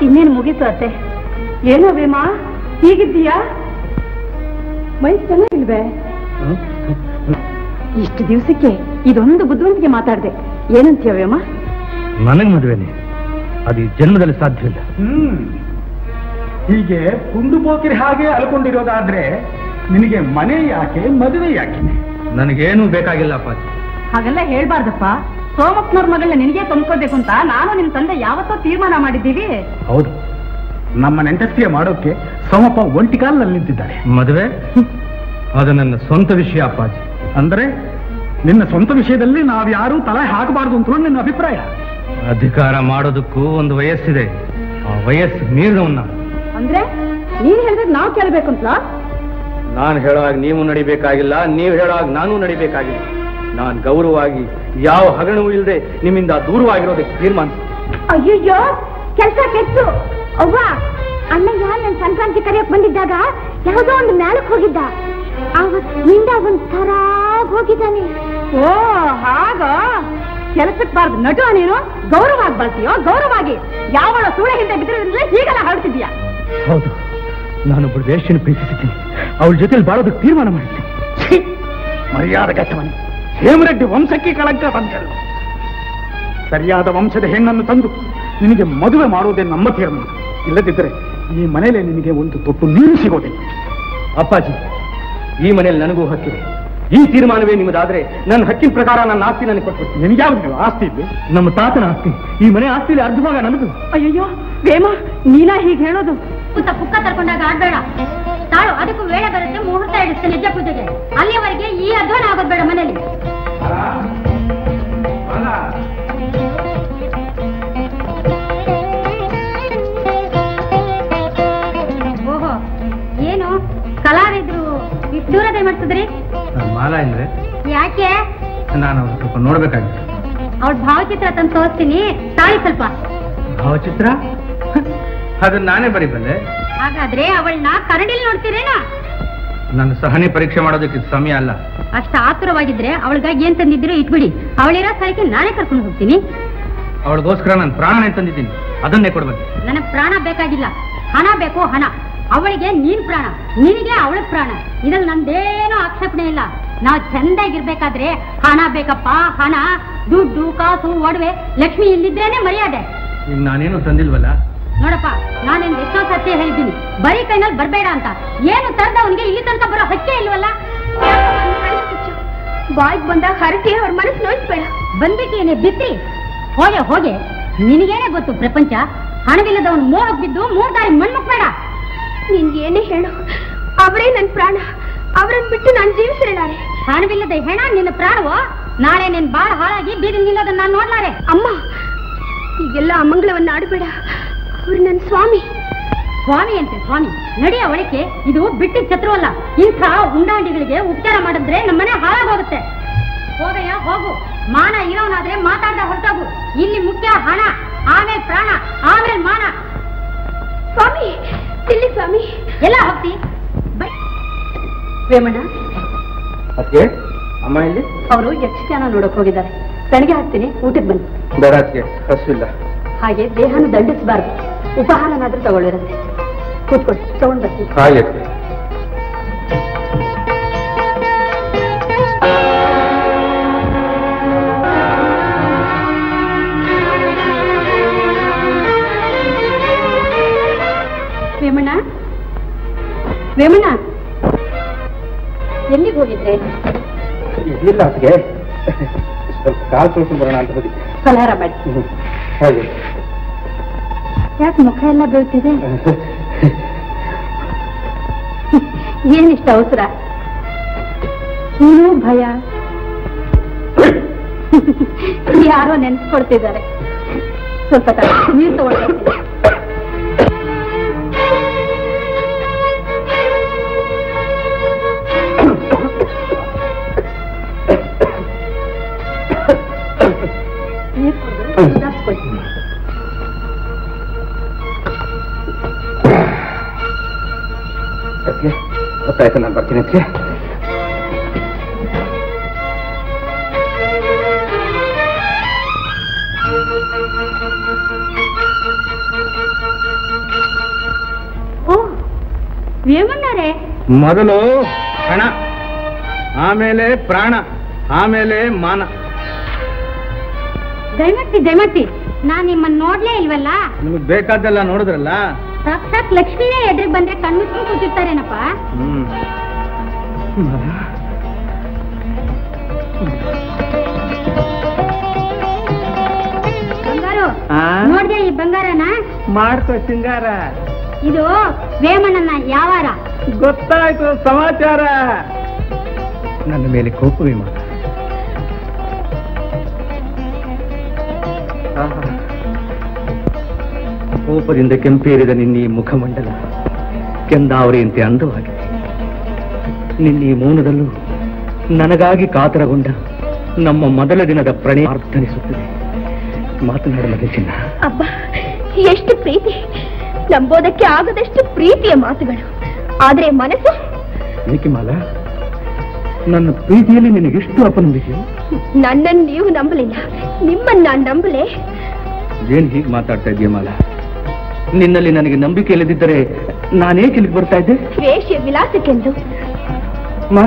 Speaker 3: ಇನ್ನೇನು ಮುಗೀತು ಅತ್ತೆ ಏನೋ ವೇಮ ಹೀಗಿದ್ದೀಯಾ ಮೈ ಚೆನ್ನಾಗಿಲ್ವೇ ಇಷ್ಟು ದಿವಸಕ್ಕೆ ಇದೊಂದು ಬುದ್ಧಿವಂತಿಗೆ ಮಾತಾಡ್ದೆ ಏನಂತೀಯ ವೇಮ
Speaker 8: ನನಗೆ ಮದುವೆನೆ ಅದು ಈ ಜನ್ಮದಲ್ಲಿ ಸಾಧ್ಯವಿಲ್ಲ ಹ್ಮ್ ಹೀಗೆ ಕುಂದು ಬೋಕಿರಿ ಹಾಗೆ ಅಲ್ಕೊಂಡಿರೋದಾದ್ರೆ ನಿನಗೆ ಮನೆ ಯಾಕೆ ಮದುವೆ ಯಾಕೆ ನನಗೇನು ಬೇಕಾಗಿಲ್ಲ ಅಪ್ಪಾಜಿ
Speaker 3: ಹಾಗೆಲ್ಲ ಹೇಳ್ಬಾರ್ದಪ್ಪ ಸೋಮಪ್ಪನವ್ರ ಮಗಳನ್ನ ನಿನಗೆ ತುಂಬ್ಕೋಬೇಕು ಅಂತ ನಾನು ನಿಮ್ ತಂದೆ ಯಾವತ್ತೋ ತೀರ್ಮಾನ ಮಾಡಿದ್ದೀವಿ
Speaker 8: ಹೌದು ನಮ್ಮ ನೆಂಟಸ್ತಿಯ ಮಾಡೋಕೆ ಸೋಮಪ್ಪ ಒಂಟಿ ಕಾಲಲ್ಲಿ ನಿಂತಿದ್ದಾರೆ ಮದುವೆ ಅದು ನನ್ನ ಸ್ವಂತ ವಿಷಯ ಅಪ್ಪಾಜಿ ಅಂದ್ರೆ ನಿನ್ನ ಸ್ವಂತ ವಿಷಯದಲ್ಲಿ ನಾವ್ಯಾರೂ ತಲೆ ಹಾಕಬಾರ್ದು ಅಂತ ನಿನ್ನ ಅಭಿಪ್ರಾಯ ಅಧಿಕಾರ ಮಾಡೋದಕ್ಕೂ ಒಂದು ವಯಸ್ಸಿದೆ ಆ ವಯಸ್ಸು ಮೀರಿದವನ್ನ
Speaker 3: ಅಂದ್ರೆ ನೀನ್ ಹೇಳಿದ್ರೆ ನಾವ್ ಕೇಳ್ಬೇಕು ಅಂತ
Speaker 8: ನಾನು ಹೇಳುವಾಗ ನೀವು ನಡಿಬೇಕಾಗಿಲ್ಲ ನೀವು ಹೇಳುವಾಗ ನಾನು ನಡಿಬೇಕಾಗಿಲ್ಲ ನಾನು ಗೌರವವಾಗಿ ಯಾವ ಹಗರಣವೂ ಇಲ್ಲದೆ ನಿಮ್ಮಿಂದ ದೂರವಾಗಿರೋದಕ್ಕೆ ತೀರ್ಮಾನ
Speaker 2: ಅಯ್ಯಯ್ಯೋ ಕೆಲಸ ಕೆಟ್ಟು ಅವ್ವ ಅಣ್ಣಯ್ಯ ನನ್ ಸಂಕ್ರಾಂತಿ ಕರೆಯಕ್ ಬಂದಿದ್ದಾಗ ಯಾವುದೋ ಒಂದು ಮೇಳಕ್ ಹೋಗಿದ್ದ ಅವತ್ತಿನಿಂದ ಒಂಥರ ಹೋಗಿದ್ದಾನೆ
Speaker 3: ಓ ಹಾಗ ಕೆಲಸಕ್ಕೆ ಬಾರ್ದು ನಟು ನೀನು ಗೌರವವಾಗಿ ಬರ್ತೀಯೋ ಗೌರವವಾಗಿ ಯಾವಳ ಸೂಳೆ ಹಿಂದೆ ಬಿದ್ದಿರೋದ್ರಿಂದ ಹೀಗೆಲ್ಲ ಹರಡ್ತಿದ್ಯಾ
Speaker 8: ಹೌದು ನಾನೊಬ್ಬಳು ವೇಶ್ಯನ ಪ್ರೀತಿಸಿದ್ದೀನಿ ಅವಳ ಜೊತೆಲಿ ಬಾಳೋದಕ್ಕೆ ತೀರ್ಮಾನ ಮಾಡಿದ್ದೀನಿ ಛೀ! ಮರ್ಯಾದೆ ಕೆಟ್ಟವನು ಹೇಮರೆಡ್ಡಿ ವಂಶಕ್ಕೆ ಕಳಂಕ ತಂದರು ಸರಿಯಾದ ವಂಶದ ಹೆಣ್ಣನ್ನು ತಂದು ನಿನಗೆ ಮದುವೆ ಮಾಡುವುದೇ ನಮ್ಮ ತೀರ್ಮಾನ ಇಲ್ಲದಿದ್ದರೆ ಈ ಮನೆಯಲ್ಲೇ ನಿನಗೆ ಒಂದು ತೊಟ್ಟು ನೀರು ಸಿಗೋದಿಲ್ಲ ಅಪ್ಪಾಜಿ ಈ ಮನೆಯಲ್ಲಿ ನನಗೂ ಹಕ್ಕಿದೆ ಈ ತೀರ್ಮಾನವೇ ನಿಮ್ಮದಾದ್ರೆ ನನ್ನ ಹಕ್ಕಿನ ಪ್ರಕಾರ ನನ್ನ ಆಸ್ತಿ ನನಗೆ ಕೊಟ್ಬಿಟ್ಟು ನಿನಗ್ಯಾವ್ದು ಆಸ್ತಿ ಇಲ್ಲಿ ನಮ್ಮ ತಾತನ ಆಸ್ತಿ ಈ ಮನೆ ಆಸ್ತಿಲಿ ಅರ್ಧ ಭಾಗ ನನಗೂ
Speaker 3: ಅಯ್ಯಯ್ಯೋ ವೇಮ ನೀನಾ ಹೀಗೆ ಹೇಳೋದು
Speaker 9: ಪುತ್ತ ಪುಕ್ಕ ತರ್ಕೊಂಡಾಗ ಆಡ್ಬೇಡ ತಾಳು ಅದಕ್ಕೂ ವೇಳೆ ಬರುತ್ತೆ ಮುಹೂರ್ತ ಇಡಿಸ್ತೆ ನಿಜ ಪೂಜೆಗೆ ಅಲ್ಲಿಯವರೆಗೆ ಈ ಅಧ್ವಾನ ಆಗೋದ್ ಬೇಡ ಮನೇಲಿ ಓಹೋ ಏನು ಕಲಾವಿದ್ರು ಇಷ್ಟು ದೂರದೇ ಮಾಡ್ತಿದ್ರಿ
Speaker 8: ಮಾಲಾ ಅಂದ್ರೆ
Speaker 9: ಯಾಕೆ
Speaker 8: ನಾನು ಅವ್ರು ಸ್ವಲ್ಪ ನೋಡ್ಬೇಕಾಗಿತ್ತು
Speaker 9: ಅವ್ಳ ಭಾವಚಿತ್ರ ತಂದು ತೋರಿಸ್ತೀನಿ ತಾಳಿ ಸ್ವಲ್ಪ
Speaker 8: ಭಾವಚಿತ್ರ ಅದನ್ನ ನಾನೇ ಬರೀಬಲ್ಲೆ
Speaker 9: ಹಾಗಾದ್ರೆ ಅವಳನ್ನ ಕರಡಿಲ್ ನೋಡ್ತೀರೇನಾ
Speaker 8: ನನ್ನ ಸಹನೆ ಪರೀಕ್ಷೆ ಮಾಡೋದಕ್ಕೆ ಇದು ಸಮಯ ಅಲ್ಲ
Speaker 9: ಅಷ್ಟ ಆತುರವಾಗಿದ್ರೆ ಅವಳಿಗಾಗಿ ಏನ್ ತಂದಿದ್ದೀರೋ ಇಟ್ಬಿಡಿ ಅವಳಿರೋ ಸ್ಥಳಕ್ಕೆ ನಾನೇ ಕರ್ಕೊಂಡು ಹೋಗ್ತೀನಿ
Speaker 8: ಅವಳಿಗೋಸ್ಕರ ನಾನು ಪ್ರಾಣನೇ ತಂದಿದ್ದೀನಿ ಅದನ್ನೇ ಕೊಡ್ಬೇಕು
Speaker 9: ನನಗ್ ಪ್ರಾಣ ಬೇಕಾಗಿಲ್ಲ ಹಣ ಬೇಕು ಹಣ ಅವಳಿಗೆ ನೀನ್ ಪ್ರಾಣ ನಿನಗೆ ಅವಳ ಪ್ರಾಣ ಇದ್ರಲ್ಲಿ ನಂದೇನೋ ಆಕ್ಷೇಪಣೆ ಇಲ್ಲ ನಾವು ಚಂದಾಗಿರ್ಬೇಕಾದ್ರೆ ಹಣ ಬೇಕಪ್ಪ ಹಣ ದುಡ್ಡು ಕಾಸು ಒಡವೆ ಲಕ್ಷ್ಮಿ ಇಲ್ಲಿದ್ರೇನೆ ಮರ್ಯಾದೆ
Speaker 8: ಈಗ ನಾನೇನು ತಂದಿಲ್ವಲ್ಲ
Speaker 9: ನೋಡಪ್ಪ ನಾನೇನ್ ಎಷ್ಟೋ ಸತ್ಯ ಹೇಳಿದ್ದೀನಿ ಬರೀ ಕೈನಲ್ಲಿ ಬರ್ಬೇಡ ಅಂತ ಏನು ತರದವನಿಗೆ ಇಲ್ಲಿ ತನಕ ಬರೋ ಹಚ್ಚೇ ಇಲ್ವಲ್ಲ
Speaker 2: ಬಾಯ್ಗ್ ಬಂದಾಗ ಹರಟಿ ಅವ್ರ ಮನಸ್ಸು ನೋಯಿಸ್ಬೇಡ
Speaker 9: ಬಂದ್ಬಿಟ್ಟೇನೆ ಬಿತ್ತಿ ಹೋಗೆ ಹೋಗೆ ನಿನಗೇನೆ ಗೊತ್ತು ಪ್ರಪಂಚ ಹಣವಿಲ್ಲದವನು ಮೋಹಕ್ ಬಿದ್ದು ಮೂರ್ ದಾರಿ ಮಣ್ಮುಕ್ಬೇಡ
Speaker 2: ನಿನ್ಗೇನೇ ಹೇಳು ಅವರೇ ನನ್ ಪ್ರಾಣ ಅವರನ್ನ ಬಿಟ್ಟು ನಾನು ಜೀವಿಸಿರಲಾರೆ
Speaker 9: ಹಣವಿಲ್ಲದ ಹೆಣ ನಿನ್ನ ಪ್ರಾಣವೋ ನಾಳೆ ನಿನ್ ಬಾಳ ಹಾಳಾಗಿ ಬೀದಿ ನಿಲ್ಲೋದನ್ನ ನಾನು ನೋಡ್ಲಾರೆ
Speaker 2: ಅಮ್ಮ ಈಗೆಲ್ಲ ಅಮಂಗಳವನ್ನ ಆಡಬೇಡ ಅವ್ರು ನನ್ನ ಸ್ವಾಮಿ
Speaker 9: ಸ್ವಾಮಿ ಅಂತೆ ಸ್ವಾಮಿ ನಡಿ ಅವಳಿಕೆ ಇದು ಬಿಟ್ಟಿದ ಛತ್ರವಲ್ಲ ಇಂಥ ಉಂಡಾಂಡಿಗಳಿಗೆ ಉಪಚಾರ ಮಾಡಿದ್ರೆ ನಮ್ಮನೆ ಹಾಳಾಗೋಗುತ್ತೆ ಹೋಗಯ್ಯ ಹೋಗು ಮಾನ ಇರೋನಾದ್ರೆ ಮಾತಾಡ್ದ ಹೊರಟೋಗು ಇಲ್ಲಿ ಮುಖ್ಯ ಹಣ ಆಮೇಲೆ ಪ್ರಾಣ ಆಮೇಲೆ ಮಾನ
Speaker 2: ಸ್ವಾಮಿ ಇಲ್ಲಿ ಸ್ವಾಮಿ
Speaker 9: ಎಲ್ಲ ಹೋಗ್ತಿ ಬೈ
Speaker 3: ವೇಮಣ್ಣ
Speaker 8: ಅದಕ್ಕೆ ಅಮ್ಮ ಇಲ್ಲಿ
Speaker 3: ಅವರು ಯಕ್ಷಗಾನ ನೋಡಕ್ ಹೋಗಿದ್ದಾರೆ ತಣಿಗೆ ಹಾಕ್ತೀನಿ ಊಟಕ್ಕೆ ಬನ್ನಿ
Speaker 8: ಬೇಡ ಅದಕ್ಕೆ ಹಸಿಲ್ಲ
Speaker 3: ಹಾಗೆ ದೇಹನ ದಂಡಿಸಬಾರ್ದು ಉಪಹಾರನಾದ್ರೂ ತಗೊಳ್ಳಿರಂತೆ ಕೂತ್ಕೊಳ್ಳಿ ತಗೊಂಡ್ ಬರ್ತೀನಿ
Speaker 8: ಹಾಗೆ
Speaker 3: ವೇಮಣ್ಣ ವೇಮಣ್ಣ ಎಲ್ಲಿಗೆ ಹೋಗಿದ್ರೆ
Speaker 8: ಇಲ್ಲ ಅದಕ್ಕೆ ಸ್ವಲ್ಪ ಕಾಲು ತೊಳ್ಕೊಂಡು ಬರೋಣ ಅಂತ ಹೋಗಿದ್ದೆ
Speaker 3: ಫಲಹಾರ ಮಾಡಿ
Speaker 8: ಹಾಗೆ
Speaker 3: ಯಾಕೆ ಮುಖ ಎಲ್ಲ ಬೀಳ್ತಿದೆ ಏನಿಷ್ಟ ಅವಸರ ಏನೋ ಭಯ ಯಾರೋ ನೆನ್ಸ್ಕೊಳ್ತಿದ್ದಾರೆ ಸ್ವಲ್ಪ ತಗೊಳ್ಳಿ, ನೀರು ತಗೊಳ್ಬೇಕು ನೀರು ಕುಡ್ದು ಸುಧಾರಿಸ್ಕೊಳ್ತೀನಿ
Speaker 8: ಅದಕ್ಕೆ ಗೊತ್ತಾಯ್ತು ನಾನು ಬರ್ತೀನಿ ಅದಕ್ಕೆ
Speaker 9: ವೇಮಣ್ಣರೇ
Speaker 8: ಮೊದಲು ಹಣ ಆಮೇಲೆ ಪ್ರಾಣ ಆಮೇಲೆ ಮಾನ
Speaker 9: ದಯಮಟ್ಟಿ ದಯಮಟ್ಟಿ ನಾನ್ ನಿಮ್ಮನ್ನ ನೋಡ್ಲೇ ಇಲ್ವಲ್ಲ
Speaker 8: ನಿಮಗೆ ಬೇಕಾದ್ದೆಲ್ಲ ನೋಡಿದ್ರಲ್ಲ
Speaker 9: ಸಾಕ್ಷಾತ್ ಲಕ್ಷ್ಮೀನೇ ಎದುರಿಗೆ ಬಂದ್ರೆ ಕಣ್ಮುಚ್ಕೊಂಡು ಕೂತಿರ್ತಾರೇನಪ್ಪ
Speaker 8: ಹ್ಮ್
Speaker 9: ಬಂಗಾರು
Speaker 8: ಆ?
Speaker 9: ನೋಡ್ದೆ ಈ ಬಂಗಾರನ
Speaker 8: ಮಾಡ್ಕೋ ಸಿಂಗಾರ
Speaker 9: ಇದು ವೇಮಣ್ಣನ ಯಾವಾರ
Speaker 8: ಗೊತ್ತಾಯ್ತು ಸಮಾಚಾರ ನನ್ನ ಮೇಲೆ ಕೋಪವೇ ಮಾಡ ಕೋಪದಿಂದ ಕೆಂಪೇರಿದ ನಿನ್ನ ಈ ಮುಖಮಂಡಲ ಕೆಂದಾವರಿಯಂತೆ ಅಂದವಾಗಿದೆ ನಿನ್ನ ಈ ಮೌನದಲ್ಲೂ ನನಗಾಗಿ ಕಾತರಗೊಂಡ ನಮ್ಮ ಮೊದಲ ದಿನದ ಪ್ರಣಯ ಅರ್ಥನಿಸುತ್ತದೆ ಮಾತನಾಡಲದೆ ಚಿನ್ನ
Speaker 2: ಅಬ್ಬ ಎಷ್ಟು ಪ್ರೀತಿ ನಂಬೋದಕ್ಕೆ ಆಗದಷ್ಟು ಪ್ರೀತಿಯ ಮಾತುಗಳು ಆದ್ರೆ ಮನಸ್ಸು
Speaker 8: ಏಕೆ ಮಾಲ ನನ್ನ ಪ್ರೀತಿಯಲ್ಲಿ ನಿನಗೆಷ್ಟು ಅಪನಂಬಿಕೆ
Speaker 2: ನನ್ನನ್ನು ನೀವು ನಂಬಲಿಲ್ಲ ನಿಮ್ಮನ್ನ ನಾನು ನಂಬಲೆ
Speaker 8: ಏನ್ ಹೀಗೆ ಮಾತಾಡ್ತಾ ಇದೆಯಾ ಮಾಲ ನಿನ್ನಲ್ಲಿ ನನಗೆ ನಂಬಿಕೆ ಇಲ್ಲದಿದ್ದರೆ ನಾನೇಕೆ ಇಲ್ಲಿಗೆ ಬರ್ತಾ ಇದ್ದೆ
Speaker 2: ವೇಶ್ಯ ವಿಲಾಸಕ್ಕೆಂದು
Speaker 8: ಮಾಲ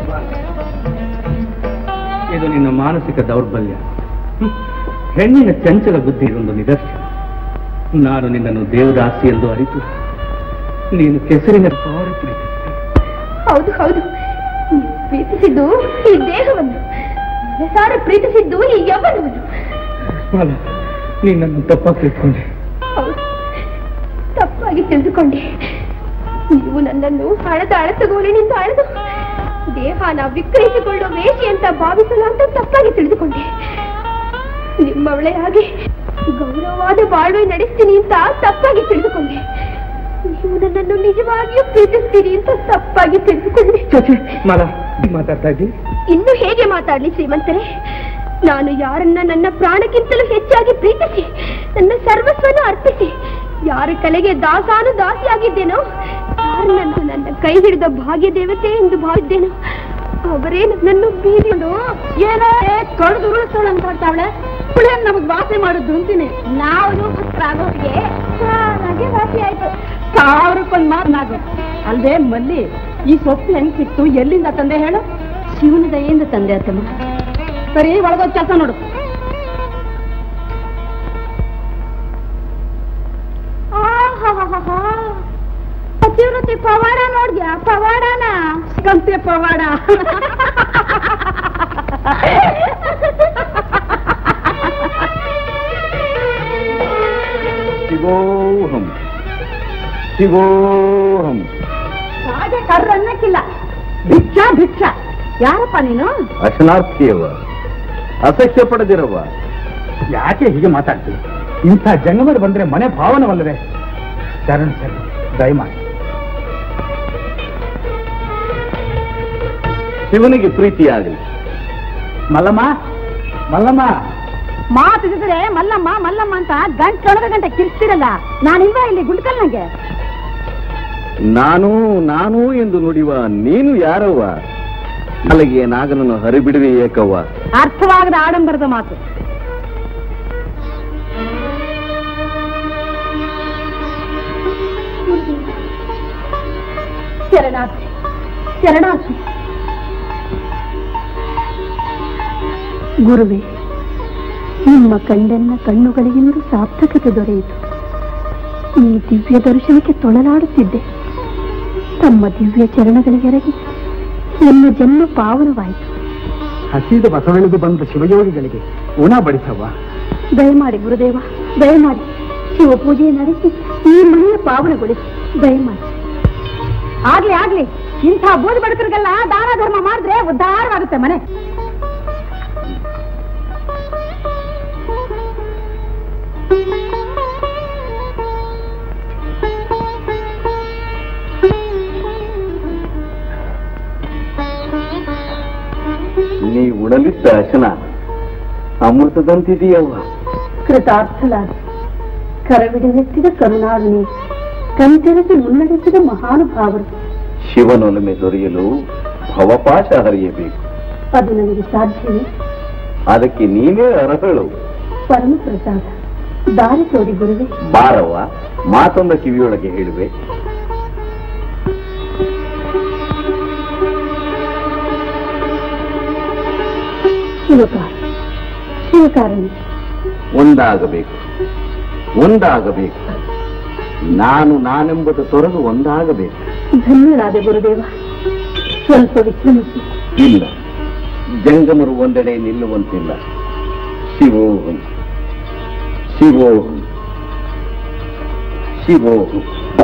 Speaker 8: ಇದು ನಿನ್ನ ಮಾನಸಿಕ ದೌರ್ಬಲ್ಯ ಹ್ಮ್. ಹೆಣ್ಣಿನ ಚಂಚಲ ಬುದ್ಧಿ ಒಂದು ನಿದರ್ಶನ ನಾನು ನಿನ್ನನ್ನು ದೇವದಾಸಿ ಎಂದು ಅರಿತು ನೀನು ಕೆಸರಿನ ಪಾರು ಪ್ರೀತಿಸಿದೆ
Speaker 2: ಹೌದು ಹೌದು ನೀವು ಪ್ರೀತಿಸಿದ್ದು ಈ ದೇಹವನ್ನು ಮನಸಾರೆ ಪ್ರೀತಿಸಿದ್ದು ಈ ಯೌವನವನ್ನು
Speaker 8: ಮಾಲ ನೀನನ್ನು ತಪ್ಪಾಗಿ ತಿಳ್ಕೊಂಡೆ
Speaker 2: ಹೌದು ತಪ್ಪಾಗಿ ತಿಳಿದುಕೊಂಡೆ ನೀವು ನನ್ನನ್ನು ಹಣದ ಅಳತಗೋಲಿನಿಂದ ಅಳೆದು ದೇಹನ ವಿಕ್ರಯಿಸಿಕೊಳ್ಳುವ ವೇಷಿ ಅಂತ ಭಾವಿಸಲು ಅಂತ ತಪ್ಪಾಗಿ ತಿಳಿದುಕೊಂಡೆ ನಿಮ್ಮವಳೆ ಹಾಗೆ ಗೌರವವಾದ ಬಾಳ್ವೆ ನಡೆಸ್ತೀನಿ ಅಂತ ತಪ್ಪಾಗಿ ತಿಳಿದುಕೊಂಡೆ ನೀವು ನನ್ನನ್ನು ನಿಜವಾಗಿಯೂ ಪ್ರೀತಿಸ್ತೀರಿ ಅಂತ ತಪ್ಪಾಗಿ ತಿಳಿದುಕೊಂಡೆ
Speaker 8: ಚಚೆ ಮಾಲ ಹೀಗ್ ಮಾತಾಡ್ತಾ ಇದ್ದಿ
Speaker 2: ಇನ್ನು ಹೇಗೆ ಮಾತಾಡ್ಲಿ ಶ್ರೀಮಂತರೇ ನಾನು ಯಾರನ್ನ ನನ್ನ ಪ್ರಾಣಕ್ಕಿಂತಲೂ ಹೆಚ್ಚಾಗಿ ಪ್ರೀತಿಸಿ ನನ್ನ ಸರ್ವಸ್ವನ ಅರ್ಪಿಸಿ ಯಾರ ಕಲೆಗೆ ದಾಸಾನು ದಾಸಿಯಾಗಿದ್ದೇನೋ ಯಾರನ್ನಂತೂ ನನ್ನ ಕೈ ಹಿಡಿದ ಭಾಗ್ಯ ದೇವತೆ ಎಂದು ಭಾವಿದ್ದೇನೋ ಅವರೇ ನನ್ನನ್ನು ಬೀರಿಕೊಂಡು
Speaker 3: ಏನೋ ಕಳೆದು ಉರುಳಿಸ್ತಾಳೆ ಅಂತ ಹೇಳ್ತಾವಳೆ ಪುಳಿಯ ನಮಗ್ ವಾಸನೆ ಮಾಡುದು ಅಂತೀನಿ
Speaker 2: ನಾವು ಆಗೋರಿಗೆ ಚೆನ್ನಾಗಿ ವಾಸಿ ಆಯ್ತು
Speaker 3: ಸಾವಿರಕ್ಕೊಂದ್ ಮಾತನಾಗು ಅಲ್ವೇ ಮಲ್ಲಿ ಈ ಸೊಪ್ಪು ಹೆಂಗ್ ಸಿಕ್ತು ಎಲ್ಲಿಂದ ತಂದೆ ಹೇಳು
Speaker 2: ಶಿವನ ದಯೆಯಿಂದ ತಂದೆ ಅತ್ತಮ್ಮ
Speaker 3: ಸರಿ ಒಳಗೋದ್ ಕೆಲಸ ನೋಡು
Speaker 2: ಹಸಿರುತಿ ಪವಾಡ ನೋಡ್ದ್ಯಾ ಪವಾಡನ
Speaker 3: ಕಂತೆ ಪವಾಡ
Speaker 4: ಶಿವೋಹಂ ಶಿವೋಹಂ
Speaker 3: ಹಾಗೆ ಕರ್ರ ಅನ್ನಕ್ಕಿಲ್ಲ ಭಿಕ್ಷಾ ಭಿಕ್ಷಾ ಯಾರಪ್ಪ ನೀನು
Speaker 4: ಅಶನಾರ್ಥಿಯವ ಅಸಹ್ಯ ಪಡೆದಿರವ
Speaker 8: ಯಾಕೆ ಹೀಗೆ ಮಾತಾಡ್ತೀವಿ ಇಂಥ ಜಂಗಮರು ಬಂದ್ರೆ ಮನೆ ಭಾವನವಲ್ಲವೇ ಶರಣ ಶರಣ ದಯಮಾಡಿ
Speaker 4: ಶಿವನಿಗೆ ಪ್ರೀತಿಯಾಗಲಿ
Speaker 8: ಮಲ್ಲಮ್ಮ ಮಲ್ಲಮ್ಮ
Speaker 3: ಮಾತಿದ್ರೆ ಮಲ್ಲಮ್ಮ ಮಲ್ಲಮ್ಮ ಅಂತ ಗಂಟೊಳಗ ಗಂಟೆ ಕಿರ್ಸ್ತಿರಲ್ಲ ನಾನಿಲ್ವಾ ಇಲ್ಲಿ ಗುಂಡ್ಕಲ್ನಂಗೆ
Speaker 4: ನಾನು ನಾನು ಎಂದು ನುಡಿವ ನೀನು ಯಾರವ್ವ ಅಲ್ಲಿಗೆ ನಾಗನನ್ನು ಹರಿಬಿಡುವೆ ಏಕವ್ವ
Speaker 3: ಅರ್ಥವಾಗದ ಆಡಂಬರದ ಮಾತು
Speaker 2: ಶರಣಾರ್ಥಿ ಶರಣಾರ್ಥಿ ಗುರುವೇ ನಿಮ್ಮ ಕಂಡೆನ್ನ ಕಣ್ಣುಗಳಿಗೆಂದು ಸಾರ್ಥಕತೆ ದೊರೆಯಿತು ಈ ದಿವ್ಯ ದರ್ಶನಕ್ಕೆ ತೊಳಲಾಡುತ್ತಿದ್ದೆ ತಮ್ಮ ದಿವ್ಯ ಚರಣಗಳಿಗೆರಗಿ ನನ್ನ ಜನ್ಮ ಪಾವನವಾಯಿತು
Speaker 8: ಹಸಿದ ಬಸವಳಿದು ಬಂದ ಶಿವಯೋಗಿಗಳಿಗೆ ಉಣ ಬಡಿಸವ್ವ
Speaker 2: ದಯಮಾಡಿ ಗುರುದೇವ ದಯಮಾಡಿ ಶಿವ ಪೂಜೆ ನಡೆಸಿ ಈ ಮನೆಯ ಪಾವನಗೊಳಿಸಿ ದಯಮಾಡಿ
Speaker 3: ಆಗ್ಲಿ ಆಗ್ಲಿ ಇಂಥ ಬೂದ್ ಬಡಕರಿಗೆಲ್ಲ ದಾನ ಧರ್ಮ ಮಾಡಿದ್ರೆ ಉದ್ಧಾರವಾಗುತ್ತೆ ಮನೆ
Speaker 4: ನೀ ಉಡಲಿದ್ದ ಅಶನ ಅಮೃತದಂತಿದೆಯವ್ವ
Speaker 2: ಕೃತಾರ್ಥಲಾದ ಕರವಿಡನೆತ್ತಿದ ಕರುಣಾಳುನಿ ಕಣ್ತೆರೆಸಿ ಮುನ್ನಡೆಸಿದ ಮಹಾನುಭಾವರು
Speaker 4: ಶಿವನೊಲುಮೆ ದೊರೆಯಲು ಭವಪಾಶ ಹರಿಯಬೇಕು
Speaker 2: ಅದು ನನಗೆ ಸಾಧ್ಯವೇ
Speaker 4: ಅದಕ್ಕೆ ನೀನೇ ಅರ್ಹಳು
Speaker 2: ಪರಮ ಪ್ರಸಾದ ದಾರಿ ತೋರಿ ಗುರುವೆ
Speaker 4: ಬಾರವ್ವ ಮಾತೊಂದ ಕಿವಿಯೊಳಗೆ ಹೇಳುವೆ
Speaker 2: ಶಿವಕಾರ ಶಿವಕಾರಣಿ
Speaker 4: ಒಂದಾಗಬೇಕು ಒಂದಾಗಬೇಕು ನಾನು ನಾನೆಂಬುದು ತೊರೆದು ಒಂದಾಗಬೇಕು
Speaker 2: ಧನ್ಯರಾದೆ ಗುರುದೇವ ಸ್ವಲ್ಪ ವಿಶ್ರಮಿಸಿ
Speaker 4: ಇಲ್ಲ ಜಂಗಮರು ಒಂದೆಡೆ ನಿಲ್ಲುವಂತಿಲ್ಲ ಶಿವೋಹಂ ಶಿವೋಹಂ ಶಿವೋಹಂ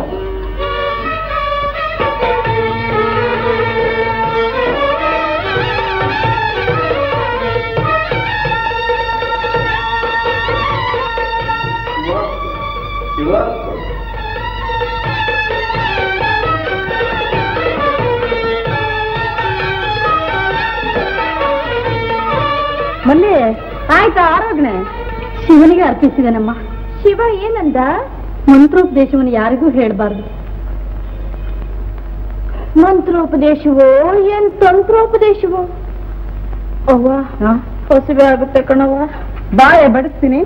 Speaker 2: ಮಲ್ಲಿ ಆಯ್ತಾ ಆರೋಗ್ನೆ ಶಿವನಿಗೆ ಅರ್ಪಿಸಿದನಮ್ಮ ಶಿವ ಏನಂದ ಮಂತ್ರೋಪದೇಶವನ್ನು ಯಾರಿಗೂ ಹೇಳಬಾರ್ದು ಮಂತ್ರೋಪದೇಶವೋ ಏನ್ ತಂತ್ರೋಪದೇಶವೋ ಅವ್ವ ಹೊಸಬೆ ಆಗುತ್ತೆ ಕಣವ್ವ ಬಾಳೆ ಬಡಿಸ್ತೀನಿ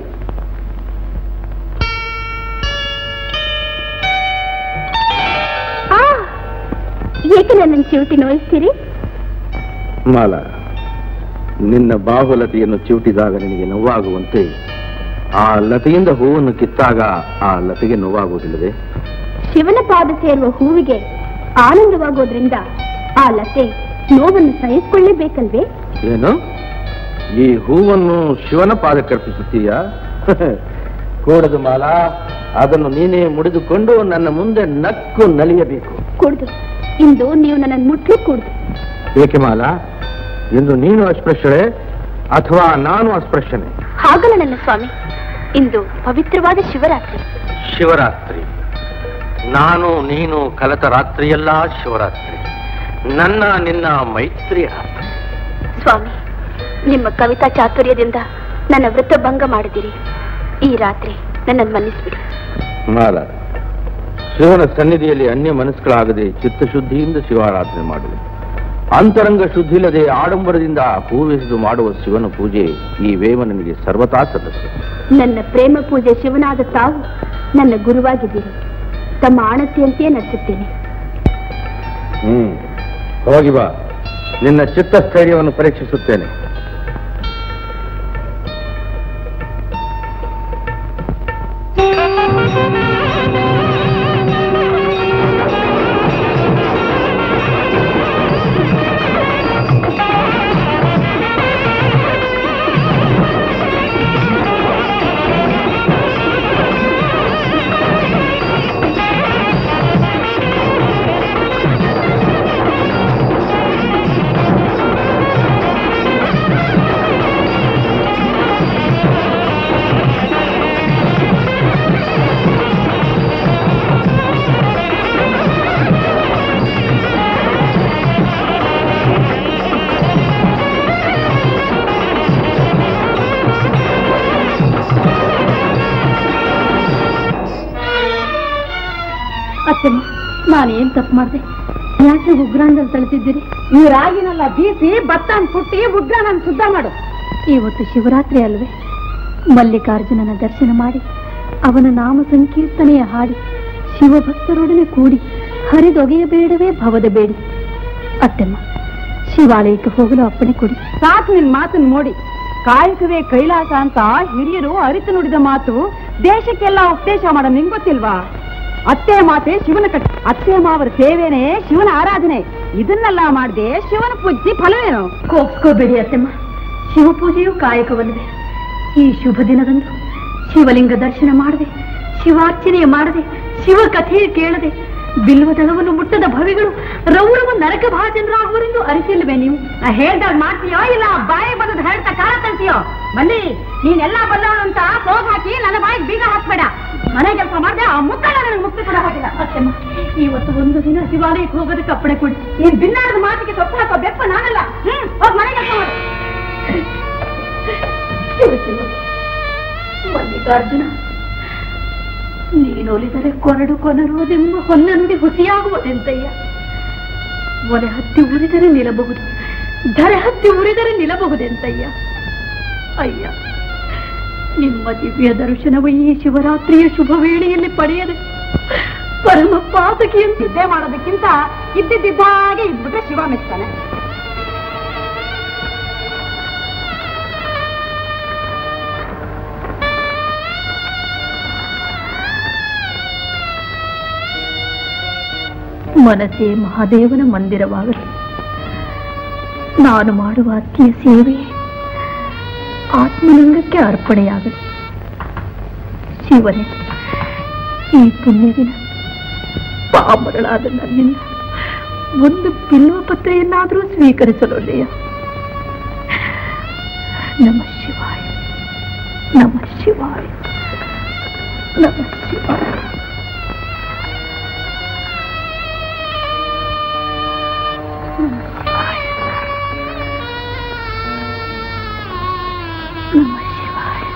Speaker 2: ಏಕೆ ನನ್ನ ಚಿವುಟಿ ನೋಯಿಸ್ತೀರಿ
Speaker 7: ಮಾಲ ನಿನ್ನ ಬಾಹುಲತೆಯನ್ನು ಚಿವುಟಿದಾಗ ನಿನಗೆ ನೋವಾಗುವಂತೆ ಆ ಲತೆಯಿಂದ ಹೂವನ್ನು ಕಿತ್ತಾಗ ಆ ಲತೆಗೆ ನೋವಾಗುವುದಿಲ್ಲವೇ
Speaker 2: ಶಿವನ ಪಾದ ಸೇರುವ ಹೂವಿಗೆ ಆನಂದವಾಗೋದ್ರಿಂದ ಆ ಲತೆ ನೋವನ್ನು ಸಹಿಸಿಕೊಳ್ಳೇಬೇಕಲ್ವೇ
Speaker 7: ಏನು ಈ ಹೂವನ್ನು ಶಿವನ ಪಾದಕ್ಕೆ ಅರ್ಪಿಸುತ್ತೀಯಾ ಕೂಡದು ಮಾಲ ಅದನ್ನು ನೀನೇ ಮುಡಿದುಕೊಂಡು ನನ್ನ ಮುಂದೆ ನಕ್ಕು ನಲಿಯಬೇಕು
Speaker 2: ಕುಡ್ದು ಇಂದು ನೀವು ನನ್ನನ್ನು ಮುಟ್ಲಿ ಕುಡ್ದು
Speaker 7: ಏಕೆ ಮಾಲ ಇಂದು ನೀನು ಅಸ್ಪೃಶ್ಯಳೆ ಅಥವಾ ನಾನು ಅಸ್ಪೃಶ್ಯನೆ
Speaker 2: ಹಾಗಲ್ಲ ನನ್ನ ಸ್ವಾಮಿ ಇಂದು ಪವಿತ್ರವಾದ ಶಿವರಾತ್ರಿ
Speaker 7: ಶಿವರಾತ್ರಿ ನಾನು ನೀನು ಕಲತ ರಾತ್ರಿಯೆಲ್ಲ ಶಿವರಾತ್ರಿ ನನ್ನ ನಿನ್ನ ಮೈತ್ರಿ ರಾತ್ರಿ
Speaker 2: ಸ್ವಾಮಿ ನಿಮ್ಮ ಕವಿತಾ ಚಾತುರ್ಯದಿಂದ ನನ್ನ ವೃತ್ತ ಭಂಗ ಮಾಡಿದಿರಿ ಈ ರಾತ್ರಿ ನನ್ನನ್ನು ಮನ್ನಿಸ್ಬಿಡಿ
Speaker 7: ಮಾಲ ಶಿವನ ಸನ್ನಿಧಿಯಲ್ಲಿ ಅನ್ಯ ಮನಸ್ಸುಗಳಾಗದೆ ಚಿತ್ತಶುದ್ಧಿಯಿಂದ ಶಿವಾರಾಧನೆ ಮಾಡುವುದು ಅಂತರಂಗ ಶುದ್ಧಿ ಇಲ್ಲದೆ ಆಡಂಬರದಿಂದ ಹೂವೆಸೆದು ಮಾಡುವ ಶಿವನ ಪೂಜೆ ಈ ವೇಮನಿಗೆ ಸರ್ವತಾ ಸದಸ್ಯ
Speaker 2: ನನ್ನ ಪ್ರೇಮ ಪೂಜೆ ಶಿವನಾದ ತಾವು ನನ್ನ ಗುರುವಾಗಿದ್ದೀರಿ ತಮ್ಮ ಆಣತಿಯಂತೆಯೇ ನಡೆಸುತ್ತೇನೆ
Speaker 7: ಹ್ಮ್ ಹೋಗಿ ಬಾ ನಿನ್ನ ಚಿತ್ತಸ್ಥೈರ್ಯವನ್ನು ಪರೀಕ್ಷಿಸುತ್ತೇನೆ
Speaker 2: ಅತ್ತೆಮ್ಮ ನಾನೇನ್ ತಪ್ಪು ಮಾಡಿದೆ ಯಾಕೆ ಉಗ್ರಾಣದಲ್ಲಿ ತಳಿಸಿದ್ದೀರಿ ಈ ರಾಗಿನೆಲ್ಲ ಬೀಸಿ ಭತ್ತನ್ ಪುಟ್ಟಿ ಉಗ್ರಾಣನ್ ಶುದ್ಧ ಮಾಡು ಇವತ್ತು ಶಿವರಾತ್ರಿ ಅಲ್ವೇ ಮಲ್ಲಿಕಾರ್ಜುನನ ದರ್ಶನ ಮಾಡಿ ಅವನ ನಾಮ ಸಂಕೀರ್ತನೆಯ ಹಾಡಿ ಶಿವಭಕ್ತರೊಡನೆ ಕೂಡಿ ಹರಿದೊಗೆಯಬೇಡವೇ ಭವದ ಬೇಡಿ ಅತ್ತೆಮ್ಮ ಶಿವಾಲಯಕ್ಕೆ ಹೋಗಲು ಅಪ್ಪಣೆ ಕೊಡಿ
Speaker 3: ಸಾಕು ನಿನ್ ಮಾತನ್ನ ನೋಡಿ ಕಾಯಕವೇ ಕೈಲಾಸ ಅಂತ ಹಿರಿಯರು ಅರಿತು ನುಡಿದ ಮಾತು ದೇಶಕ್ಕೆಲ್ಲ ಉಪದೇಶ ಮಾಡೋ ನಿಂಗ್ ಗೊತ್ತಿಲ್ವಾ ಅತ್ತೆ ಮಾತೆ ಶಿವನ ಕಟ್ ಅತ್ತೆ ಮಾವರ ಸೇವೆನೇ ಶಿವನ ಆರಾಧನೆ ಇದನ್ನೆಲ್ಲ ಮಾಡದೆ ಶಿವನ ಪೂಜಿಸಿ ಫಲವೇನು
Speaker 2: ಕೋಪ್ಸ್ಕೋಬೇಡಿ ಅತ್ತೆಮ್ಮ ಶಿವಪೂಜೆಯು ಕಾಯಕವಲ್ಲವೇ ಈ ಶುಭ ದಿನದಂದು ಶಿವಲಿಂಗ ದರ್ಶನ ಮಾಡದೆ ಶಿವಾರ್ಚನೆ ಮಾಡದೆ ಶಿವ ಕಥೆ ಕೇಳದೆ ಬಿಲ್ವದಳವನ್ನು ಮುಟ್ಟದ ಭವಿಗಳು ರೌರವ ನರಕ ಭಾಜನರಾಗುವರೆಂದು ಅರಿತಿಲ್ವೇ ನೀವು
Speaker 3: ನಾ ಹೇಳ್ದಾಗ ಮಾಡ್ತೀಯೋ ಇಲ್ಲ ಬಾಯಿ ಬದದ್ ಹೇಳ್ತಾ ಕಾಲ ತಳ್ತೀಯೋ ಬನ್ನಿ ನೀನೆಲ್ಲ ಬಲ್ಲವಳು ಅಂತ ಸೋಗ್ ಹಾಕಿ ನನ್ನ ಬಾಯಿಗೆ ಬೀಗ ಹಾಕ್ಬೇಡ ಮನೆ ಕೆಲಸ ಮಾಡ್ದೆ ಆ ಮುಕ್ಕಳ ನನಗೆ ಮುಕ್ತಿ ಕೂಡ ಹಾಕಿಲ್ಲ
Speaker 2: ಅತ್ತೆಮ್ಮ ಇವತ್ತು ಒಂದು ದಿನ ಶಿವಾಲಯಕ್ಕೆ ಹೋಗೋದಕ್ಕೆ ಅಪ್ಪಣೆ ಕೊಡಿ
Speaker 3: ನೀನ್ ಬಿನ್ನಾರದ ಮಾತಿಗೆ ಸೊಪ್ಪು ಹಾಕೋ ಬೆಪ್ಪ ನಾನಲ್ಲ ಹ್ಮ್ ಹೋಗ್ ಮನೆ ಕೆಲಸ ಮಾಡು
Speaker 2: ಶಿವ ಶಿವ ಮಲ್ಲಿಕಾರ್ಜುನ ನೀನೊಲಿದರೆ ಕೊರಡು ಕೊನರುವುದೆಂಬ ಹೊನ್ನ ನುಡಿ ಹುಸಿಯಾಗುವುದೆಂತಯ್ಯ ಒಲೆ ಹತ್ತಿ ಉರಿದರೆ ನಿಲ್ಲಬಹುದು ಧರೆ ಹತ್ತಿ ಉರಿದರೆ ನಿಲ್ಲಬಹುದೆಂತಯ್ಯ ಅಯ್ಯ ನಿಮ್ಮ ದಿವ್ಯ ದರ್ಶನವು ಈ ಶಿವರಾತ್ರಿಯ ಶುಭ ವೇಳೆಯಲ್ಲಿ ಪಡೆಯದೆ ಪರಮ ಪಾತಕಿಯಂತೆ
Speaker 3: ನಿದ್ದೆ ಮಾಡೋದಕ್ಕಿಂತ ಇದ್ದಿದ್ದ ಹಾಗೆ ಇದ್ಬಿಟ್ರೆ ಶಿವ ಮೆಚ್ತಾನೆ
Speaker 2: ಮನಸ್ಸೇ ಮಹಾದೇವನ ಮಂದಿರವಾಗಲಿ ನಾನು ಮಾಡುವ ಅತ್ತಿಯ ಸೇವೆ ಆತ್ಮಲಿಂಗಕ್ಕೆ ಅರ್ಪಣೆಯಾಗಲಿ ಶಿವನೇ ಈ ಪುಣ್ಯ ದಿನ ಪಾಮರಳಾದ ನನ್ನಿಂದ ಒಂದು ಬಿಲ್ವ ಪತ್ರೆಯನ್ನಾದರೂ ಸ್ವೀಕರಿಸಲೊಲ್ಲೆಯ ನಮ ಶಿವಾಯ ನಮ ಶಿವಾಯ ನಮ ಶಿವಾಯ ನಮ ಶಿವಾಯ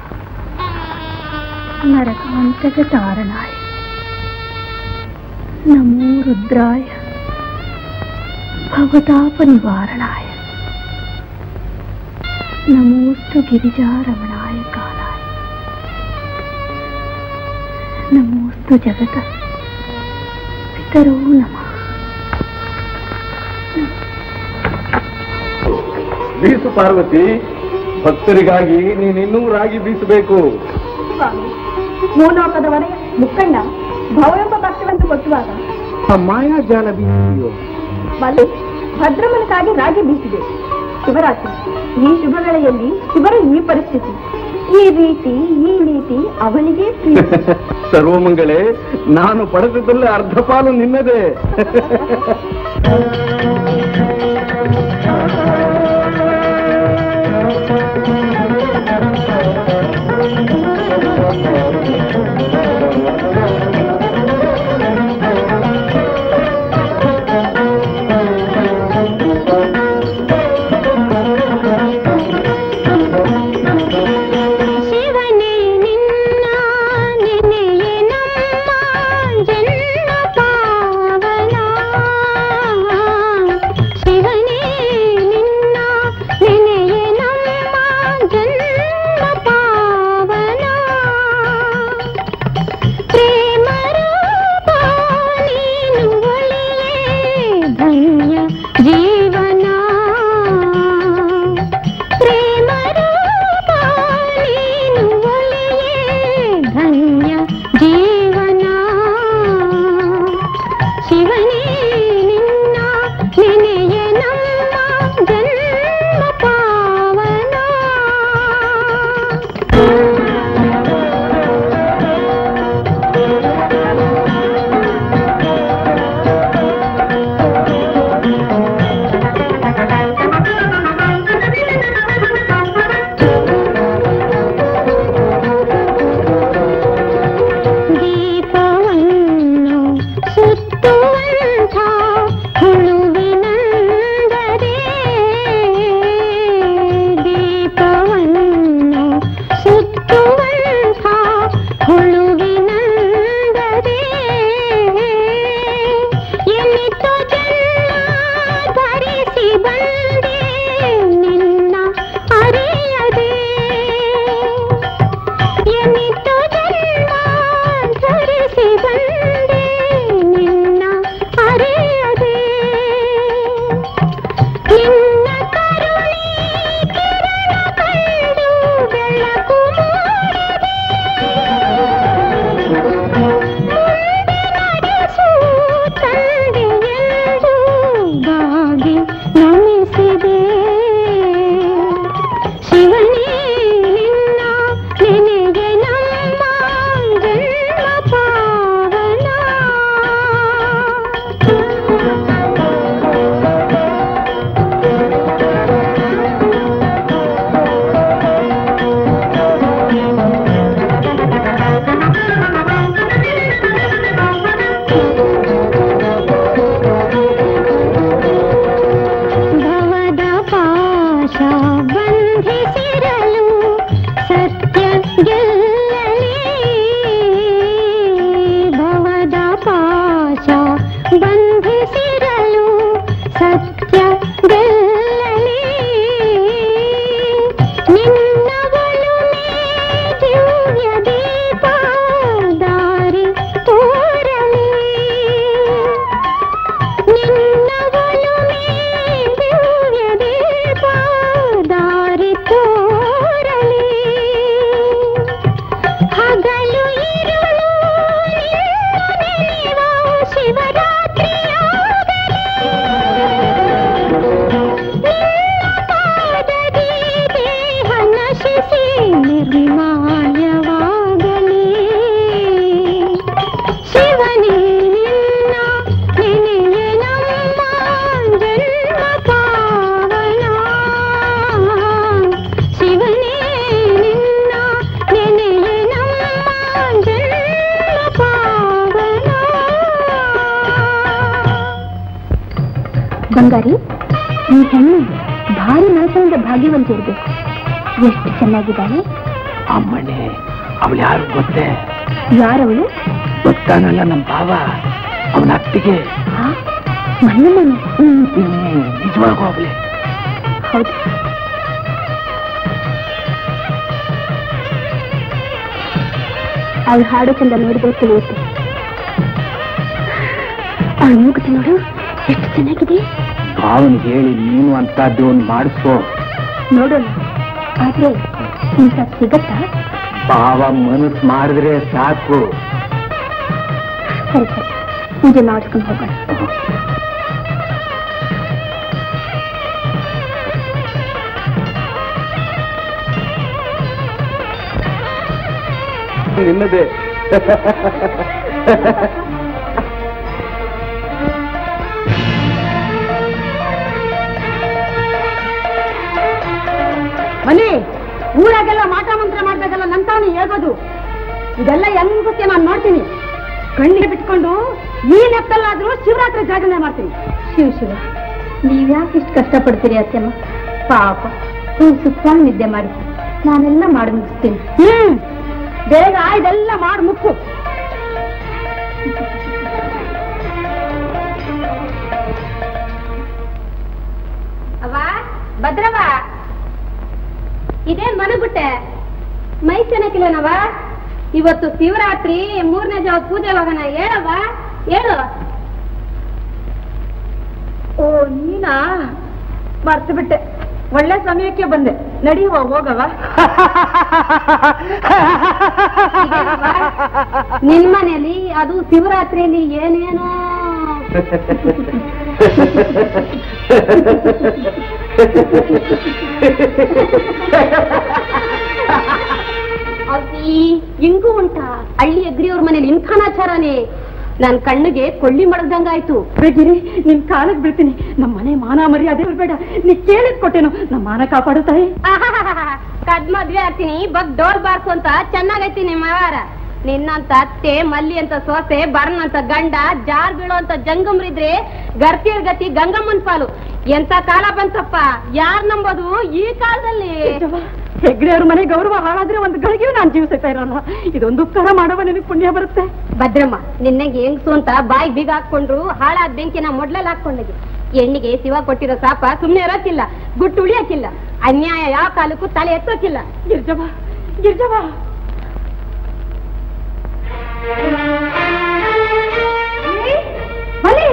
Speaker 2: ನರಕಾಂತಕ ತಾರಣಾಯ ನಮೋ ರುದ್ರಾಯ ಭವತಾಪ ನಿವಾರಣಾಯ ನಮೋಸ್ತು ಗಿರಿಜಾರಮಣಾಯ ಕಾಲಾಯ ನಮೋಸ್ತು ಜಗತ ಪಿತರೋ ನಮಃ
Speaker 8: ಬೀಸು ಪಾರ್ವತಿ ಭಕ್ತರಿಗಾಗಿ ನೀನಿನ್ನೂ ರಾಗಿ ಬೀಸಬೇಕು
Speaker 2: ಸ್ವಾಮಿ ಮೂಲೋಕದವರೇ ಮುಕ್ಕಣ್ಣ ಭವಯೊಬ್ಬ ಭಕ್ತವಂತ ಕೊಟ್ಟುವಾಗ
Speaker 8: ಆ ಮಾಯಾಜಾಲ ಬೀಸಿದೆಯೋ
Speaker 2: ಮಲ್ಲು ಭದ್ರಮನಕ್ಕಾಗಿ ರಾಗಿ ಬೀಸಿದೆ ಶಿವರಾತ್ರಿ ಈ ಶುಭ ವೇಳೆಯಲ್ಲಿ ಶಿವರ ಈ ಪರಿಸ್ಥಿತಿ ಈ ರೀತಿ ಈ ನೀತಿ ಅವನಿಗೆ ಪ್ರೀತಿ
Speaker 8: ಸರ್ವಮಂಗಳೇ ನಾನು ಪಡೆದದ್ದಲ್ಲೇ ಅರ್ಧ ಪಾಲು ನಿನ್ನದೇ
Speaker 11: ಶಿವನೇ ನಿನ್ನ ನೆನೆಯೇ ನಮ್ಮ ಜನ್ಮ ಪಾವನ ಶಿವನೇ ನಿನ್ನ ನೆನೆಯೇ ನಮ್ಮ ಜನ್ಮ ಪಾವನ ಪ್ರೇಮ ರೂಪ ನೀನು ಒಳಿಯೇ ಧನ್ಯ ಜೀವನ ಪ್ರೇಮ ರೂಪ ನೀನು ಒಳಿಯೇ ಧನ್ಯ ಜೀವನ ಶಿವನೇ ನಿನ್ನ ನೆನೆಯ ನಮ್ಮ ಜನ್ಮ ಪಾವನ ದೀಪವನ್ನು ಸುತ್ತುವಂಥ ಹುಳುವಿನಂದರೆ ದೀಪವನ್ನು ಸುತ್ತುವಂಥ ಹುಳುವಿನಂದರೆ ಎನ್ನಿತು ಜನ್ಮ ಧರಿಸಿ ಬಂದೆ ನಿನ್ನ ಅರಿಯದೆ ಎನ್ನಿತು ಜನ್ಮ ಧರಿಸಿ ಬಂದೆ ನಿನ್ನ ಅರಿಯದೆ ನಿನ್ನ ಕರುಣೆ ಕಿರಣ ಕಂಡು ಬೆಳಕು ಮೂಡಿದೆ ಮುಂದೆ ನಡೆಸು ತಂದೆ ಎಂದು ಬಾಗಿ ನಮಿಸಿದೆ ಶಿವನೇ ನಿನ್ನ ನೆನೆಗೆ ನಮ್ಮ ಜನ್ಮ ಪಾವನ ಭವದ ಪಾಶ ಬಂಧಿಸಿರಲು ಸತ್ಯ ಗೆಲ್ಲಲಿ ಭವದ ಪಾಶ ಬಂಧಿಸಿರಲು ಸತ್ಯ ಗೆಲ್ಲಲಿ ನಿನ್ನ ಒಲುಮೆ ದಿವ್ಯ ದೀಪ ದಾರಿ ತೋರಲಿ ನಿನ್ನ ಒಲುಮೆ ದಿವ್ಯ ದೀಪ ದಾರಿ ತೋರಲಿ ಹಗಲು ಇರುಳು ನಿನ್ನ ನೆನೆವ ಶಿವರಾತ್ರಿಯ
Speaker 2: ಬಂಗಾರಿ ಈ ಹೆಣ್ಣು ಭಾರಿ ಮನಸ್ಸಿನಿಂದ ಭಾಗ್ಯವಂತ ಇರ್ಬೇಕು ಎಷ್ಟು ಚೆನ್ನಾಗಿದ್ದಾಳೆ
Speaker 1: ಅಮ್ಮಣ್ಣೆ ಅವಳು ಯಾರು ಗೊತ್ತೇ
Speaker 2: ಯಾರವಳು
Speaker 1: ಗೊತ್ತಾನಲ್ಲ ನಮ್ಮ ಭಾವ ಅವನ ಅತ್ತಿಗೆ
Speaker 2: ಮಲ್ಲಮ್ಮನ
Speaker 1: ನಿಜವಾಗೂ ಅವಳೆ
Speaker 2: ಹೌದು ಅವಳು ಹಾಡು ಚಂದ ನೋಡಿದ್ರೆ ತಿಳಿಯುತ್ತೆ ಅವಳು ಮೂಗುತಿ ನೋಡು ಎಷ್ಟು ಚೆನ್ನಾಗಿದೆ
Speaker 1: ಭಾವನಿಗೆ ಹೇಳಿ ನೀನು ಅಂತದ್ದು ಒಂದು ಮಾಡಿಸ್ಕೋ
Speaker 2: ನೋಡೋಣ ಆದ್ರೆ ಇಂಥ ಸಿಗತ್ತಾ
Speaker 1: ಭಾವ ಮನಸ್ಸು ಮಾಡಿದ್ರೆ ಸಾಕು
Speaker 2: ಸರಿ ಸರಿ ಪೂಜೆ ಮಾಡಿಸ್ಕೊಂಡು ಹೋಗೋಣ
Speaker 1: ನಿನ್ನದೇ
Speaker 3: ಬನ್ನಿ ಊರಾಗೆಲ್ಲ ಮಾಟ ಮಂತ್ರ ಮಾಡ್ಬೇಕಲ್ಲ ನಂತಾನು ಹೇಳ್ಬೋದು ಇದೆಲ್ಲ ಹೆಂಗುತ್ತೆ ನಾನು ನೋಡ್ತೀನಿ ಕಣ್ಣಿಗೆ ಬಿಟ್ಕೊಂಡು ಈ ನೆಪ್ಪಲ್ಲಾದ್ರೂ ಶಿವರಾತ್ರಿ ಜಾಗರಣೆ ಮಾಡ್ತೀನಿ
Speaker 2: ಶಿವ ಶಿವ ನೀವ್ಯಾಕೆ ಇಷ್ಟು ಕಷ್ಟಪಡ್ತೀರಿ ಅತ್ತೆಮ್ಮ ಪಾಪ ನೀವು ಸುತ್ತ ನಿದ್ದೆ ಮಾಡಿ ನಾನೆಲ್ಲ ಮಾಡಿ ಮುಗಿಸ್ತೀನಿ
Speaker 3: ಹ್ಮ್ ಬೇಗ ಇದೆಲ್ಲ ಮಾಡಿ ಮುಕ್ಕು
Speaker 2: ಅವ ಭದ್ರವ ಇದೇನ್ ಮನಗುಟ್ಟೆ ಮೈ ಚೆನ್ನಾಗಿಲ್ಲನವ ಇವತ್ತು ಶಿವರಾತ್ರಿ ಮೂರನೇ ಜಾವ ಪೂಜೆ ಹೋಗೋಣ ಹೇಳವ ಹೇಳು
Speaker 3: ಓ ನೀನಾ ಮರ್ತು ಬಿಟ್ಟೆ ಒಳ್ಳೆ ಸಮಯಕ್ಕೆ ಬಂದೆ ನಡೆಯುವ ಹೋಗವ
Speaker 2: ನಿನ್ ಮನೇಲಿ ಅದು ಶಿವರಾತ್ರಿಯಲ್ಲಿ ಏನೇನೋ ಅವಿ ಹಿಂಗೂ ಉಂಟಾ ಹಳ್ಳಿ ಅಗ್ರಿಯವ್ರ ಮನೇಲಿ ಇಂಥಾನಾಚಾರನೇ ನನ್ ಕಣ್ಣಿಗೆ ಕೊಳ್ಳಿ ಮಡಗ್ದಂಗಾಯ್ತು
Speaker 3: ಬೇಗಿರಿ ನಿನ್ ಕಾಲಕ್ ಬೀಳ್ತೀನಿ ನಮ್ಮ ಮನೆ ಮಾನ ಮರ್ಯಾದೆ ಬೇಡ ನೀ ಕೇಳಿದ್ ಕೊಟ್ಟೇನು ನಮ್ಮ ಮಾನ ಕಾಪಾಡು ತಾಯಿ
Speaker 2: ಕದ್ ಮದ್ವೆ ಆಗ್ತೀನಿ ಬಗ್ ಡೋಲ್ ಬಾರ್ಸು ಅಂತ ಚೆನ್ನಾಗೈತಿ ನಿಮ್ಮ ವ್ಯವಹಾರ ನಿನ್ನಂತ ಅತ್ತೆ ಮಲ್ಲಿ ಅಂತ ಸೊಸೆ ಬರ್ನ್ ಅಂತ ಗಂಡ ಜಾರ್ ಬೀಳೋ ಅಂತ ಜಂಗಮ್ರಿದ್ರೆ ಗರ್ತಿಯರ್ ಗತಿ ಗಂಗಮ್ಮನ್ ಪಾಲು ಎಂತ ಕಾಲ ಬಂತಪ್ಪ ಯಾರ್ ನಂಬೋದು ಈ ಕಾಲದಲ್ಲಿ
Speaker 3: ಹೆಗ್ಡೆಯವ್ರ ಮನೆ ಗೌರವ ಹಾಳಾದ್ರೆ ಒಂದು ಗಳಿಗೆಯೂ ನಾನು ಜೀವಿಸ್ತಾ ಇರೋಲ್ಲ ಇದೊಂದು ಉಪಕಾರ ಮಾಡವ ನಿನಗೆ ಪುಣ್ಯ ಬರುತ್ತೆ
Speaker 2: ಭದ್ರಮ್ಮ ನಿನ್ನಗೆ ಹೆಂಗ್ಸು ಅಂತ ಬಾಯಿ ಬೀಗ ಹಾಕೊಂಡ್ರು ಹಾಳಾದ ಬೆಂಕಿನ ಮೊಡ್ಲಲ್ಲಿ ಹಾಕೊಂಡಿದ್ದೆ ಹೆಣ್ಣಿಗೆ ಶಿವ ಕೊಟ್ಟಿರೋ ಸಾಪ ಸುಮ್ನೆ ಇರೋಕ್ಕಿಲ್ಲ ಗುಟ್ಟು ಉಳಿಯಕ್ಕಿಲ್ಲ ಅನ್ಯಾಯ ಯಾವ ಕಾಲಕ್ಕೂ ತಲೆ ಎತ್ತೋಕಿಲ್ಲ
Speaker 3: ಗಿರ್ಜವ ಗಿರ್ಜವ ಬಲಿ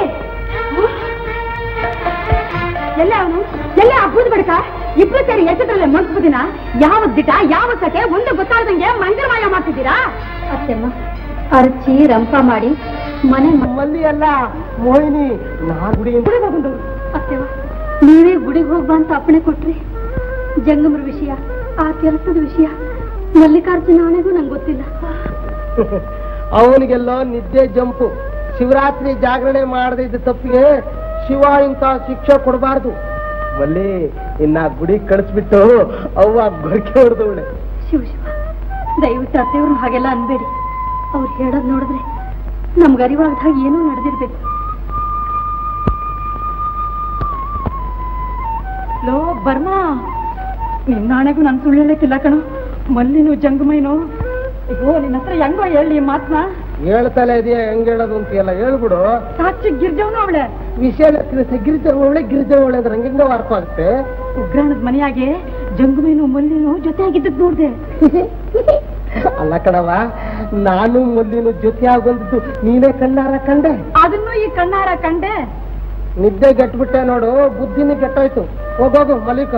Speaker 3: ಎಲ್ಲ ಅವನು ಎಲ್ಲ ಹಬ್ಬದ ಬಡಕ ಇಬ್ರು ಸೇರಿ ಎಚ್ಚತ್ರಲ್ಲೇ ಮುನ್ಸ್ಬಿಟ್ಟಿನ ಯಾವ ದಿಟ ಯಾವ ಕತೆ ಒಂದು ಗೊತ್ತಾಗ್ದಂಗೆ ಮಂದಿರಮಯ ಮಾಡ್ತಿದ್ದೀರಾ
Speaker 2: ಅತ್ತೆಮ್ಮ ಅರ್ಚಿ ರಂಪ ಮಾಡಿ ಮನೆ
Speaker 1: ನಮ್ಮಲ್ಲಿ ಅಲ್ಲ ಮೋಹಿನಿ ನಾನು ಗುಡಿ
Speaker 3: ಗುಡಿಗೆ ಹೋಗುದು
Speaker 2: ಅತ್ತೆವ ನೀವೇ ಗುಡಿಗೆ ಹೋಗ್ಬಾ ಅಂತ ಅಪ್ಪಣೆ ಕೊಟ್ರಿ ಜಂಗಮರ ವಿಷಯ ಆ ಕೆಲಸದ ವಿಷಯ ಮಲ್ಲಿಕಾರ್ಜುನ ಆಣೆಗೂ ನಂಗೆ ಗೊತ್ತಿಲ್ಲ
Speaker 1: ಅವನಿಗೆಲ್ಲ ನಿದ್ದೆ ಜಂಪು ಶಿವರಾತ್ರಿ ಜಾಗರಣೆ ಮಾಡದೇ ಇದ್ದ ತಪ್ಪಿಗೆ ಶಿವ ಇಂತ ಶಿಕ್ಷೆ ಕೊಡಬಾರ್ದು ಮಲ್ಲಿ ಇನ್ನ ಗುಡಿ ಕಳಿಸ್ಬಿಟ್ಟು ಅವ್ವ ಗೊರಕೆ ಹೊಡೆದವಳೆ
Speaker 2: ಶಿವ ಶಿವ ದಯವಿಟ್ಟು ಅತ್ತೆಯವ್ರು ಹಾಗೆಲ್ಲ ಅನ್ಬೇಡಿ ಅವ್ರು ಹೇಳೋದ್ ನೋಡಿದ್ರೆ ನಮ್ಗೆ ಅರಿವಾಗದಾಗ ಏನೋ ನಡೆದಿರ್ಬೇಕು
Speaker 3: ಲೋ ಬರ್ಮಾ ನಿನ್ನಾಣೆಗೂ ನನ್ ಸುಳ್ಳು ಹೇಳಕ್ಕಿಲ್ಲ ಕಣೋ ಮಲ್ಲಿನು ಜಂಗಮೈನು ಅಯ್ಯೋ ನಿನ್ನ ಹತ್ರ ಹೆಂಗೋ ಹೇಳಿ ಈ ಮಾತ್ನ
Speaker 1: ಹೇಳ್ತಲೇ ಇದೆಯಾ ಹೆಂಗ್ ಹೇಳೋದು ಅಂತ ಎಲ್ಲ ಹೇಳ್ಬಿಡು
Speaker 3: ಸಾಕ್ಷಿ ಗಿರ್ಜವನು ಅವಳೆ
Speaker 1: ವಿಷಯ ತಿಳಿಸಿ ಗಿರಿಜ ಒಳ್ಳೆ ಗಿರಿಜ ಒಳ್ಳೆ ಅಂದ್ರೆ ಹಂಗೆಂಗ ಅರ್ಥ ಆಗುತ್ತೆ
Speaker 3: ಉಗ್ರಾಣದ ಮನೆಯಾಗೆ ಜಂಗಮೈನು ಮಲ್ಲಿನು ಜೊತೆಯಾಗಿದ್ದದ್ ನೋಡ್ದೆ
Speaker 1: ಅಲ್ಲ ಕಣವ ನಾನು ಮೊದಲಿನ ಜೊತೆ ಆಗೊಂಡಿದ್ದು ನೀನೇ ಕಣ್ಣಾರ ಕಂಡೆ
Speaker 3: ಅದನ್ನು ಈ ಕಣ್ಣಾರ ಕಂಡೆ
Speaker 1: ನಿದ್ದೆ ಗಟ್ಬಿಟ್ಟೆ ನೋಡು ಬುದ್ಧಿನೇ ಕೆಟ್ಟೋಯ್ತು ಹೋಗೋಗು ಮಲಿಕ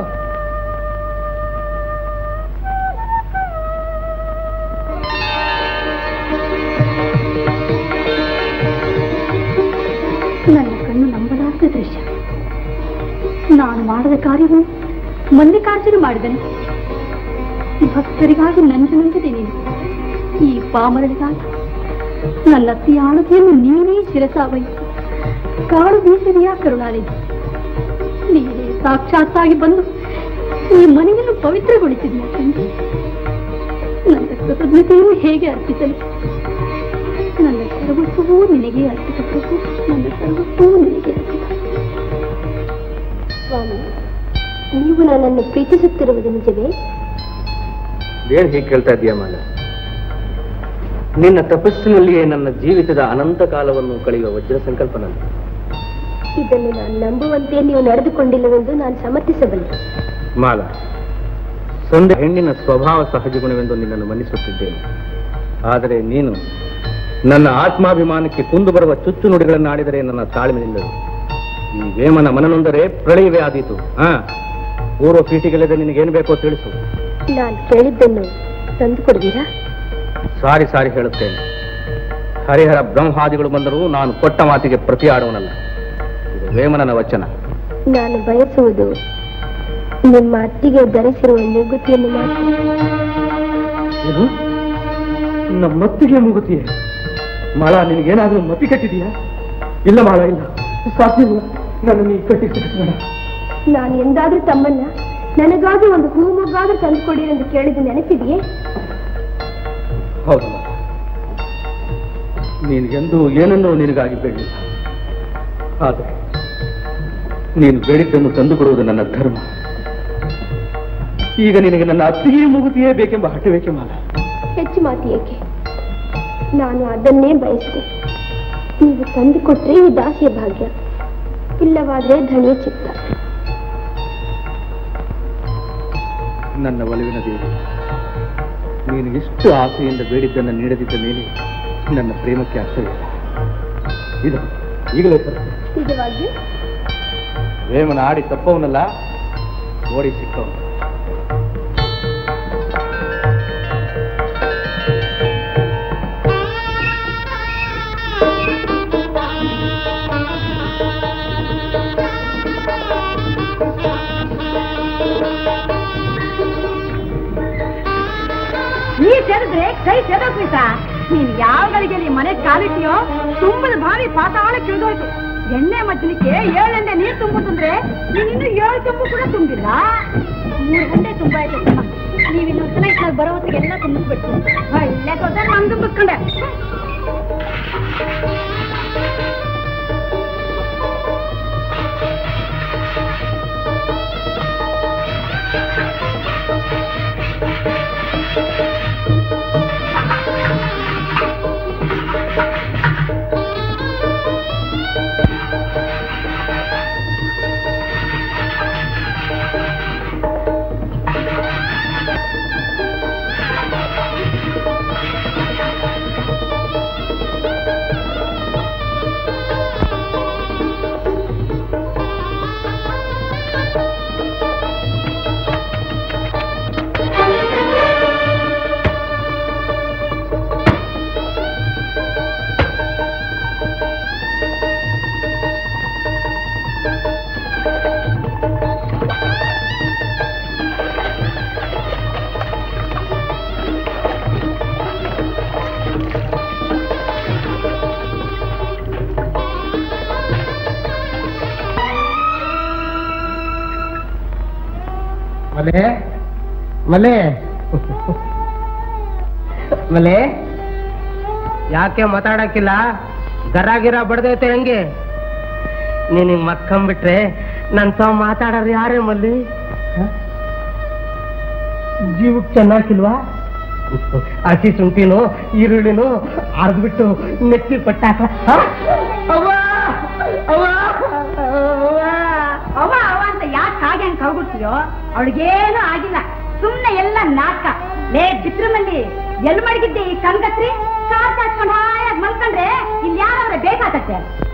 Speaker 2: ನನ್ನ ಕಣ್ಣು ನಂಬಲಾರದ ದೃಶ್ಯ ನಾನು ಮಾಡದ ಕಾರ್ಯವನ್ನು ಮಲ್ಲಿಕಾರ್ಜುನ ಮಾಡಿದನು ಭಕ್ತರಿಗಾಗಿ ನಂಜು ನುಂಗಿದೆ ನೀನು ಈ ಪಾಮರರಿಗಾಗಿ ನನ್ನ ಅತಿಯಾಳತೆಯನ್ನು ನೀನೇ ಶಿರಸಾವಹಿಸಿ ಕಾಡು ಬೀಸಿದೆಯಾ ಕರುಣಾನಿಧಿ ನೀನೇ ಸಾಕ್ಷಾತ್ತಾಗಿ ಬಂದು ಈ ಮನೆಯನ್ನು ಪವಿತ್ರಗೊಳಿಸಿದೆಯಾ ತಂದೆ ನನ್ನ ಕೃತಜ್ಞತೆಯನ್ನು ಹೇಗೆ ಅರ್ಪಿಸಲಿ ನನ್ನ ಸರ್ವಸ್ವವೂ ನಿನಗೆ ಅರ್ಪಿಸಬೇಕು ನನ್ನ ಸರ್ವಸ್ವವೂ ನಿನಗೆ ಅರ್ಪಿಸ
Speaker 11: ಸ್ವಾಮಿ ನೀವು ನನ್ನನ್ನು ಪ್ರೀತಿಸುತ್ತಿರುವುದು ನಿಜವೇ
Speaker 1: ಏನ್ ಹೀಗೆ ಕೇಳ್ತಾ ಇದೀಯ ಮಾಲ ನಿನ್ನ ತಪಸ್ಸಿನಲ್ಲಿಯೇ ನನ್ನ ಜೀವಿತದ ಅನಂತ ಕಾಲವನ್ನು ಕಳೆಯುವ ವಜ್ರ ಸಂಕಲ್ಪ ನನ್ನ
Speaker 11: ಇದನ್ನು ನಾನು ನಂಬುವಂತೆ ನೀವು ನಡೆದುಕೊಂಡಿಲ್ಲವೆಂದು ನಾನು ಸಮರ್ಥಿಸಬಲ್ಲೆ
Speaker 1: ಮಾಲ ಸಂದೆ ಹೆಣ್ಣಿನ ಸ್ವಭಾವ ಸಹಜ ಗುಣವೆಂದು ನಿನ್ನನ್ನು ಮನ್ನಿಸುತ್ತಿದ್ದೇನೆ ಆದರೆ ನೀನು ನನ್ನ ಆತ್ಮಾಭಿಮಾನಕ್ಕೆ ಕುಂದು ಬರುವ ಚುಚ್ಚು ನುಡಿಗಳನ್ನು ಆಡಿದರೆ ನನ್ನ ತಾಳ್ಮೆ ನಿಲ್ಲದು ಈ ವೇಮನ ಮನನೊಂದರೆ ಪ್ರಳಯವೇ ಆದೀತು ಹಾ ಪೂರ್ವ ಪೀಠಿಗೆಲ್ಲದೆ ನಿನಗೇನು ಬೇಕೋ ತಿಳಿಸು
Speaker 11: ನಾನು ಕೇಳಿದ್ದನ್ನು ತಂದು ಕೊಡುವಿರಾ
Speaker 1: ಸಾರಿ ಸಾರಿ ಹೇಳುತ್ತೇನೆ ಹರಿಹರ ಬ್ರಹ್ಮಾದಿಗಳು ಬಂದರೂ ನಾನು ಕೊಟ್ಟ ಮಾತಿಗೆ ಪ್ರತಿ ಆಡುವನಲ್ಲ ಇದು ವೇಮನನ ವಚನ
Speaker 11: ನಾನು ಬಯಸುವುದು ನಿಮ್ಮ ಅತ್ತಿಗೆ ಧರಿಸಿರುವ ಮೂಗುತಿಯನ್ನು ಮಾತ್ರ
Speaker 1: ಇದು ನಮ್ಮ ಮತ್ತಿಗೆ ಮುಗುತಿಯೇ ಮಾಳ ನಿನಗೇನಾದ್ರೂ ಮತಿ ಕಟ್ಟಿದೀಯಾ ಇಲ್ಲ ಮಾಳ ಇಲ್ಲ ಸಾಧ್ಯವಿಲ್ಲ ನನ್ನ ನೀ ಕಟ್ಟಿಸಿಬೇಡ
Speaker 11: ನಾನು ಎಂದಾದ್ರೂ ತಮ್ಮನ್ನ ನನಗಾಗಿ ಒಂದು ಹೂಮೊಗ್ಗಾದ್ರೂ ತಂದುಕೊಡಿ ಎಂದು ಕೇಳಿದ ನೆನಪಿದೆಯೇ
Speaker 1: ಹೌದು ಮಾಲ ನೀನಿಗೆಂದು ಏನನ್ನೂ ನಿನಗಾಗಿ ಬೇಡಿಲ್ಲ ಆದರೆ ನೀನು ಬೇಡಿದ್ದನ್ನು ತಂದುಕೊಡುವುದು ನನ್ನ ಧರ್ಮ ಈಗ ನಿನಗೆ ನನ್ನ ಅತ್ತಿಗೆ ಮುಗುತಿಯೇ ಬೇಕೆಂಬ ಹಠವೇಕೆ ಮಾಲ
Speaker 11: ಹೆಚ್ಚು ಮಾತು ಏಕೆ ನಾನು ಅದನ್ನೇ ಬಯಸಿದೆ ನೀವು ತಂದುಕೊಟ್ರೆ ಈ ದಾಸಿಯ ಭಾಗ್ಯ ಇಲ್ಲವಾದ್ರೆ ಧಣಿಯ ಚಿತ್ತ
Speaker 1: ನನ್ನ ಒಲವಿನ ದೇವಿ ನೀನು ಎಷ್ಟು ಆಸೆಯಿಂದ ಬೇಡಿದ್ದನ್ನು ನೀಡದಿದ್ದ ಮೇಲೆ ನನ್ನ ಪ್ರೇಮಕ್ಕೆ ಅರ್ಥವಿಲ್ಲ ಇದು ಈಗಲೇ ತರ್ತೇನೆ
Speaker 11: ನಿಜವಾಗಿಯೂ
Speaker 1: ವೇಮನ ಆಡಿ ತಪ್ಪವನಲ್ಲ ಓಡಿ ಸಿಕ್ಕವನು
Speaker 3: ನೀ ಸೇರಿದ್ರೆ ಕೈ ಸೇರೋಕ್ವಿತ ನೀನ್ ಯಾವ ಗಳಿಗೆಯಲ್ಲಿ ಮನೆ ಕಾಲಿಟ್ಟಿಯೋ ತುಂಬದ ಭಾರಿ ಪಾತಾಳ ಕಿಳಿದೋಯ್ತು ಎಣ್ಣೆ ಮಜ್ಜಲಿಕ್ಕೆ ಏಳೆಂಡೆ ನೀರು ತುಂಬುತ್ತಂದ್ರೆ ನೀನ್ ಇನ್ನು ಏಳು ತುಂಬು ಕೂಡ ತುಂಬಿಲ್ಲ
Speaker 11: ಮೂರು ಗಂಟೆ ತುಂಬಾ ಆಯ್ತು ನೀವು ಇನ್ನೊಂದು ನೈಟ್ ನಾವು ಬರೋ ಹೊತ್ತಿಗೆಲ್ಲ ತುಂಬಿಸ್ಬಿಟ್ಟು
Speaker 3: ಒಳ್ಳೆ ಕೊಟ್ಟ ನಾನು ತುಂಬಿಸ್ಕೊಂಡೆ
Speaker 1: ಮಲೆ ಮಲೆ ಮಲೆ ಯಾಕೆ ಮಾತಾಡಕ್ಕಿಲ್ಲ ಗರ ಗಿರ ಬಡ್ದೈತೆ ಹಂಗೆ ನೀನ್ ಹಿಂಗ್ ಮಕ್ಕಂಬಿಟ್ರೆ ನನ್ ತಾವ್ ಮಾತಾಡೋರು ಯಾರೇ ಮಲ್ಲಿ ಹ? ಜೀವಕ್ ಚೆನ್ನಾಗಿಲ್ವಾ ಹಸಿ ಶುಂಠಿನು ಈರುಳ್ಳಿನು ಅರ್ದ್ಬಿಟ್ಟು ನೆತ್ತಿ ಪಟ್ಟಾಕ ಅವ್ವ ಅವ್ವ ಅವ್ವ
Speaker 3: ಅವ ಅವ ಅಂತ ಯಾಕೆ ಹಾಗೆ ಹಂಗ್ ಕಳ್ಗುತ್ತೀಯೋ ಅವಳಿಗೇನು ಆಗಿಲ್ಲ ಸುಮ್ನೆ ಎಲ್ಲ ನಾಟಕ ಲೇ ಬಿತ್ರಮಲ್ಲಿ ಎಲ್ಲಿ ಮಡಗಿದ್ದೆ ಈ ಕಂಗತ್ರಿ ಕಾರ್ ಚಾಚ್ಕೊಂಡು ಹಾಯಾಗಿ ಮಲ್ಕೊಂಡ್ರೆ ಇಲ್ಲಿ ಯಾರಾದ್ರೆ ಬೇಕಾಗತ್ತೆ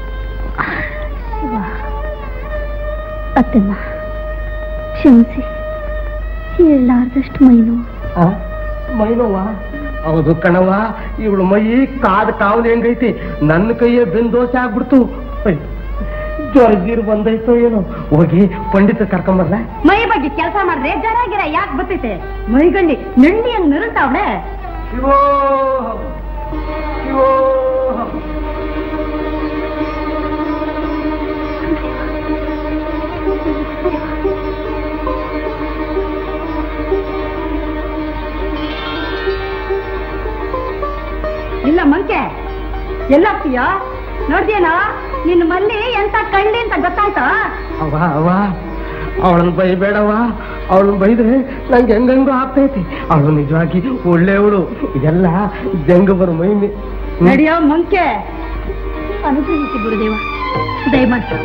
Speaker 11: ಅತ್ತಮ್ಮ ಕ್ಷಮಿಸಿ ಹೇಳಲಾರ್ದಷ್ಟು ಮೈನು
Speaker 1: ಮೈನವ್ವ ಹೌದು ಕಣವ್ವ ಇವಳು ಮೈ ಕಾದ್ ಕಾವಲು ಹೆಂಗೈತಿ ನನ್ನ ಕೈಯೇ ಬೆಂದೋಸೆ ಆಗ್ಬಿಡ್ತು ಅಯ್ಯ್, ಜ್ವರ ಗೀರು ಬಂದೈತೋ ಏನೋ ಹೋಗಿ ಪಂಡಿತ ಕರ್ಕೊಂಬರ್ಲ
Speaker 3: ಮೈ ಬಗ್ಗೆ ಕೆಲಸ ಮಾಡಿದ್ರೆ ಜರ ಗಿರ ಯಾಕೆ ಬರ್ತೈತೆ ಮೈಗಂಡಿ ನೆಂಡಿ ಹಂಗ್ ನರಳ್ತಾವಳೆ
Speaker 1: ಶಿವೋ ಶಿವೋ
Speaker 3: ಇಲ್ಲ ಮಂಕೆ ಎಲ್ಲೋಗ್ತೀಯೋ ನೋಡ್ದೇನೋ ನಿನ್ ಮಲ್ಲಿ ಎಂತ ಕಳ್ಳಿ ಅಂತ ಗೊತ್ತಾಯ್ತಾ
Speaker 1: ಅವ್ವ ಅವ್ವ ಅವಳನ್ನ ಬೈಬೇಡವ ಅವಳನ್ನ ಬೈದ್ರೆ ನಂಗೆ ಹೆಂಗಂಗೂ ಆಗ್ತೈತಿ ಅವಳು ನಿಜವಾಗಿ ಒಳ್ಳೆಯವಳು ಇದೆಲ್ಲ ಜಂಗಬರ ಮೈಮೆ
Speaker 9: ನಡೆಯೋ ಮಂಕೆ ಅನುಗ್ರಹಿಸಿ ಗುರುದೇವ ದಯಮಾಡಿ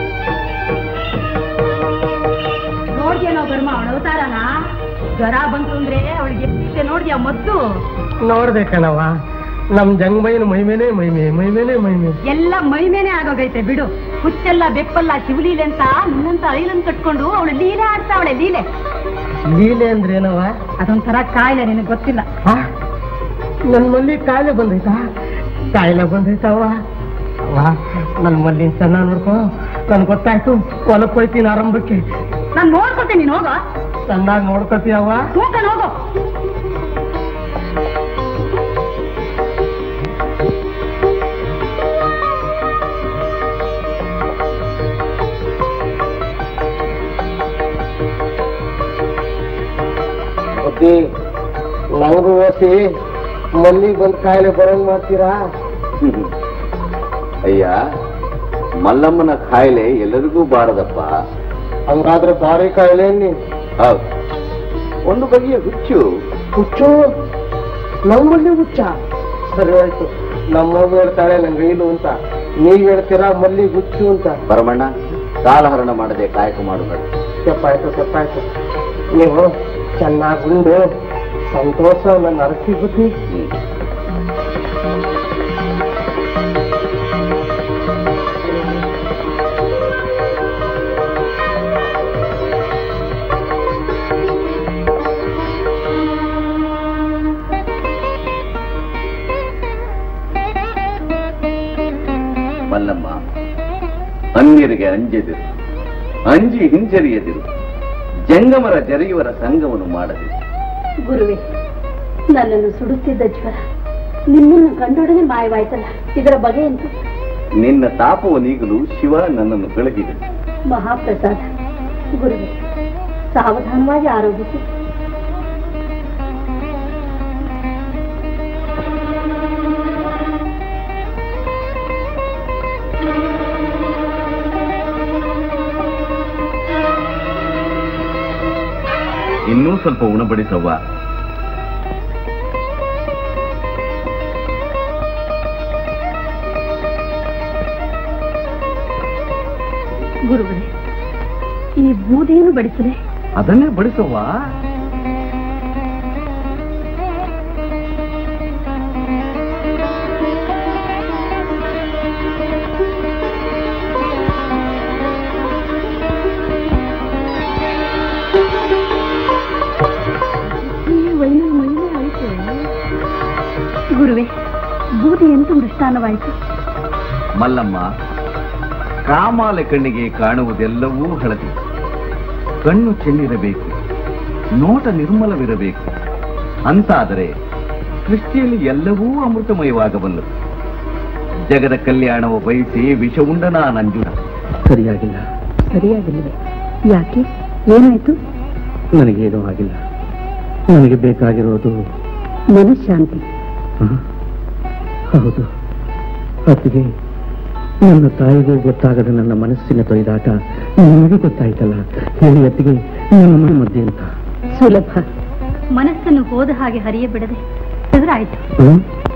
Speaker 9: ನೋಡ್ದೇನೋ ಬರ್ಮ ಅವಳ ಅವತಾರನ ಜ್ವರ ಬಂತು ಅಂದ್ರೆ ಅವಳಿಗೆ ಎಷ್ಟೇ ನೋಡ್ದ್ಯಾ ಮದ್ದು
Speaker 1: ನೋಡ್ದೆ ಕಣವ ನಮ್ ಜಂಗಮೈನ ಮೈಮೇನೆ ಮೈಮೆ ಮೈಮೇನೆ ಮೈಮೆ
Speaker 9: ಎಲ್ಲ ಮೈ ಮೇಲೆ ಆಗೋಗೈತೆ ಬಿಡು ಹುಚ್ಚೆಲ್ಲ ಬೆಪ್ಪಲ್ಲ ಶಿವಲೀಲೆ ಅಂತ ನಿನ್ನಂತ ಐಲನ್ ಕಟ್ಕೊಂಡು ಅವಳು ಲೀಲೆ ಆಡ್ತಾವಳೆ ಲೀಲೆ
Speaker 1: ಲೀಲೆ ಅಂದ್ರೆ ಏನವ
Speaker 9: ಅದೊಂಥರ ಕಾಯಿಲೆ ನಿನಗೆ ಗೊತ್ತಿಲ್ಲ
Speaker 1: ಆ? ನನ್ ಮಲ್ಲಿ ಕಾಯಿಲೆ ಬಂದೈತಾ ಕಾಯಿಲೆ ಬಂದೈತವ ಅವ್ವ ನನ್ ಮಲ್ಲಿ ಚೆನ್ನಾಗಿ ನೋಡ್ಕೊ ನನ್ ಗೊತ್ತಾಯ್ತು ಹೊಲಕ್ ಹೋಯ್ತೀನಿ ಆರಂಭಕ್ಕೆ
Speaker 9: ನಾನ್ ನೋಡ್ಕೊತೀನಿ ನೀನು ಹೋಗೋ
Speaker 1: ಚೆನ್ನಾಗಿ ನೋಡ್ಕೊತೀಯವ್ವ
Speaker 9: ತೂಕನ್ ಹೋಗೋ
Speaker 1: ಬುದ್ಧಿ ನನಗೂ ಓಸಿ ಮಲ್ಲಿಗೆ ಬಂದ್ ಕಾಯಿಲೆ ಬರಂಗ್ ಮಾಡ್ತೀರಾ
Speaker 4: ಅಯ್ಯ ಮಲ್ಲಮ್ಮನ ಕಾಯಿಲೆ ಎಲ್ಲರಿಗೂ ಬಾರದಪ್ಪ
Speaker 1: ಹಂಗಾದ್ರೆ ಭಾರಿ ಕಾಯಿಲೆ ನೀ
Speaker 4: ಹೌದು ಒಂದು ಬಗೆಯ ಹುಚ್ಚು
Speaker 1: ಹುಚ್ಚು ನಮ್ಮಲ್ಲಿ ಹುಚ್ಚ ಸರಿ ಆಯ್ತು ನಮ್ಮವ್ವ ಹೇಳ್ತಾಳೆ ನಂಗೆ ಇಲ್ಲ ಅಂತ ನೀವ್ ಹೇಳ್ತೀರಾ ಮಲ್ಲಿ ಹುಚ್ಚು ಅಂತ
Speaker 4: ಪರಮಣ್ಣ ಕಾಲಹರಣ ಮಾಡದೆ ಕಾಯಕ ಮಾಡಬೇಡ
Speaker 1: ತೆಪ್ಪಾಯ್ತು ತೆಪ್ಪಾಯ್ತು ನೀವು ಚೆನ್ನಾಗಿ ಉಂಡು ಸಂತೋಷ ನನ್ನ ಅರಸಿ ಬುದ್ಧಿ
Speaker 4: ಮಲ್ಲಮ್ಮ ಅನ್ಯರಿಗೆ ಅಂಜದಿರು ಅಂಜಿ ಹಿಂಜರಿಯದಿರು ಜಂಗಮರ ಜರಿಯುವರ ಸಂಗವನ್ನು ಮಾಡದಿರು
Speaker 2: ಗುರುವೆ ನನ್ನನ್ನು ಸುಡುತ್ತಿದ್ದ ಜ್ವರ ನಿಮ್ಮನ್ನು ಕಂಡೊಡನೆ ಮಾಯವಾಯ್ತಲ್ಲ ಇದರ ಬಗೆ ಎಂತು
Speaker 4: ನಿನ್ನ ತಾಪವು ನೀಗಲು ಶಿವ ನನ್ನನ್ನು ಬೆಳಗಿದೆ
Speaker 2: ಮಹಾಪ್ರಸಾದ ಗುರುವೆ ಸಾವಧಾನವಾಗಿ ಆರೋಗಿಸಿ
Speaker 4: ಇನ್ನೂ ಸ್ವಲ್ಪ ಉಣಬಡಿಸವ್ವ
Speaker 2: ಗುರುವೆ ಈ ಬೂದಿಯನ್ನು ಬಡಿಸಲೆ
Speaker 4: ಅದನ್ನೇ ಬಡಿಸವ್ವ
Speaker 2: ಗುರುವೆ ಬೂದಿ ಎಂತೂ ಮೃಷ್ಟಾನವಾಯಿತು
Speaker 4: ಮಲ್ಲಮ್ಮ ಕಾಮಾಲೆ ಕಣ್ಣಿಗೆ ಕಾಣುವುದೆಲ್ಲವೂ ಹಳದಿ ಕಣ್ಣು ಚೆನ್ನಿರಬೇಕು ನೋಟ ನಿರ್ಮಲವಿರಬೇಕು ಅಂತಾದರೆ ಸೃಷ್ಟಿಯಲ್ಲಿ ಎಲ್ಲವೂ ಅಮೃತಮಯವಾಗಬಲ್ಲದು ಜಗದ ಕಲ್ಯಾಣವ ಬಯಸಿ ವಿಷವುಂಡನ ನಂಜುನ
Speaker 1: ಸರಿಯಾಗಿಲ್ಲ
Speaker 2: ಸರಿಯಾಗಿಲ್ಲವೆ ಯಾಕೆ ಏನಾಯ್ತು
Speaker 1: ನನಗೇನೂ ಆಗಿಲ್ಲ ನನಗೆ ಬೇಕಾಗಿರೋದು
Speaker 2: ಮನಃಶಾಂತಿ
Speaker 1: ಹ? ಹೌದು ಅತ್ತಿಗೆ ನನ್ನ ತಾಯಿಗೂ ಗೊತ್ತಾಗದ ನನ್ನ ಮನಸ್ಸಿನ ತೊಯ್ದಾಟ ನಿಮಗೆ ಗೊತ್ತಾಯ್ತಲ್ಲ ಹೇಳಿ ಅತ್ತಿಗೆ ನನ್ನ ಮನೆ ಮಧ್ಯೆ ಅಂತ
Speaker 2: ಸುಲಭ ಮನಸ್ಸನ್ನು ಹೋದ ಹಾಗೆ ಹರಿಯ ಬಿಡದೆ ಎದುರಾಯ್ತು
Speaker 1: ಹ್ಮ್?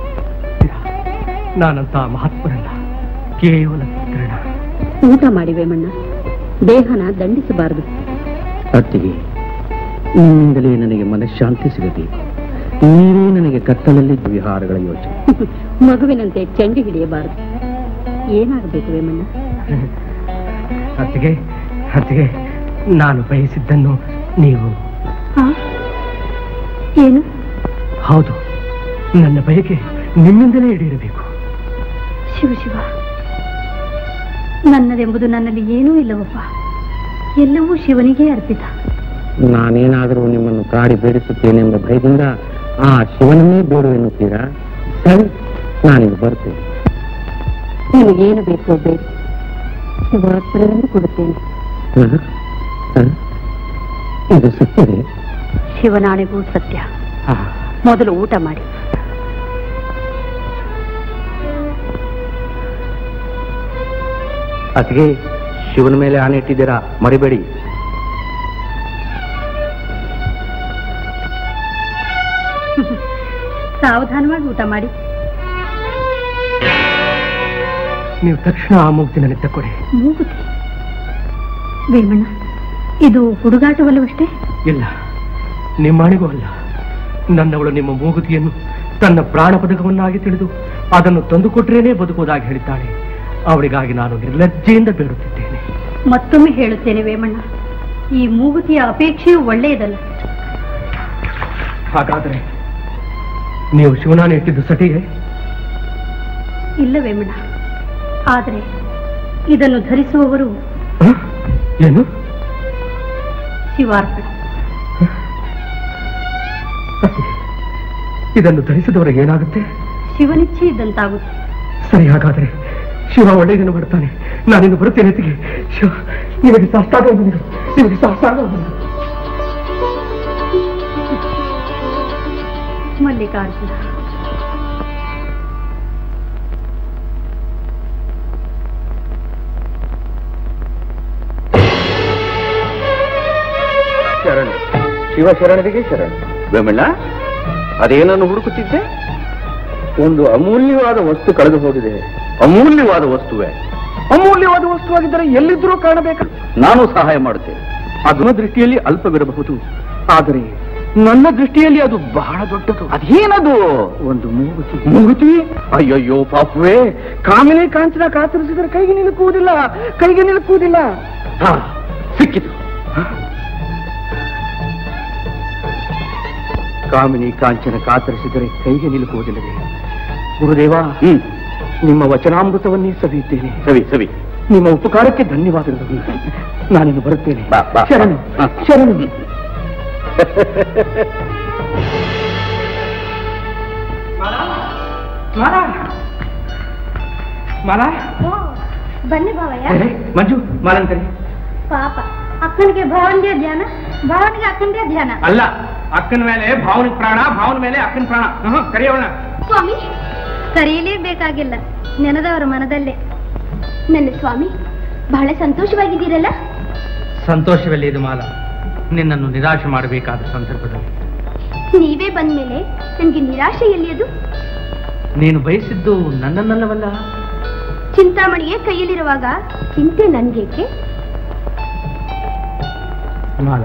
Speaker 6: ನಾನಂತ ಮಹಾತ್ಮರಲ್ಲ ಕೇವಲ ಕಿರಣ
Speaker 2: ಊಟ ಮಾಡಿವೆ ಮಣ್ಣ ದೇಹನ ದಂಡಿಸಬಾರದು
Speaker 1: ಅತ್ತಿಗೆ ನಿನ್ನಿಂದಲೇ ನನಗೆ ಮನಃಶಾಂತಿ ಸಿಗಬೇಕು ನೀವೇ ನನಗೆ ಕತ್ತಲಲ್ಲಿ ವಿಹಾರಗಳ ಯೋಚನೆ
Speaker 2: ಮಗುವಿನಂತೆ ಚೆಂಡು ಹಿಡಿಯಬಾರದು ಏನಾಗಬೇಕು ವೇಮಣ್ಣ
Speaker 6: ಅತ್ತಿಗೆ ಅತ್ತಿಗೆ ನಾನು ಬಯಸಿದ್ದನ್ನು ನೀವು
Speaker 2: ಹಾ? ಏನು
Speaker 6: ಹೌದು ನನ್ನ ಬಯಕೆ ನಿಮ್ಮಿಂದಲೇ ಈಡೇರಬೇಕು
Speaker 2: ಶಿವ ಶಿವ ನನ್ನದೆಂಬುದು ನನ್ನಲ್ಲಿ ಏನೂ ಇಲ್ಲವಪ್ಪ ಎಲ್ಲವೂ ಶಿವನಿಗೆ ಅರ್ಪಿತ
Speaker 1: ನಾನೇನಾದರೂ ನಿಮ್ಮನ್ನು ಕಾಡಿ ಬೇಡಿಸುತ್ತೇನೆಂಬ ಭಯದಿಂದ ಆ ಶಿವನನ್ನೇ ಬೇಡು ಎನ್ನುತ್ತೀರಾ ಸರಿ ನಾನಿಲ್ಲಿ ಬರ್ತೇನೆ
Speaker 2: ನಿಮಗೇನು ಬೇಕೋ ಬೇಡಿ ಶಿವಾರ್ಪಣೆಯನ್ನು ಕೊಡುತ್ತೇನೆ
Speaker 1: ಹ? ಹ? ಇದು ಸತ್ಯವೇ
Speaker 2: ಶಿವನಾಣೆಗೂ ಸತ್ಯ
Speaker 1: ಆ,
Speaker 2: ಮೊದಲು ಊಟ ಮಾಡಿ
Speaker 1: ಅತಿಗೆ ಶಿವನ ಮೇಲೆ ಆನೆ ಇಟ್ಟಿದ್ದೀರಾ ಮರಿಬೇಡಿ
Speaker 9: ಸಾವಧಾನವಾಗಿ ಊಟ ಮಾಡಿ
Speaker 12: ನೀವು ತಕ್ಷಣ ಆ ಮೂಗ್ತಿ ನನಗೆ ತಕ್ಕೊಡಿ
Speaker 9: ಮೂಗುತಿ ವೇಮಣ್ಣ ಇದು ಹುಡುಗಾಟವಲ್ಲವಷ್ಟೇ
Speaker 12: ಇಲ್ಲ ನಿಮ್ಮಣಿಗೂ ಅಲ್ಲ ನನ್ನವಳು ನಿಮ್ಮ ಮೂಗುತಿಯನ್ನು ತನ್ನ ಪ್ರಾಣ ಪದಕವನ್ನಾಗಿ ತಿಳಿದು ಅದನ್ನು ತಂದುಕೊಟ್ರೇನೆ ಬದುಕುವುದಾಗಿ ಹೇಳಿದ್ದಾಳೆ ಅವಳಿಗಾಗಿ ನಾನು ನಿರ್ಲಜ್ಜೆಯಿಂದ ಬೇಡುತ್ತಿದ್ದೇನೆ
Speaker 9: ಮತ್ತೊಮ್ಮೆ ಹೇಳುತ್ತೇನೆ ವೇಮಣ್ಣ ಈ ಮೂಗುತಿಯ ಅಪೇಕ್ಷೆಯು ಒಳ್ಳೆಯದಲ್ಲ
Speaker 12: ಹಾಗಾದರೆ ನೀವು ಶಿವನಾನ ಇಟ್ಟಿದ್ದು ಸಟಿಗೆ
Speaker 9: ಇಲ್ಲ ವೇಮಣ್ಣ ಆದರೆ ಇದನ್ನು ಧರಿಸುವವರು
Speaker 12: ಏನು
Speaker 9: ಶಿವಾರ್ಪಣ
Speaker 12: ಇದನ್ನು ಧರಿಸಿದವರಿಗೆ ಏನಾಗುತ್ತೆ
Speaker 9: ಶಿವನಿಚ್ಛೆ ಇದ್ದಂತಾಗುತ್ತೆ
Speaker 12: ಸರಿ ಹಾಗಾದರೆ ಶಿವ ಒಳ್ಳೆಯದನ್ನು ಮಾಡ್ತಾನೆ ನಾನಿನ್ನು ಬರುತ್ತೇನೆ ಅತ್ತಿಗೆ ಶಿವ ನಿಮಗೆ ಸಾಷ್ಟಾಗ ಬಂದಿರು ನಿಮಗೆ ಸಾಷ್ಟಾಗ ಬಂದಿರು
Speaker 9: ಮಲ್ಲಿಕಾರ್ಜುನ
Speaker 4: ಶರಣ ಶಿವ ಶರಣರಿಗೆ ಶರಣ ವೇಮಣ್ಣ ಅದೇನನ್ನು ಹುಡುಕುತ್ತಿದ್ದೆ ಒಂದು ಅಮೂಲ್ಯವಾದ ವಸ್ತು ಕಳೆದು ಹೋಗಿದೆ ಅಮೂಲ್ಯವಾದ ವಸ್ತುವೇ
Speaker 8: ಅಮೂಲ್ಯವಾದ ವಸ್ತುವಾಗಿದ್ದರೆ ಎಲ್ಲಿದ್ದರೂ ಕಾಣಬೇಕ
Speaker 4: ನಾನು ಸಹಾಯ ಮಾಡುತ್ತೇನೆ
Speaker 8: ಅದನ್ನ ದೃಷ್ಟಿಯಲ್ಲಿ ಅಲ್ಪವಿರಬಹುದು ಆದರೆ ನನ್ನ ದೃಷ್ಟಿಯಲ್ಲಿ ಅದು ಬಹಳ ದೊಡ್ಡದು ಅದೇನದು ಒಂದು ಮೂಗುತಿ ಮೂಗುತಿ ಅಯ್ಯಯ್ಯೋ ಪಾಪವೇ ಕಾಮಿನಿ ಕಾಂಚನ ಕಾತರಿಸಿದರೆ ಕೈಗೆ ನಿಲುಕುವುದಿಲ್ಲ ಕೈಗೆ ನಿಲುಕುವುದಿಲ್ಲ ಹಾ ಸಿಕ್ಕಿತು ಕಾಮಿನಿ ಕಾಂಚನ ಕಾತರಿಸಿದರೆ ಕೈಗೆ ನಿಲುಕುವುದಿಲ್ಲವೇ ಗುರುದೇವ ನಿಮ್ಮ ವಚನಾಮೃತವನ್ನೇ ಸವಿಯುತ್ತೇನೆ
Speaker 4: ಸವಿ ಸವಿ
Speaker 8: ನಿಮ್ಮ ಉಪಕಾರಕ್ಕೆ ಧನ್ಯವಾದಗಳು ನಾನಿನ್ನು ಬರುತ್ತೇನೆ
Speaker 4: ಬಾ, ಬಾ.
Speaker 8: ಶರಣು
Speaker 4: ಹ.
Speaker 8: ಶರಣು ಮಾಲಾ
Speaker 9: ಬನ್ನಿ ಭಾವಯ್ಯ
Speaker 8: ಮಂಜು ಮಾಲಂಕರಿ
Speaker 9: ಪಾಪ ಅಕ್ಕನಿಗೆ ಭಾವನಿಗೆ ಧ್ಯಾನ ಭಾವನಿಗೆ ಅಕ್ಕನಿಗೆ ಧ್ಯಾನ
Speaker 8: ಅಲ್ಲ ಅಕ್ಕನ ಮೇಲೆ ಭಾವನ ಪ್ರಾಣ ಭಾವನ ಮೇಲೆ ಅಕ್ಕನ ಪ್ರಾಣ ಹ್ಮ್, ಕರೆಯೋಣ
Speaker 11: ಸ್ವಾಮಿ
Speaker 9: ಕರೆಯಲೇಬೇಕಾಗಿಲ್ಲ ನೆನದವರ ಮನದಲ್ಲೇ
Speaker 11: ನನ್ನ ಸ್ವಾಮಿ ಬಹಳ ಸಂತೋಷವಾಗಿದ್ದೀರಲ್ಲ
Speaker 12: ಸಂತೋಷವಲ್ಲಿ ಇದು ಮಾಲ ನಿನ್ನನ್ನು ನಿರಾಶೆ ಮಾಡಬೇಕಾದ ಸಂದರ್ಭದಲ್ಲಿ
Speaker 11: ನೀವೇ ಬಂದ್ಮೇಲೆ ನನಗೆ ನಿರಾಶೆ ಎಲ್ಲಿಯದು
Speaker 12: ನೀನು ಬಯಸಿದ್ದು ನನ್ನನ್ನಲ್ಲವಲ್ಲ
Speaker 11: ಚಿಂತಾಮಣಿಯೇ ಕೈಯಲ್ಲಿರುವಾಗ ಚಿಂತೆ ನನ್ಗೇಕೆ
Speaker 12: ಮಾಲ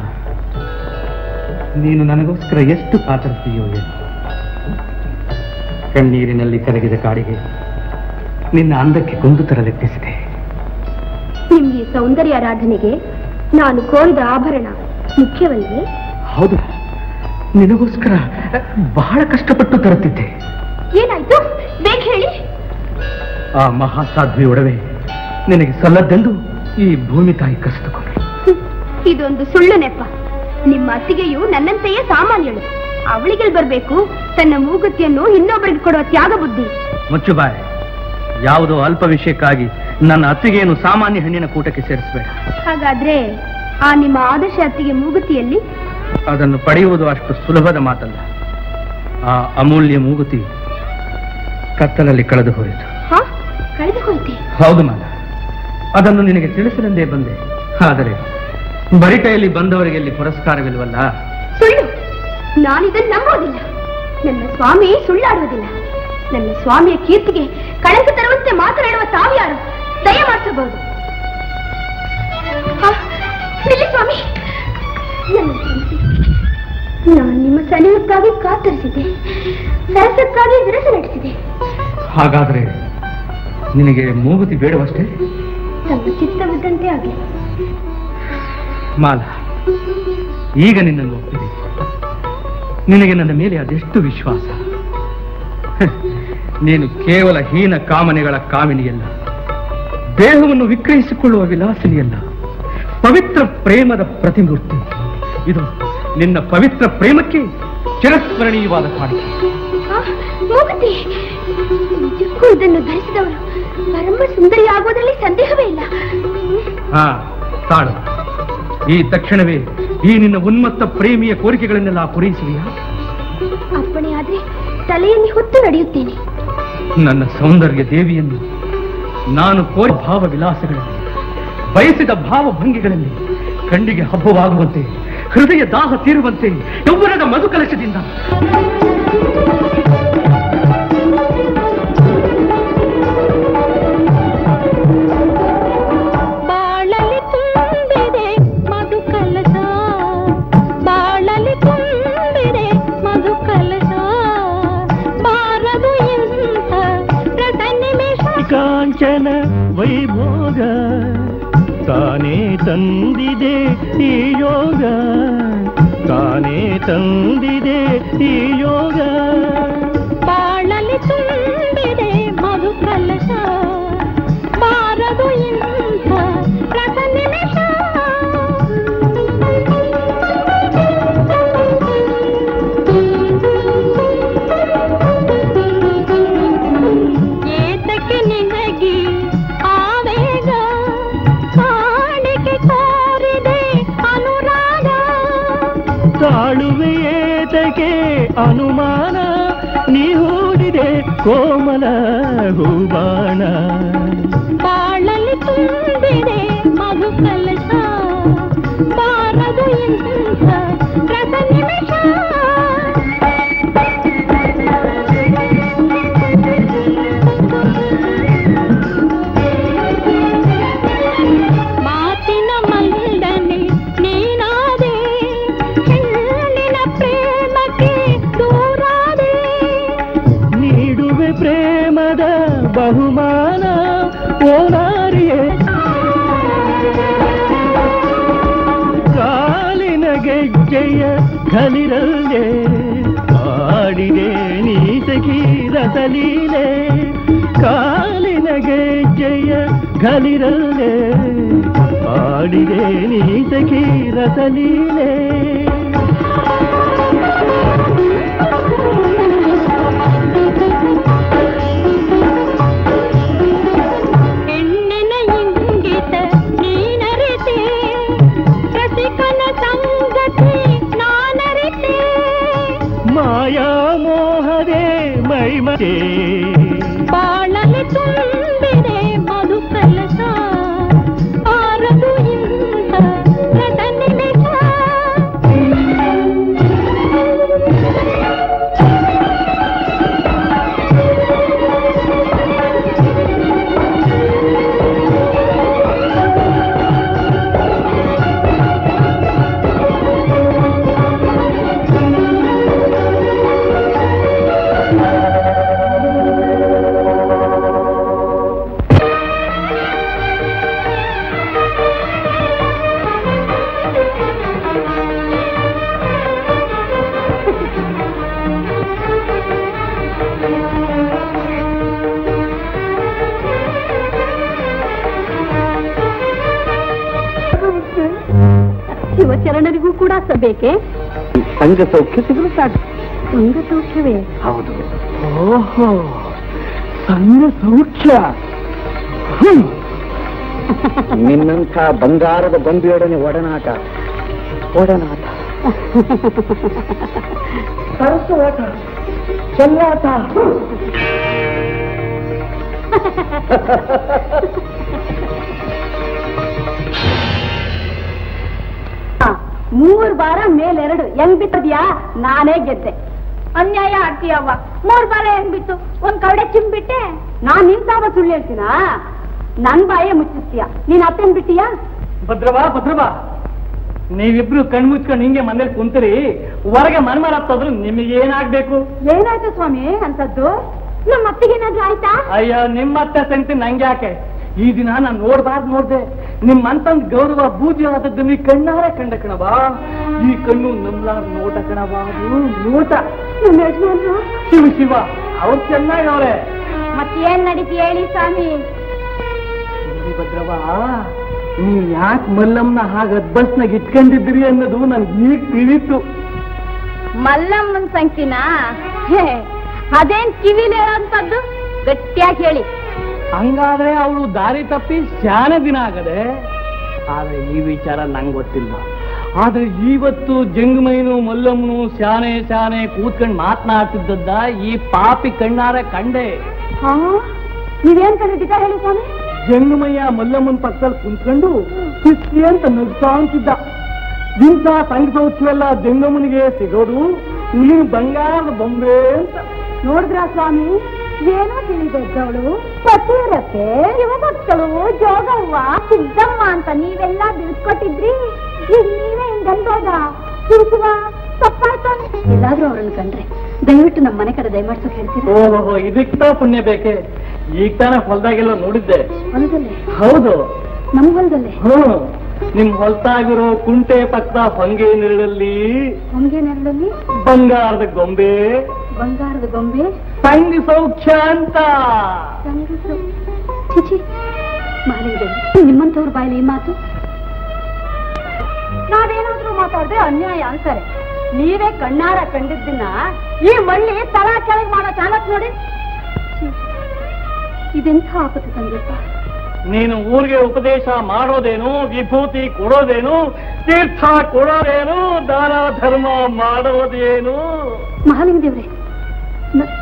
Speaker 12: ನೀನು ನನಗೋಸ್ಕರ ಎಷ್ಟು ಕಾತರಿಸ್ತೀಯೋ ಏನು ಕಣ್ಣೀರಿನಲ್ಲಿ ಕರಗಿದ ಕಾಡಿಗೆ ನಿನ್ನ ಅಂದಕ್ಕೆ ಕುಂದು ತರಲೆತ್ತಿಸಿದೆ
Speaker 11: ನಿಮ್ಗೆ ಸೌಂದರ್ಯ ಆರಾಧನೆಗೆ ನಾನು ಕೋರಿದ ಆಭರಣ ಮುಖ್ಯವಲ್ಲವೇ
Speaker 12: ಹೌದು ನಿನಗೋಸ್ಕರ ಬಹಳ ಕಷ್ಟಪಟ್ಟು ತರುತ್ತಿದ್ದೆ
Speaker 11: ಏನಾಯ್ತು ಬೇಗ ಹೇಳಿ
Speaker 12: ಆ ಮಹಾಸಾಧ್ವಿ ಒಡವೆ ನಿನಗೆ ಸಲ್ಲದ್ದೆಂದು ಈ ಭೂಮಿ ತಾಯಿ ಕಸಿದುಕೊಂಡಳು
Speaker 11: ಹ್ಮ್, ಇದೊಂದು ಸುಳ್ಳು ನೆಪ ನಿಮ್ಮ ಅತ್ತಿಗೆಯು ನನ್ನಂತೆಯೇ ಸಾಮಾನ್ಯಳು ಅವಳಿಗೆ ಬರ್ಬೇಕು ತನ್ನ ಮೂಗುತಿಯನ್ನು ಇನ್ನೊಬ್ಬರಿಗೆ ಕೊಡುವ ತ್ಯಾಗ ಬುದ್ಧಿ
Speaker 12: ಮುಚ್ಚು ಬಾಯ್ ಯಾವುದೋ ಅಲ್ಪ ವಿಷಯಕ್ಕಾಗಿ ನನ್ನ ಅತ್ತಿಗೆಯನ್ನು ಸಾಮಾನ್ಯ ಹೆಣ್ಣಿನ ಕೂಟಕ್ಕೆ ಸೇರಿಸಬೇಡ
Speaker 11: ಹಾಗಾದ್ರೆ ಆ ನಿಮ್ಮ ಆದರ್ಶ ಅತ್ತಿಗೆ ಮೂಗುತಿಯಲ್ಲಿ
Speaker 12: ಅದನ್ನು ಪಡೆಯುವುದು ಅಷ್ಟು ಸುಲಭದ ಮಾತಲ್ಲ ಆ ಅಮೂಲ್ಯ ಮೂಗುತಿ ಕತ್ತಲಲ್ಲಿ ಕಳೆದು ಹೋಯಿತು
Speaker 11: ಹಾ ಕಳೆದು ಹೋಯ್ತೆ
Speaker 12: ಹೌದು ಮಾಲ ಅದನ್ನು ನಿನಗೆ ತಿಳಿಸಲೆಂದೇ ಬಂದೆ ಆದರೆ ಬರಿಟೆಯಲ್ಲಿ ಬಂದವರಿಗೆ ಇಲ್ಲಿ ಪುರಸ್ಕಾರವಿಲ್ವಲ್ಲ
Speaker 11: ಸುಳ್ಳು ನಾನಿದನ್ನು ನಂಬೋದಿಲ್ಲ ನನ್ನ ಸ್ವಾಮಿ ಸುಳ್ಳಾಡುವುದಿಲ್ಲ ನನ್ನ ಸ್ವಾಮಿಯ ಕೀರ್ತಿಗೆ ಕಳಂಕ ತರುವಂತೆ ಮಾತನಾಡುವ ತಾವ್ಯಾರು ದಯ ಮಾಡಿಸಬಹುದು ನಿಲ್ಲಿ ಸ್ವಾಮಿ ನನ್ನ ಪ್ರೀತಿ. ನಾನು ನಿಮ್ಮ ಸನಿಹಕ್ಕಾಗಿ ಕಾತರಿಸಿದೆ ಸರಸಕ್ಕಾಗಿ ವಿರಸ ನಡೆಸಿದೆ
Speaker 12: ಹಾಗಾದರೆ ನಿನಗೆ ಮೂಗುತಿ ಬೇಡವಷ್ಟೇ
Speaker 11: ತಮ್ಮ ಚಿತ್ತವಿದ್ದಂತೆ ಆಗಲಿ
Speaker 12: ಮಾಲ ಈಗ ನಿನ್ನನ್ನು ಒಪ್ಪಿದೆ ನಿನಗೆ ನನ್ನ ಮೇಲೆ ಅದೆಷ್ಟು ವಿಶ್ವಾಸ ಹ, ನೀನು ಕೇವಲ ಹೀನ ಕಾಮನೆಗಳ ಕಾಮಿನಿಯಲ್ಲ ದೇಹವನ್ನು ವಿಕ್ರಯಿಸಿಕೊಳ್ಳುವ ವಿಲಾಸಿನಿಯಲ್ಲ ಪವಿತ್ರ ಪ್ರೇಮದ ಪ್ರತಿಮೂರ್ತಿ ಇದು ನಿನ್ನ ಪವಿತ್ರ ಪ್ರೇಮಕ್ಕೆ ಚಿರಸ್ಮರಣೀಯವಾದ ಕಾಣಿಕೆ
Speaker 11: ಆ, ಮೂಗುತಿ ನಿಜಕ್ಕೂ ಇದನ್ನು ಧರಿಸಿದವರು ಪರಮ ಸುಂದರಿ ಆಗೋದ್ರಲ್ಲಿ ಸಂದೇಹವೇ ಇಲ್ಲ
Speaker 12: ಹಾ ತಾಳು ಈ ತಕ್ಷಣವೇ ಈ ನಿನ್ನ ಉನ್ಮತ್ತ ಪ್ರೇಮಿಯ ಕೋರಿಕೆಗಳನ್ನೆಲ್ಲ ಪೂರೈಸುವಿಯಾ
Speaker 11: ಅಪ್ಪಣೆ ಆದ್ರೆ ತಲೆಯಲ್ಲಿ ಹೊತ್ತು ನಡೆಯುತ್ತೇನೆ
Speaker 12: ನನ್ನ ಸೌಂದರ್ಯ ದೇವಿಯನ್ನು ನಾನು ಕೋರಿ ಭಾವ ವಿಲಾಸಗಳಲ್ಲಿ ಬಯಸಿದ ಭಾವಭಂಗಿಗಳಲ್ಲಿ ಕಣ್ಣಿಗೆ ಹಬ್ಬವಾಗುವಂತೆ ಹೃದಯ ದಾಹ ತೀರುವಂತೆ ಯೌವನದ ಮಧುಕಲಶದಿಂದ
Speaker 10: ಯೋಗ ತಾನೇ ತಂದಿದೆ ಈ ಯೋಗ ತಾನೇ ತಂದಿದೆ ಈ ಯೋಗ
Speaker 13: ಬಾಳಲಿ ತುಂಬಿದೆ ಮಧು ಕಲಶ ಬಾರದು ಇಂಥ ರಸ ನಿಮಿಷ ಏತಕ್ಕೆ ನಿನಗಿ ಆವೇಗ ಕಾಣಿಕೆ ಕೋರಿದೆ ಅನುರಾಗ
Speaker 10: ತಾಳುವೆ ಏತಕ್ಕೆ ಅನುಮಾನ ನೀ ಹೂಡಿದೆ ಕೋಮಲ ಹೂಬಾಣ
Speaker 13: ಬಾಳಲಿ ತುಂಬಿದೆ ಮಧು ಕಲಶ ಬಾರದು ಇಂಥ ರಸ ನಿಮಿಷ ಮಾತಿನ ಮಂಡನೆ ನೀನಾದೆ ಹೆಣ್ಣಿನ ಪ್ರೇಮಕ್ಕೆ ದೂರಾದೆ
Speaker 10: ನೀಡುವೆ ಪ್ರೇಮದ ಬಹುಮಾನ ಓನಾರಿಯೇ ಕಾಲಿನ ಗೆಜ್ಜೆಯ ಕಲಿರಲ್ಲೇ ಆಡಿದೆ ನೀ ಸಖಿ ರಸಲೀಲೆ ಕಾಲಿನ ಗೆಜ್ಜೆಯ ಕಲಿರಲ್ಲೇ ಆಡಿದೆ ನೀ ಸಖಿ ರಸಲೀಲೆ
Speaker 13: ಹೆಣ್ಣಿನ ಇಂಗಿತ ನೀನರಿತೆ ರಸಿಕನ ಸಂಗತಿ ನಾನರಿತೆ
Speaker 10: ಮಾಯಾ ಮೋಹದೆ ಮೈಮತೆ
Speaker 13: ಬಾಳಲಿ ತುಂಬಿದೆ ಮಧು ಕಲಸ ಆರದು ಇಂಥ ರಥ ನಿಮಿಷ ಶಿವಚರಣರಿಗೂ ಕೂಡ ಸಬೇಕೆ
Speaker 1: ಸಂಘ ಸೌಖ್ಯ ಸಿಗಲು ಸಾಧ್ಯ
Speaker 13: ಸಂಘ ಸೌಖ್ಯವೇ
Speaker 1: ಹೌದು ಓಹೋ ಸಂಘ ಸೌಖ್ಯ ಹ್ಮ್. ನಿನ್ನಂಥ ಬಂಗಾರದ ಬಂಬಿಯೊಡನೆ ಒಡನಾಟ ಒಡನಾಟ ಸರಸವಾಟ ಚೆಲ್ಲಾಟ
Speaker 3: ಮೂರ್ ಬಾರ ಮೇಲೆರಡು ಹೆಂಗ್ ಬಿತ್ತದ್ಯಾ ನಾನೇ ಗೆದ್ದೆ ಅನ್ಯಾಯ ಆಡ್ತೀಯವ್ವ ಮೂರ್ ಬಾರ ಹೆಂಗ್ ಬಿತ್ತು ಒಂದ್ ಕವಡೆ ಚಿಂಬಿಟ್ಟೆ ನಾನ್ ನಿನ್ ಸಾವ ಸುಳ್ಳು ಹೇಳ್ತೀನಾ ನನ್ ಬಾಯೇ ಮುಚ್ಚಿಸ್ತೀಯ ನೀನ್ ಅತ್ತೇನ್ ಬಿಟ್ಟಿಯಾ
Speaker 8: ಭದ್ರವಾ ಭದ್ರವಾ ನೀವಿಬ್ರು ಕಣ್ ಮುಚ್ಕೊಂಡು ಹಿಂಗೆ ಮನೇಲಿ ಕುಂತಿರಿ ಹೊರಗೆ ಮನ್ಮರ ಹತ್ತೋದ್ರು ನಿಮಗೇನಾಗ್ಬೇಕು
Speaker 3: ಏನಾಯ್ತು ಸ್ವಾಮಿ ಅಂತದ್ದು ನಮ್ಮ ಅತ್ತಿಗೇನಾದ್ರೂ ಆಯ್ತಾ
Speaker 8: ಅಯ್ಯೋ ನಿಮ್ಮತ್ತೆ ಸಂಗತಿ ನಂಗೆ ಯಾಕೆ ಈ ದಿನ ನಾನು ನೋಡ್ಬಾರ್ದು ನೋಡ್ದೆ ನಿಮ್ಮಂತಂದ್ ಗೌರವ ಬೂದಿ ಆದದ್ದು ನೀ ಕಣ್ಣಾರೆ ಕಂಡ ಕಣವಾ ಈ ಕಣ್ಣು ನಮ್ಲಾರ್ ನೋಟ ಕಣವಾ ಅದು ನೋಟ
Speaker 3: ನಮ್ಮ ಯಜಮಾನ್ರು
Speaker 8: ಶಿವ ಶಿವ ಅವ್ರು ಚೆನ್ನಾಗಿ ಅವ್ರೆ
Speaker 3: ಮತ್ತೇನ್ ನಡೀತಿ ಹೇಳಿ ಸ್ವಾಮಿ
Speaker 8: ನೋಡಿ ಭದ್ರವಾ ನೀವ್ ಯಾಕೆ ಮಲ್ಲಮ್ಮನ ಹಾಗೆ ಅದ್ಬಸ್ನಾಗ ಇಟ್ಕೊಂಡಿದ್ರಿ ಅನ್ನೋದು ನನ್ಗೆ ಈಗ ತಿಳಿತು
Speaker 3: ಮಲ್ಲಮ್ಮನ್ ಸಂಖ್ಯೆನ ಅದೇನ್ ಕಿವಿಲಿ ಹೇಳೋಂಥದ್ದು ಗಟ್ಟಿಯಾಗಿ ಹೇಳಿ
Speaker 8: ಹಂಗಾದ್ರೆ ಅವಳು ದಾರಿ ತಪ್ಪಿ ಶಾನೆ ದಿನ ಆಗದೆ ಆದ್ರೆ ಈ ವಿಚಾರ ನಂಗೆ ಗೊತ್ತಿಲ್ಲ ಆದ್ರೆ ಇವತ್ತು ಜಂಗಮೈನು ಮಲ್ಲಮ್ಮನು ಶಾನೆ ಶಾನೆ ಕೂತ್ಕೊಂಡು ಮಾತನಾಡ್ತಿದ್ದದ್ದ ಈ ಪಾಪಿ ಕಣ್ಣಾರೆ ಕಂಡೆ
Speaker 3: ಹಾ ನೀವೇನ್ ಕಂಡಿದ್ದೀರಾ ಹೇಳಿ ಸ್ವಾಮಿ
Speaker 8: ಜಂಗಮಯ್ಯ ಮಲ್ಲಮ್ಮನ ಪಕ್ಕದಲ್ಲಿ ಕುಂತ್ಕೊಂಡು ಕಿಸ್ತಿ ಅಂತ ನಗ್ತಾ ಅಂತಿದ್ದ ಇಂಥ ಸಂಘ ಸೌಖ್ಯವೆಲ್ಲ ಜಂಗಮ್ಮನಿಗೆ ಸಿಗೋದು ನೀನು ಬಂಗಾರದ ಬೊಂಬೆ ಅಂತ
Speaker 3: ನೋಡಿದ್ರ ಸ್ವಾಮಿ ಏನೋ ತಿಳಿದವಳು ಪತಿರತೆ ಶಿವಭಕ್ತಳು ಜೋಗವ್ವ ಸಿದ್ದಮ್ಮ ಅಂತ ನೀವೆಲ್ಲ ಬಿಡ್ಸ್ಕೊಟ್ಟಿದ್ರಿ ಈಗ ನೀವೇ ಹಿಂಗಂದೋದ ಶಿವ
Speaker 2: ತಪ್ಪಾಯ್ತು ಎಲ್ಲಾದ್ರೂ ಅವ್ರನ್ನ ಕಂಡ್ರೆ ದಯವಿಟ್ಟು ನಮ್ಮ ಮನೆ ಕಡೆ ದಯಮಾಡ್ಸೋಕೆ ಹೇಳ್ತೀರಾ
Speaker 1: ಓಹೋ ಇದಕ್ಕಿಂತ ಪುಣ್ಯ ಬೇಕೆ ಈಗ ತಾನೇ ಹೊಲ್ದಾಗೆಲ್ಲ ನೋಡಿದ್ದೆ
Speaker 2: ಹೊಲದಲ್ಲೇ
Speaker 1: ಹೌದು
Speaker 2: ನಮ್ಮ ಹೊಲದಲ್ಲೇ
Speaker 1: ಹ್ಮ್ ನಿಮ್ ಹೊಲ್ತಾಗಿರೋ ಕುಂಟೆ ಪಕ್ಕ ಹೊಂಗೆ ನೆರಳಲ್ಲಿ
Speaker 2: ಹೊಂಗೆ ನೆರಳಲ್ಲಿ
Speaker 1: ಬಂಗಾರದ ಗೊಂಬೆ
Speaker 2: ಬಂಗಾರದ ಗೊಂಬೆ
Speaker 1: ತಂಗಿ ಸೌಖ್ಯ ಅಂತ
Speaker 2: ಸಂಗೀತು ಚಿಚಿ ಮಾಲಿಂಗದೇವಿ ನಿಮ್ಮಂಥವ್ರ ಬಾಯಲ್ಲಿ ಈ ಮಾತು ನಾವೇನಾದ್ರೂ ಮಾತಾಡಿದ್ರೆ ಅನ್ಯಾಯ ಅಂತಾರೆ ನೀವೇ ಕಣ್ಣಾರ ಕಂಡಿದ್ದನ್ನ ಈ ಮಳ್ಳಿ ತಲಾ ಕೆಳಗೆ ಮಾಡೋ ಚಾಲಕ್ ನೋಡಿ ಇದೆಂಥ ಆಪತ್ತು ತಂದೆಪ್ಪ
Speaker 1: ನೀನು ಊರಿಗೆ ಉಪದೇಶ ಮಾಡೋದೇನು ವಿಭೂತಿ ಕೊಡೋದೇನು ತೀರ್ಥ ಕೊಡೋದೇನು ದಾನ ಧರ್ಮ ಮಾಡೋದೇನು
Speaker 2: ಮಹಾಲಿಂಗದೇವ್ರೆ ನ-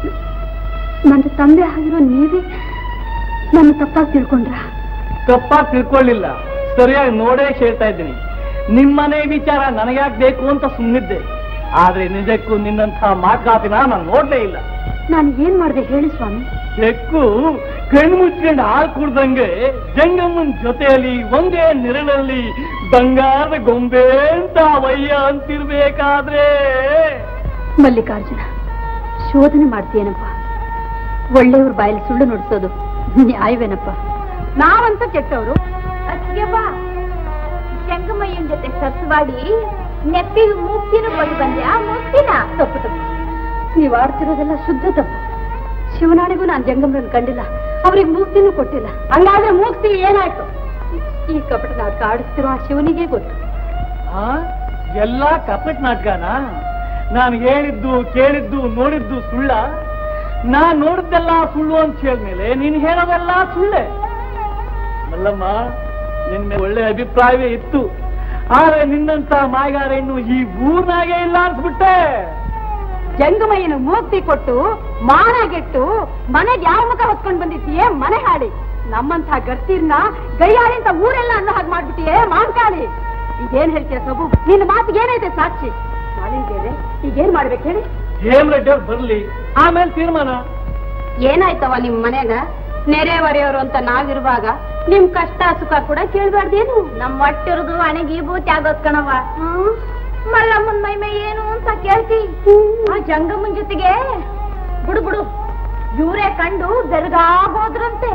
Speaker 2: ನನ್ನ ತಂದೆ ಆಗಿರೋ ನೀವೇ ನನ್ನ ತಪ್ಪಾಗಿ ತಿಳ್ಕೊಂಡ್ರ
Speaker 1: ತಪ್ಪಾಗಿ ತಿಳ್ಕೊಳ್ಳಿಲ್ಲ ಸರಿಯಾಗಿ ನೋಡೇ ಕೇಳ್ತಾ ಇದ್ದೀನಿ ನಿಮ್ಮನೆ ವಿಚಾರ ನನಗ್ಯಾಕ್ ಬೇಕು ಅಂತ ಸುಮ್ಮನಿದ್ದೆ ಆದ್ರೆ ನಿಜಕ್ಕೂ ನಿನ್ನಂಥ ಮಾತುಗಾತಿನ ನಾನು ನೋಡ್ಲೇ ಇಲ್ಲ
Speaker 2: ನಾನು ಏನ್ ಮಾಡ್ದೆ ಹೇಳಿ ಸ್ವಾಮಿ
Speaker 1: ಬೆಕ್ಕು ಕಣ್ಣು ಮುಚ್ಕೊಂಡು ಹಾಲು ಕುಡ್ದಂಗೆ ಜಂಗಮ್ಮನ ಜೊತೆಯಲ್ಲಿ ಒಂದೇ ನೆರಳಲ್ಲಿ ಬಂಗಾರದ ಗೊಂಬೆ ಅಂತ ವಯ್ಯ ಅಂತಿರ್ಬೇಕಾದ್ರೆ
Speaker 2: ಮಲ್ಲಿಕಾರ್ಜುನ ಶೋಧನೆ ಮಾಡ್ತೀಯನಪ್ಪ ಒಳ್ಳೆಯವ್ರ ಬಾಯಲ್ಲಿ ಸುಳ್ಳು ನುಡಿಸೋದು ನ್ಯಾಯವೇನಪ್ಪ ನಾವಂತ ಕೆಟ್ಟವರು
Speaker 11: ಬಾ ಶಂಕಮಯ್ಯನ ಜೊತೆ ಸತ್ವಾಡಿ ನೆಪ್ಪಿಗೆ ಮೂಗ್ತಿನ ಬಳಿ ಬಂದ್ಯಾ ಮೂಗ್ತಿನ
Speaker 2: ತಪ್ಪು ತಪ್ಪು ನೀವು ಆಡ್ತಿರೋದೆಲ್ಲ ಶುದ್ಧ ತಪ್ಪು ಶಿವನಾಡಿಗೂ ನಾನು ಜಂಗಮ್ರನ್ನ ಕಂಡಿಲ್ಲ ಅವ್ರಿಗೆ ಮೂಗ್ತಿನೂ ಕೊಟ್ಟಿಲ್ಲ ಹಂಗಾದ್ರೆ ಮೂಗ್ತಿ ಏನಾಯ್ತು ಈ ಕಪಟ ನಾಟಕ ಆಡಿಸ್ತಿರೋ ಆ ಶಿವನಿಗೆ ಗೊತ್ತು
Speaker 1: ಆ ಎಲ್ಲ ಕಪಟ್ ನಾಟಕನ ನಾನು ಹೇಳಿದ್ದು ಕೇಳಿದ್ದು ನೋಡಿದ್ದು ಸುಳ್ಳ ನಾನ್ ನೋಡಿದ್ದೆಲ್ಲ ಸುಳ್ಳು ಅಂತ ಹೇಳಿದ್ಮೇಲೆ ನೀನ್ ಹೇಳೋದೆಲ್ಲ ಸುಳ್ಳೆ ಮಲ್ಲಮ್ಮ ನಿನ್ ಮೇಲೆ ಒಳ್ಳೆ ಅಭಿಪ್ರಾಯವೇ ಇತ್ತು ಆದ್ರೆ ನಿನ್ನಂತ ಮಾಯಗಾರ ಇನ್ನು ಈ ಊರ್ನಾಗೆ ಇಲ್ಲ ಅನ್ಸ್ಬಿಟ್ಟೆ
Speaker 2: ಜಂಗಮಯ್ಯನ ಮೂರ್ತಿ ಕೊಟ್ಟು ಮಾನಗೆಟ್ಟು ಮನೆಗೆ ಯಾವ ಮುಖ ಹೊತ್ಕೊಂಡ್ ಬಂದಿದ್ದೀಯೇ ಮನೆ ಹಾಡಿ ನಮ್ಮಂಥ ಗರ್ತೀರ್ನ ಗೈಯಾಳಿ ಅಂತ ಊರೆಲ್ಲ ಅನ್ನೋ ಹಾಗೆ ಮಾಡ್ಬಿಟ್ಟಿಯೇ ಮಾಂಕಾಳಿ ಈಗೇನ್ ಹೇಳ್ತೀಯ ಸಬು ನಿನ್ನ ಮಾತಿಗೆ ಏನೈತೆ ಸಾಕ್ಷಿ ಮಾಲಿಂಗೇನೆ ಈಗೇನ್ ಮಾಡ್ಬೇಕು ಹೇಳಿ
Speaker 1: ಹೇಮ್ ರೆಡ್ಡಿ ಅವ್ರು ಬರ್ಲಿ ಆಮೇಲೆ ತೀರ್ಮಾನ
Speaker 2: ಏನಾಯ್ತವ ನಿಮ್ ಮನೆಗ ನೆರೆಹೊರೆಯವರು ಅಂತ ನಾವಿರುವಾಗ ನಿಮ್ ಕಷ್ಟ ಸುಖ ಕೂಡ ಕೇಳ್ಬಾರ್ದೇನು
Speaker 11: ನಮ್ ಒಟ್ಟಿರುದು ಹಣೆಗೆ ಭೂತಿ ಆಗೋದ್ ಕಣವ ಮಲ್ಲಮ್ಮನ್ ಮೈ ಮೈ ಏನು ಅಂತ ಕೇಳ್ತಿ ಆ ಜಂಗಮ್ಮನ್ ಜೊತೆಗೆ ಬಿಡು ಬಿಡು ಇವರೇ ಕಂಡು ಬೆರಗಾಗೋದ್ರಂತೆ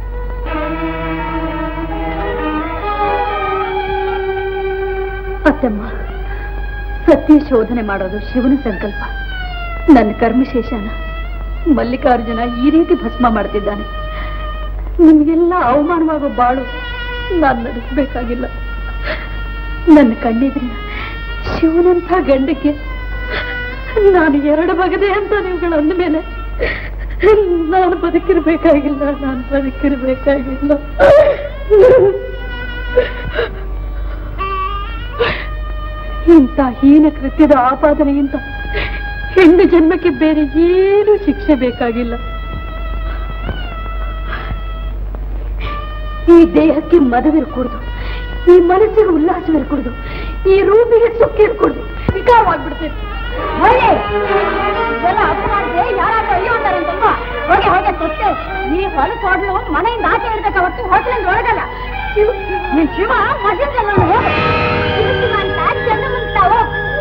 Speaker 2: ಅತ್ತಮ್ಮ ಸತ್ಯ ಶೋಧನೆ ಮಾಡೋದು ಶಿವನ ಸಂಕಲ್ಪ ನನ್ನ ಕರ್ಮಶೇಷನ ಮಲ್ಲಿಕಾರ್ಜುನ ಈ ರೀತಿ ಭಸ್ಮ ಮಾಡ್ತಿದ್ದಾನೆ ನಿಮ್ಗೆಲ್ಲ ಅವಮಾನವಾಗೋ ಬಾಳು ನಾನು ನಡೆಸಬೇಕಾಗಿಲ್ಲ ನನ್ನ ಕಣ್ಣಿದ್ರಿನ ಶಿವನಂಥ ಗಂಡಕ್ಕೆ ನಾನು ಎರಡು ಬಗದೆ ಅಂತ ನೀವುಗಳು ಅಂದ ಮೇಲೆ ನಾನು ಬದುಕಿರ್ಬೇಕಾಗಿಲ್ಲ ನಾನು ಬದುಕಿರ್ಬೇಕಾಗಿಲ್ಲ ಇಂಥ ಹೀನ ಕೃತ್ಯದ ಆಪಾದನೆಯಿಂದ ಹೆಣ್ಣು ಜನ್ಮಕ್ಕೆ ಬೇರೆ ಏನು ಶಿಕ್ಷೆ ಬೇಕಾಗಿಲ್ಲ ಈ ದೇಹಕ್ಕೆ ಮದವಿರ್ಕೂಡ್ದು ಈ ಮನಸ್ಸಿಗೆ ಉಲ್ಲಾಸವಿರ್ಕೂಡ್ದು ಈ ರೂಪಿಗೆ ಸುಕ್ಕಿರ್ಕೂಡ್ದು ವಿಕಾರವಾಗ್ಬಿಡ್ತೀನಿ ಹೊಳೆ ಇದೆಲ್ಲ ಅಪರಾಧೆ ಯಾರಾದ್ರೂ ಅಯ್ಯೋ ಅಂತಾರಂತಲ್ವ ಹೋಗಿ ಹೋಗಿ ಸೊತ್ತೆ ಈ ಹೊಲಕ್ಕೆ ಹೊಡ್ಲು ಮನೆಯಿಂದ ಆಚೆ ಇಡ್ಬೇಕು ಹೊತ್ತು ಹೋಟ್ಲಿಂದ ಒಳಗಲ್ಲ ಶಿವ ನೀನ್ ಶಿವ ಮಜಲ್ ಹೋಗು ಶಿವ ಅಂತ ಚೆನ್ನ ಮುಂತಾವ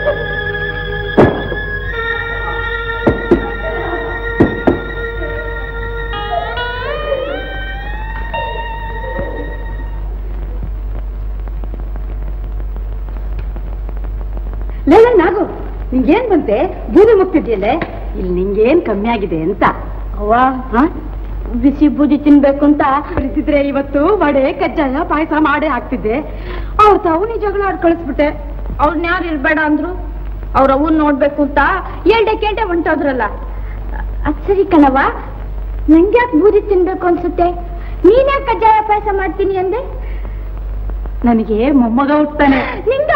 Speaker 2: ಲೇಲ ನಾಗು ನಿಂಗೇನ್ ಬಂತೆ ಬೂದಿ ಮುಗ್ತಿದ್ಯಲ್ಲೇ ಇಲ್ಲಿ ನಿಂಗೇನ್ ಕಮ್ಮಿ ಆಗಿದೆ ಅಂತ ಅವ್ವ ಬಿಸಿ ಬೂದಿ ತಿನ್ಬೇಕು ಅಂತ ಬರಿಸಿದ್ರೆ ಇವತ್ತು ವಡೆ ಕಜ್ಜಾಯ ಪಾಯಸ ಮಾಡೇ ಹಾಕ್ತಿದ್ದೆ ಅವ್ರ ತಾವು ನೀ ಜಗಳ ಆಡ್ ಕಳಿಸ್ಬಿಟ್ಟೆ ಅವ್ರನ್ನ ಯಾರು ಇರ್ಬೇಡ ಅಂದ್ರು ಅವ್ರ ಅವನ್ ನೋಡ್ಬೇಕು ಅಂತ ಏಳ್ಡೆ ಕೇಳ್ಡೆ ಹೊಂಟೋದ್ರಲ್ಲ ಅದ್ ಸರಿ ಕಣವ ನಂಗ್ಯಾಕ್ ಬೂದಿ ತಿನ್ಬೇಕು ಅನ್ಸುತ್ತೆ ನೀನೇ ಕಜ್ಜಾಯ ಪಾಯಸ ಮಾಡ್ತೀನಿ ಅಂದೆ ನನಗೆ ಮೊಮ್ಮಗ ಹುಟ್ತಾನೆ ನಿಂಗ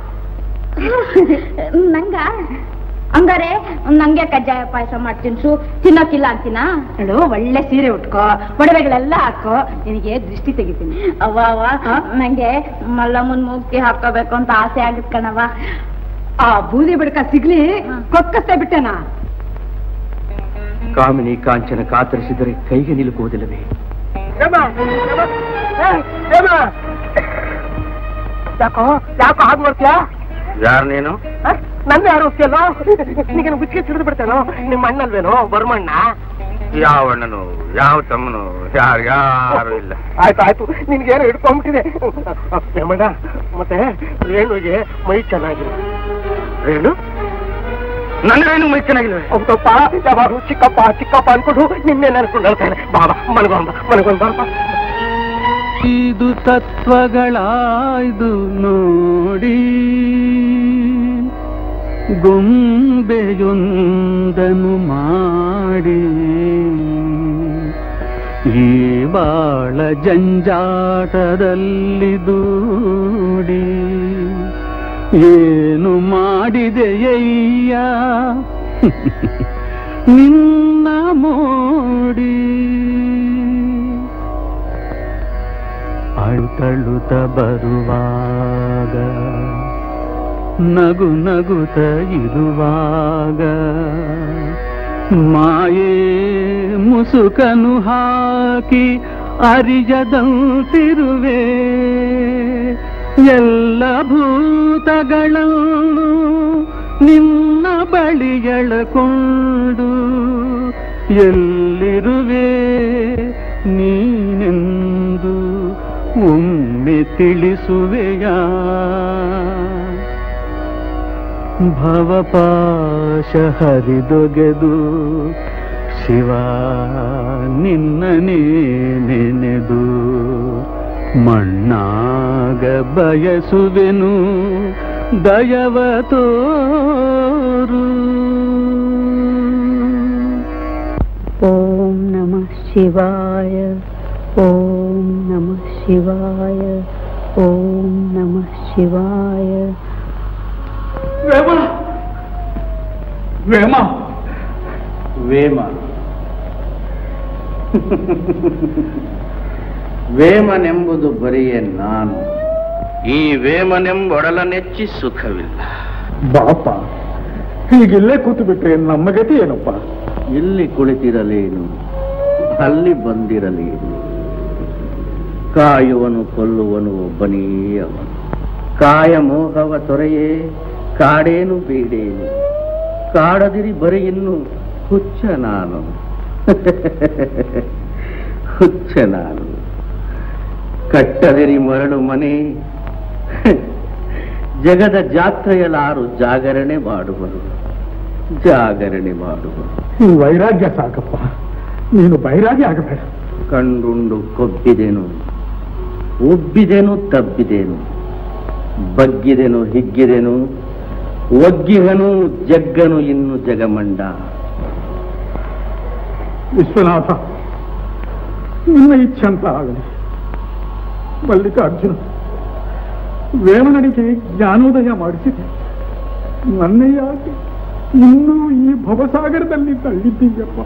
Speaker 2: ನಂಗ ಹಂಗಾರೆ ನಂಗೆ ಕಜ್ಜಾಯ ಪಾಯಸ ಮಾಡ್ತೀನಿ ಸು ತಿನ್ನೋಕಿಲ್ಲ ಅಂತೀನಾ ಹೇಳು ಒಳ್ಳೆ ಸೀರೆ ಉಟ್ಕೋ ಒಡವೆಗಳೆಲ್ಲ ಹಾಕೋ ನಿನಗೆ ದೃಷ್ಟಿ ತೆಗಿತೀನಿ ಅವ್ವ ಅವ್ವ ನಂಗೆ ಮಲ್ಲಮ್ಮನ್ ಮೂಗ್ತಿ ಹಾಕೋಬೇಕು ಅಂತ ಆಸೆ ಆಗತ್ ಕಣವ ಆ ಬೂದಿ ಬಿಡ್ಕ ಸಿಗ್ಲಿ ಕೊಕ್ಕಸ್ತೆ ಬಿಟ್ಟೆನಾ
Speaker 12: ಕಾಮಿನಿ ಕಾಂಚನ ಕಾತರಿಸಿದರೆ ಕೈಗೆ ನಿಲುಕುವುದಿಲ್ಲವೇ
Speaker 1: ಯಾಕೋ ಯಾಕೋ ಹಾಗೆ ಬರ್ತೀಯಾ
Speaker 12: ಯಾರು ನೀನು
Speaker 14: ನನ್ನ ಆರೋಗ್ಯಲ್ಲೋ ನಿನಗೆ ಗುಚ್ಚಿಗೆ ಸಿಡಿದು ಬಿಡ್ತೇನೋ ನಿಮ್ಮ ಅಣ್ಣಲ್ವೇನೋ ಬರ್ಮಣ್ಣ
Speaker 6: ಯಾವ ಅಣ್ಣನು ಯಾವ ತಮ್ಮನು ಯಾರು ಯಾರು ಇಲ್ಲ
Speaker 14: ಆಯ್ತು ಆಯ್ತು ನಿನ್ಗೇನೋ ಹಿಡ್ಕೊಂಡ್ಬಿಟ್ಟಿದೆ ಹೇಮಣ್ಣ ಮತ್ತೆ ರೇಣುಗೆ ಮೈ ಚೆನ್ನಾಗಿಲ್ಲ
Speaker 6: ರೇಣು ನನ್ನ ರೇಣು ಮೈ ಚೆನ್ನಾಗಿಲ್ಲ
Speaker 14: ಹೌದಪ್ಪ ಯಾವಾಗಲೂ ಚಿಕ್ಕಪ್ಪ ಚಿಕ್ಕಪ್ಪ ಅನ್ಕೊಂಡು ನಿನ್ನೆ ನೆನ್ಕೊಂಡು ಹೇಳ್ತಾನೆ ಬಾಬಾ ಮನಗೊಂದ ಮನಗೊಂದ ಬಾಬಾ
Speaker 10: ಇದು ತತ್ವಗಳಾಯ್ದು ನೋಡಿ ಗೊಂಬೆಯೊಂದನು ಮಾಡಿ ಈ ಬಾಳ ಜಂಜಾಟದಲ್ಲಿ ದೂಡಿ ಏನು ಮಾಡಿದೆಯಯ್ಯ ನಿನ್ನ ಮೋಡಿ ಅಳುತ್ತಳುತ್ತ ಬರುವಾಗ ನಗು ನಗುತ್ತ ಇರುವಾಗ ಮಾಯೇ ಮುಸುಕನು ಹಾಕಿ ಅರಿಯದಂತಿರುವೆ ಎಲ್ಲ ಭೂತಗಳನ್ನು ನಿನ್ನ ಬಳಿ ಎಳಕೊಂಡು ಎಲ್ಲಿರುವೆ ನೀನೆಂದು ಒಮ್ಮೆ ತಿಳಿಸುವೆಯ ಭವಪಾಶ ಹರಿದೊಗೆದು ಶಿವ ನಿನ್ನನೇ ನೆನೆದು ಮಣ್ಣಾಗ ಬಯಸುವೆನು ದಯವ ತೋರು
Speaker 13: ಓಂ ನಮಃ ಶಿವಾಯ ಓಂ ನಮಃ ಶಿವಾಯ ಓಂ ನಮಃ ಶಿವಾಯ
Speaker 8: ವೇಮ ವೇಮ
Speaker 7: ವೇಮ ವೇಮನೆಂಬುದು ಬರಿಯೇ ನಾನು
Speaker 4: ಈ ವೇಮನೆಂಬೊಡಲ ನೆಚ್ಚಿ ಸುಖವಿಲ್ಲ
Speaker 8: ಬಾಪ ಹೀಗಿಲ್ಲೇ ಕೂತು ಬಿಟ್ರೆ ನಮ್ಮ ಗತಿ ಏನಪ್ಪ
Speaker 7: ಇಲ್ಲಿ ಕುಳಿತಿರಲೇನು ಅಲ್ಲಿ ಬಂದಿರಲೇನು ಕಾಯುವನು ಕೊಲ್ಲುವನು ಒಬ್ಬನೇ ಅವನು ಕಾಯ ಮೋಹವ ತೊರೆಯೇ ಕಾಡೇನು ಬೇಡೇನು ಕಾಡದಿರಿ ಬರೀ ಇನ್ನು ಹುಚ್ಚ ನಾನು ಹುಚ್ಚ ನಾನು ಕಟ್ಟದಿರಿ ಮರಳು ಮನೆ ಜಗದ ಜಾತ್ರೆಯಲಾರು ಜಾಗರಣೆ ಮಾಡುವರು ಜಾಗರಣೆ ಮಾಡುವರು
Speaker 8: ಈ ವೈರಾಗ್ಯ ಸಾಕಪ್ಪ ನೀನು ಬೈರಾಗಿ ಆಗಬೇಡ
Speaker 7: ಕಂಡುಂಡು ಕೊಬ್ಬಿದೆನು ಉಬ್ಬಿದೆನು ತಬ್ಬಿದೆನು ಬಗ್ಗಿದೆನು ಹಿಗ್ಗಿದೆನು ಒಗ್ಗಿಹನು ಜಗ್ಗನು ಇನ್ನು ಜಗಮಂಡ
Speaker 8: ವಿಶ್ವನಾಥ ನಿನ್ನ ಇಚ್ಛಂತ ಆಗಲಿ ಮಲ್ಲಿಕಾರ್ಜುನ ವೇಮನನಿಗೆ ಜ್ಞಾನೋದಯ ಮಾಡಿಸಿದೆ ನನ್ನ ಯಾಕೆ ಇನ್ನೂ ಈ ಭವಸಾಗರದಲ್ಲಿ ತಳ್ಳಿದ್ದೀಯಪ್ಪ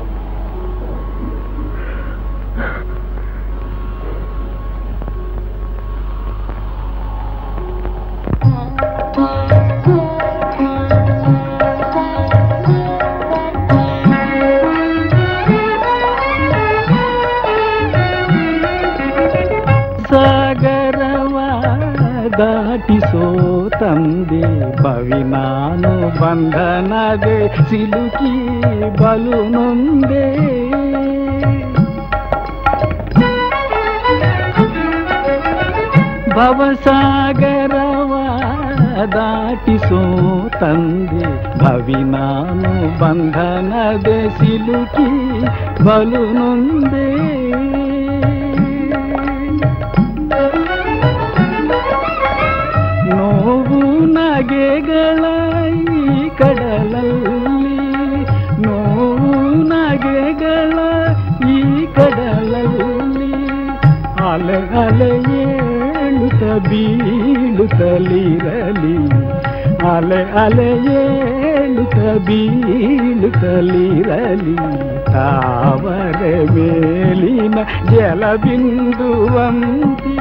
Speaker 10: ಸಾಗರವ ದಾಟಿಸೋ ತಂದೆ ಬವಿ ನಾನು ಬಂಧನದೆ ಸಿಲುಕಿ ಬಲು ನೊಂದೆ ಭವಸಾಗರವ ದಾಟಿಸೋ ತಂದೆ ಭವಿ ನಾನು ಬಂಧನದೆ ಸಿಲುಕಿ ಬಲು ನೊಂದೆ ನೋವು ನಗೆಗಳ ಈ ಕಡಲಲ್ಲಿ ನೋವು ನಗೆಗಳ ಈ ಕಡಲಲ್ಲಿ ಅಲೆ ಅಲೆ ಏಳುತ್ತ ಬೀಳುತ್ತಲಿರಲಿ ಅಲೆ ಅಲೆ ಏಳುತ್ತ ಬೀಳುತ್ತಲಿರಲಿ ತಾವರೆ ಮೇಲಿನ ಜಲಬಿಂದುವಂತಿ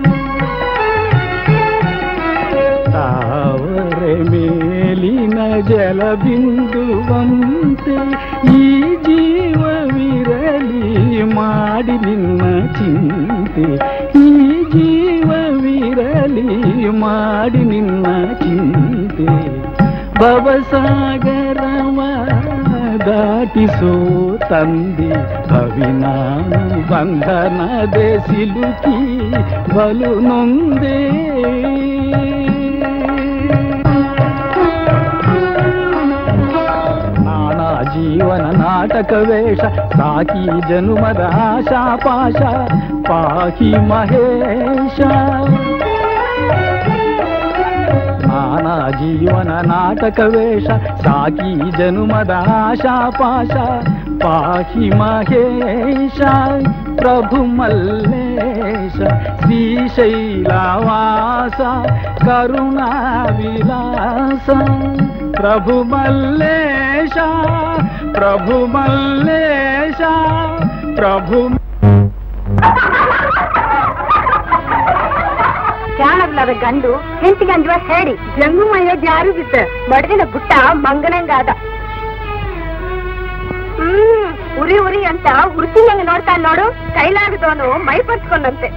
Speaker 10: ತಾವರೆ ಮೇಲಿನ ಜಲಬಿಂದುವಂತೆ ಈ ಜೀವವಿರಲಿ ಮಾಡಿ ನಿನ್ನ ಚಿಂತೆ ಈ ಜೀವವಿರಲಿ ಮಾಡಿ ನಿನ್ನ ಚಿಂತೆ ಭವಸಾಗರವ ದಾಟಿಸೋ ತಂದೆ ಭವಿನಾನು ಬಂಧನದೆ ಸಿಲುಕಿ ಬಲು ನೊಂದೇ ನಾನಾ ಜೀವನ ನಾಟಕ ವೇಷ ಸಾಕಿ ಜನುಮದ ಆಶಾ ಪಾಶ ಪಾಹಿ ಮಹೇಶ ನಾನಾ ಜೀವನ ನಾಟಕ ವೇಷ ಸಾಕಿ ಜನುಮದ ಆಶಾ ಪಾಶ ಪಾಹಿ ಮಹೇಶ ಪ್ರಭು ಮಲ್ಲೇಶ ಶ್ರೀಶೈಲವಾಸ ಕರುಣಾ ವಿಲಾಸ ಪ್ರಭು ಮಲ್ಲೇಶ ಪ್ರಭು ಮಲ್ಲೇಶ ಪ್ರಭು
Speaker 2: ಕಾಣಬ್ಲಾದ ಗಂಡು ಹೆಂಡತಿಗೆ ಅಂಜುವ ಹೇಳಿ ಜಂಗುಮಯ್ಯ ಜಾರು ಬಿದ್ದ ಬಡಗಿನ ಬುಟ್ಟ ಮಂಗನಂಗಾದ ಹ್ಮ್ ಉರಿ ಉರಿ ಅಂತ ಉರ್ಸಿನಂಗ ನೋಡ್ತಾನ ನೋಡು ಕೈಲಾಗದವನು ಮೈ ಪರ್ಚ್ಕೊಂಡಂತೆ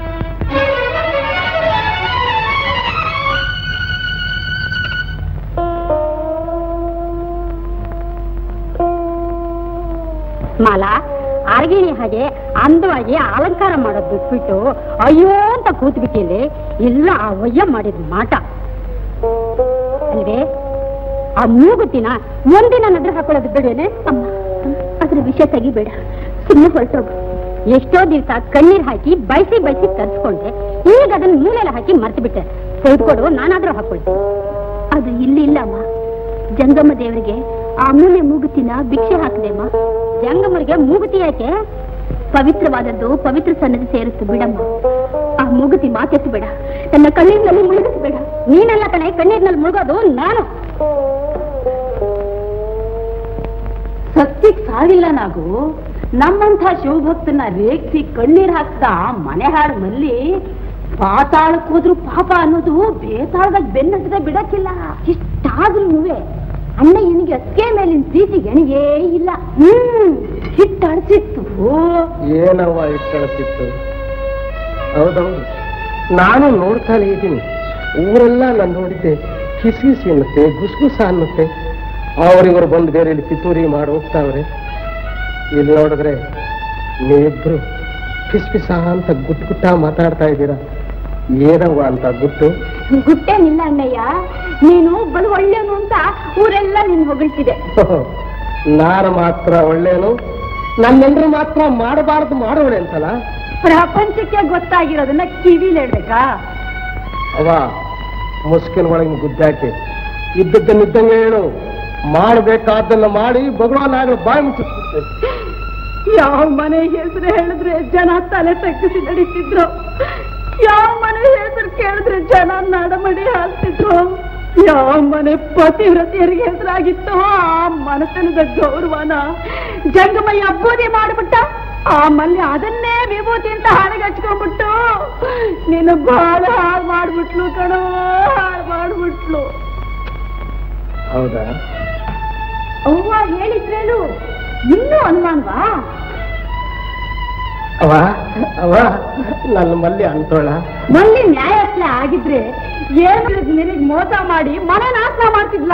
Speaker 9: ಮಾಲಾ ಅರಗಿಣಿ ಹಾಗೆ ಅಂದವಾಗಿ ಅಲಂಕಾರ ಮಾಡೋದ್ ಬಿಟ್ಬಿಟ್ಟು ಅಯ್ಯೋ ಅಂತ ಕೂತ್ಬಿಟ್ಟಿಲ್ಲಿ ಇಲ್ಲ ಆ ಒಯ್ಯ ಮಾಡಿದ ಮಾಟ ಅಲ್ವೇ ಆ ಮೂಗುತಿನ ಒಂದಿನ ನದ್ರ ಹಾಕೊಳ್ಳೋದು ಬಿಡೇನೆ ಅಮ್ಮ ಅದ್ರ ವಿಷಯ ತೆಗಿಬೇಡ ಸುಮ್ಮನೆ ಹೊರಟೋಗು ಎಷ್ಟೋ ದಿವಸ ಕಣ್ಣೀರ್ ಹಾಕಿ ಬಯಸಿ ಬಯಸಿ ತರ್ಸ್ಕೊಂಡೆ ಈಗ ಅದನ್ನ ಮೂಲೆಲ್ಲ ಹಾಕಿ ಮರ್ತು ಬಿಟ್ಟೆ ತೆಗೆದುಕೊಡು ನಾನಾದ್ರೂ ಹಾಕೊಳ್ತೀನಿ
Speaker 2: ಅದು ಇಲ್ಲಿ ಇಲ್ಲ ಅಮ್ಮ ಜಂಗಮ್ಮ ದೇವರಿಗೆ ಆ ಅಮೂಲ್ಯ ಮೂಗುತಿನ ಭಿಕ್ಷೆ ಹಾಕಿದೆಮ್ಮ
Speaker 9: ಜಂಗಮರಿಗೆ ಮೂಗುತಿ ಯಾಕೆ
Speaker 2: ಪವಿತ್ರವಾದದ್ದು ಪವಿತ್ರ ಸನ್ನದಿ ಸೇರಿಸ್ತು ಬಿಡಮ್ಮ ಆ ಮೂಗುತಿ ಮಾತೆತ್ತು ಬೇಡ ನನ್ನ ಕಣ್ಣಿನಲ್ಲಿ ಮುಳುಗಿಸ್ಬೇಡ
Speaker 9: ನೀನೆಲ್ಲ ಕಣೆ ಕಣ್ಣೀರ್ನಲ್ಲಿ ಮುಳುಗೋದು ನಾನು
Speaker 3: ಸತ್ಯಕ್ ಸಾವಿಲ್ಲ ನಾವು ನಮ್ಮಂಥ ಶಿವಭಕ್ತನ ರೇಗಿಸಿ ಕಣ್ಣೀರ್ ಹಾಕ್ದ ಮನೆ ಹಾಳು ಮಲ್ಲಿ ಪಾತಾಳಕ್ ಹೋದ್ರು ಪಾಪ ಅನ್ನೋದು ಬೇತಾಳದಾಗ ಬೆನ್ನಟ್ಟದೆ ಬಿಡಕ್ಕಿಲ್ಲ
Speaker 9: ಇಷ್ಟಾದ್ರೂ ನೀವೇ ಅಣ್ಣ ಇವನಿಗೆ ಅತ್ತಿಗೆ ಮೇಲಿನ ಪ್ರೀತಿ ಎಣಿಗೇ ಇಲ್ಲ
Speaker 3: ಹ್ಮ್ ಹಿಟ್ಟಳಿಸಿತ್ತು
Speaker 14: ಏನವ್ವ ಇಟ್ಟಳತಿತ್ತು ಹೌದೌದು ನಾನು ನೋಡ್ತಾನೆ ಇದ್ದೀನಿ ಊರೆಲ್ಲ ನಾನು ನೋಡಿದ್ದೆ ಕಿಸಿಸಿ ಅನ್ನುತ್ತೆ ಗುಸ್ಗುಸ ಅನ್ನುತ್ತೆ ಅವರಿವರು ಬಂದು ಬೇರೆ ಇಲ್ಲಿ ಪಿತೂರಿ ಮಾಡಿ ಹೋಗ್ತಾವ್ರೆ ಇಲ್ಲಿ ನೋಡಿದ್ರೆ ನೀವಿಬ್ರು ಪಿಸ್ ಪಿಸ ಅಂತ ಗುಟ್ ಗುಟ್ಟ ಮಾತಾಡ್ತಾ ಇದ್ದೀರಾ ಏನವ್ವ ಅಂತ ಗುಟ್ಟು
Speaker 2: ಗುಟ್ಟೇನಿಲ್ಲ ಅಣ್ಣಯ್ಯ ನೀನು ಬಲು ಒಳ್ಳೆಯವನು ಅಂತ ಊರೆಲ್ಲ ನಿನ್ ಹೊಗಳ್ತಿದೆ
Speaker 14: ನಾನು ಮಾತ್ರ ಒಳ್ಳೇನು ನನ್ನೆಂದ್ರು ಮಾತ್ರ ಮಾಡಬಾರ್ದು ಮಾಡೋಳೆ ಅಂತಲ್ಲ
Speaker 3: ಪ್ರಪಂಚಕ್ಕೆ ಗೊತ್ತಾಗಿರೋದನ್ನ ಕಿವಿಲ್ ಹೇಳ್ಬೇಕಾ
Speaker 14: ಅವ ಮುಸ್ಕಿನ ಒಳಗಿನ ಗುದ್ದಾಕಿ ಇದ್ದದ್ದನ್ನಿದ್ದಂಗೆ ಹೇಳು ಮಾಡಬೇಕಾದ್ದನ್ನ ಮಾಡಿ ಭಗವಾನ್ ಬಾಯಿ ಮುಚ್ಚಿಸ್ಬಿಡ್ತೇನೆ
Speaker 3: ಯಾವ ಮನೆ ಹೆಸರು ಹೇಳಿದ್ರೆ ಜನ ತಲೆ ತಗ್ಗಿಸಿ ನಡೀತಿದ್ರು ಯಾವ ಮನೆ ಹೆಸರು ಕೇಳಿದ್ರೆ ಜನ ನಡಮಡಿ ಹಾಕ್ತಿದ್ರು ಯಾವ ಮನೆ ಪತಿವ್ರತಿಯರಿಗೆ ಹೆಸರಾಗಿತ್ತು ಆ ಮನತನದ ಗೌರವನ ಜಂಗಮಯ್ಯ ಅಬ್ಬೂದಿ ಮಾಡ್ಬಿಟ್ಟ ಆ ಮಲ್ಯ ಅದನ್ನೇ ವಿಭೂತಿ ಅಂತ ಹಾಳಿಗೆ ಹಚ್ಕೊಂಡ್ಬಿಟ್ಟು ನೀನು ಬಹಳ ಹಾಳು ಮಾಡ್ಬಿಟ್ಲು ಕಣೋ ಹಾಳು ಮಾಡ್ಬಿಟ್ಲು
Speaker 14: ಹೌದಾ
Speaker 3: ಅವ್ವ ಹೇಳಿದ್ರೇನು ಇನ್ನೂ ಅನುಮಾನವಾ
Speaker 14: ಅವ ಅವ ನನ್ನ ಮಲ್ಲಿ ಅಂತೋಳ
Speaker 3: ಮಲ್ಲಿ ನ್ಯಾಯಸ್ಥೆ ಆಗಿದ್ರೆ ಏನು ನಿನಗೆ ಮೋಸ ಮಾಡಿ ಮನೆ ನಾಶ ಮಾಡ್ತಿದ್ಲ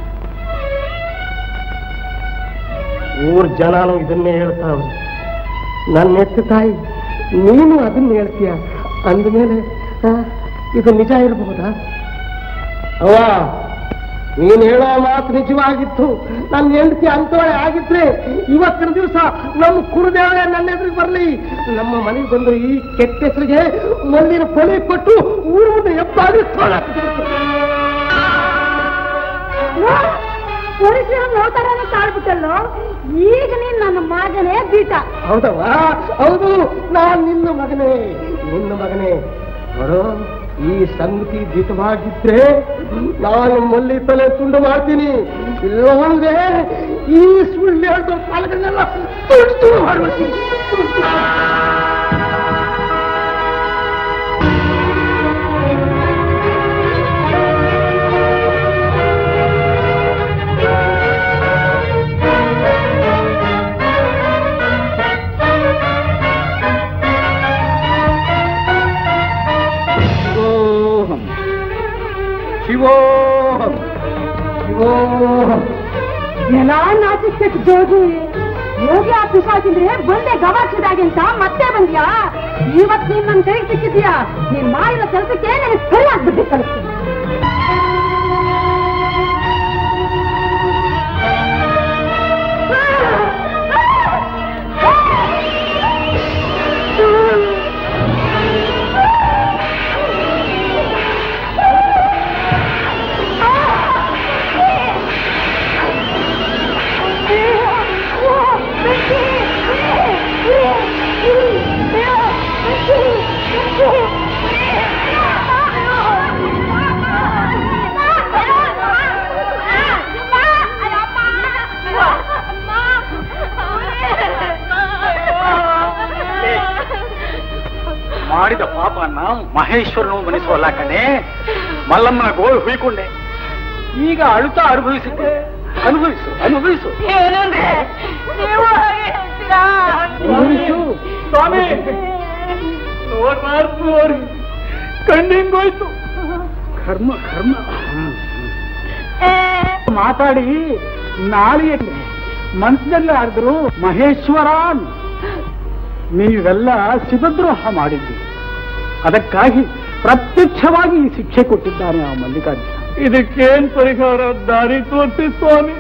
Speaker 14: ಊರ್ ಜನನು ಇದನ್ನೇ ಹೇಳ್ತಾವ್ರೆ ನನ್ನ ಎತ್ತ ತಾಯಿ ನೀನು ಅದನ್ನ ಹೇಳ್ತೀಯ ಅಂದಮೇಲೆ ಆ, ಇದು ನಿಜ ಇರಬಹುದಾ ಅವ್ವ ನೀನ್ ಹೇಳೋ ಮಾತು ನಿಜವಾಗಿತ್ತು ನನ್ನ ಹೆಂಡತಿ ಅಂತೋಳೆ ಆಗಿದ್ರೆ ಇವತ್ತಿನ ದಿವಸ ನಮ್ಮ ಕುರುದೇವರೇ ನನ್ನ ಎದುರಿಗೆ ಬರಲಿ ನಮ್ಮ ಮನೆಗೆ ಬಂದು ಈ ಕೆಟ್ಟ ಹೆಸರಿಗೆ ಮಲ್ಲಿನ ಬಲಿ ಕೊಟ್ಟು ಊರು ಮುಂದೆ ಎಪ್ಪಾಗಿಸ್ತೋಳ
Speaker 3: ಪೊಲೀಸರು ನೋಡ್ತಾರ ತಾಳ್ಬಿಟ್ಟಲ್ಲೋ ಈಗ ನೀನ್ ನನ್ನ ಮಗನೇ ಬೀಟ
Speaker 14: ಹೌದವ್ವ ಹೌದು ನಾನ್ ನಿನ್ನ ಮಗನೇ ನಿನ್ನ ಮಗನೇ ನೋಡು ಈ ಸಂಗತಿ ದಿಟವಾಗಿದ್ರೆ ನಾನು ಮಲ್ಲಿ ತಲೆ ತುಂಡು ಮಾಡ್ತೀನಿ ಇಲ್ಲವಂದ್ರೆ ಈ ಸುಳ್ಳು ಹೇಳ್ದೋ ಕಾಲಗಳನ್ನೆಲ್ಲ ತುಂಡು ತುಂಡು ಮಾಡ್ಬಿಡ್ತೀನಿ
Speaker 8: ಶಿವೋಹಂ ಶಿವೋಹಂ
Speaker 3: ಎಲ್ಲ ನಾಚಿಕೆಟ್ ಜೋಗಿ ಯೋಗಿ ಆ ಪಿಶಾಚಿದ್ರೆ ಬಂದೆ ಗವಾಕ್ಷದಾಗೆ ಅಂತ ಮತ್ತೆ ಬಂದ್ಯಾ ಇವತ್ ನೀನ್ ನನ್ ಕೈಗೆ ಸಿಕ್ಕಿದ್ಯಾ ನೀನ್ ಮಾಡಿರೋ ಕೆಲಸಕ್ಕೆ ನನಗೆ ಸರಿಯಾಗಿ ಬುದ್ಧಿ ಕಲಿಸ್ತೀನಿ
Speaker 8: ಮಾಡಿದ ಪಾಪನ ಮಹೇಶ್ವರನು ಮನಿಸುವಲ್ಲ ಕಣೆ ಮಲ್ಲಮ್ಮನ ಗೋಳು ಹುಯ್ಕೊಂಡೆ ಈಗ ಅಳುತ್ತಾ ಅನುಭವಿಸಿದ್ದೆ ಅನುಭವಿಸು ಅನುಭವಿಸು
Speaker 11: ಏನಂದ್ರೆ ನೀವು ಹಾಗೆ ಹೇಳ್ತೀರಾ
Speaker 8: ಅನುಭವಿಸು ಸ್ವಾಮಿ ನೋಡ್ಬಾರ್ದು ನೋಡಿ ಕಣ್ಣಿಂಗೋಯ್ತು ಕರ್ಮ ಕರ್ಮ ಮಾತಾಡಿ ನಾಳೆಯೇ ಮನಸ್ಸಿನಲ್ಲಿ ಆಡಿದ್ರು ಮಹೇಶ್ವರ ಅಂತ. ನೀವೆಲ್ಲ ಶಿವದ್ರೋಹ ಮಾಡಿದ್ರಿ ಅದಕ್ಕಾಗಿ ಪ್ರತ್ಯಕ್ಷವಾಗಿ ಈ ಶಿಕ್ಷೆ ಕೊಟ್ಟಿದ್ದಾನೆ ಆ ಮಲ್ಲಿಕಾರ್ಜುನ ಇದಕ್ಕೇನ್ ಪರಿಹಾರ ದಾರಿ ತೋರಿಸಿ ಸ್ವಾಮಿ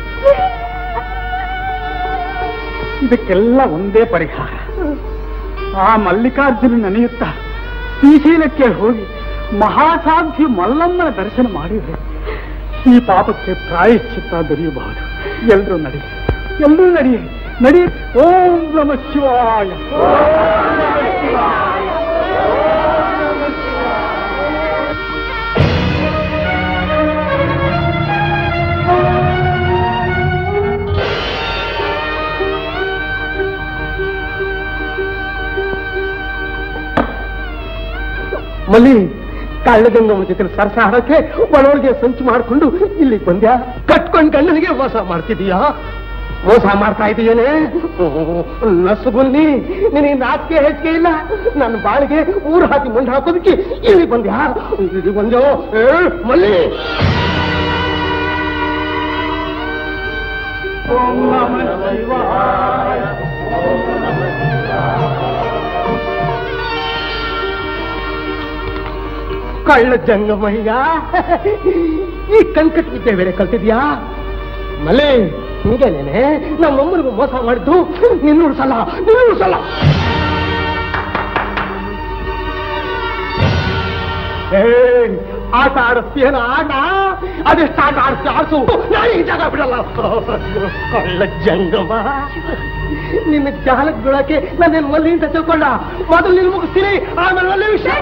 Speaker 8: ಇದಕ್ಕೆಲ್ಲ ಒಂದೇ ಪರಿಹಾರ ಆ ಮಲ್ಲಿಕಾರ್ಜುನ ನೆನೆಯುತ್ತಾ ಶ್ರೀಶೈಲಕ್ಕೆ ಹೋಗಿ ಮಹಾಸಾಧ್ವಿ ಮಲ್ಲಮ್ಮನ ದರ್ಶನ ಮಾಡಿದ್ರೆ ಈ ಪಾಪಕ್ಕೆ ಪ್ರಾಯಶ್ಚಿತ್ತ ದೊರೆಯಬಹುದು ಎಲ್ಲರೂ ನಡಿ ಎಲ್ಲರೂ ನಡಿ ನಡಿ ಓಂ ನಮ ಶಿವಾಯ
Speaker 14: ಮಲ್ಲಿ ಕಳ್ಳಗಂಗಮ್ಮ ಜೊತೆ ಸರಸ ಆಡಕ್ಕೆ ಒಳೊಳಗೆ ಸಂಚು ಮಾಡ್ಕೊಂಡು ಇಲ್ಲಿಗೆ ಬಂದ್ಯಾ ಕಟ್ಕೊಂಡ್ ಗಂಡನಿಗೆ ಮೋಸ ಮಾಡ್ತಿದೀಯಾ ಮೋಸ ಮಾಡ್ತಾ ಇದೀಯೇನೆ ನಸು ಬನ್ನಿ ನಿನಗೆ ನಾಚಿಕೆ ಹೆಚ್ಚಿಗೆ ಇಲ್ಲ ನನ್ನ ಬಾಳಿಗೆ ಊರು ಹಾಕಿ ಮುಂದೆ ಹಾಕೋದಕ್ಕೆ ಇಲ್ಲಿ ಬಂದ್ಯಾ ಇಲ್ಲಿ ಬಂದ್ಯೋ ಏ, ಮಲ್ಲಿ
Speaker 8: ಓಂ ನಮ ಶಿವಾಯ
Speaker 14: ಕಳ್ಳ ಜಂಗಮಯ್ಯ ಈ ಕಂಕಟ್ ವಿದ್ಯೆ ಬೇರೆ ಕಲ್ತಿದ್ಯಾ ಮಲೆ ಹೀಗೇನೇನೆ ನಮ್ಮಮ್ಮನಿಗೂ ಮೋಸ ಮಾಡಿದ್ದು ನಿನ್ನುಡ್ಸಲ್ಲ ನಿನ್ನುಡ್ಸಲ್ಲ ಏ ಆಟ ಆಡಿಸ್ತೀಯನ ಆಟ ಅದೆಷ್ಟು ಆಟ ಆಡಿಸ್ತಿ ಆಡಿಸು ನಾನು ಈ ಜಾಗ ಬಿಡಲ್ಲ ಕಳ್ಳ ಜಂಗಮ ನಿನ್ನ ಜಾಲಕ್ಕೆ ಬೀಳಕ್ಕೆ ನಾನೇನು ಮಲ್ಲಿ ಅಂತ ತಿಳ್ಕೊಂಡ ಮೊದಲು ನಿನ್ ಮುಗಿಸ್ತೀನಿ ಆಮೇಲೆ ಒಳ್ಳೆ ವಿಷಯ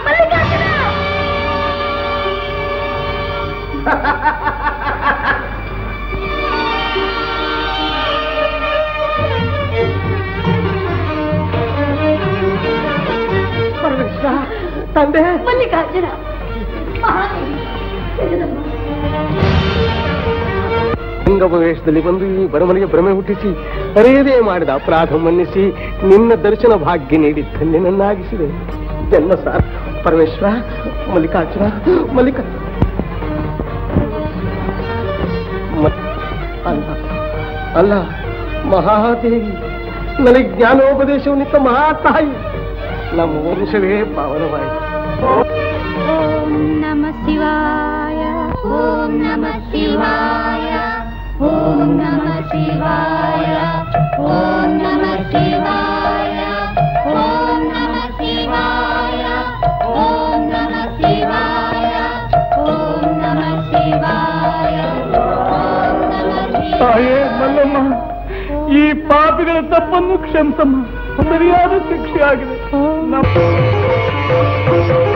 Speaker 14: ಪರಮೇಶ್ವರ ತಂದೆ
Speaker 11: ಮಲ್ಲಿಕಾರ್ಜುನ
Speaker 14: ಲಿಂಗಮ ವೇಷದಲ್ಲಿ ಬಂದು ಈ ಬಡಮನಿಗೆ ಭ್ರಮೆ ಹುಟ್ಟಿಸಿ ಅರೆಯದೇ ಮಾಡಿದ ಅಪರಾಧ ಮನ್ನಿಸಿ ನಿನ್ನ ದರ್ಶನ ಭಾಗ್ಯ ನೀಡಿ ಧನ್ಯನನ್ನಾಗಿಸಿದೆ ಜನ್ಮ ಸಾರ್ ಪರಮೇಶ್ವರ ಮಲ್ಲಿಕಾರ್ಜುನ ಮಲ್ಲಿಕ ಮ- ಅಲ್ಲ ಅಲ್ಲ ಮಹಾದೇವಿ ನನಗೆ ಜ್ಞಾನೋಪದೇಶವನ್ನಿತ್ತ ಮಹಾತಾಯಿ ನಮ್ಮ ವಂಶವೇ ಪಾವನವಾಯಿತು
Speaker 11: ಓಂ ನಮ ಶಿವಾಯ ಓಂ ನಮ ಶಿವಾಯ ಓಂ ನಮ ಶಿವಾಯ ಓಂ ನಮ ಶಿವಾಯ ಓಂ ನಮ ಶಿವಾಯ ಓಂ ನಮ ಶಿವಾಯ ಓಂ ನಮ ಶಿವಾಯ ಓಂ ನಮ
Speaker 8: ತಾಯೇ ಮಲ್ಲಮ್ಮ ಈ ಪಾಪಿಗಳ ತಪ್ಪನ್ನು ಕ್ಷಮಿಸಮ್ಮ ಸರಿಯಾದ ಶಿಕ್ಷೆ ಆಗಿದೆ ನಮ್ಮ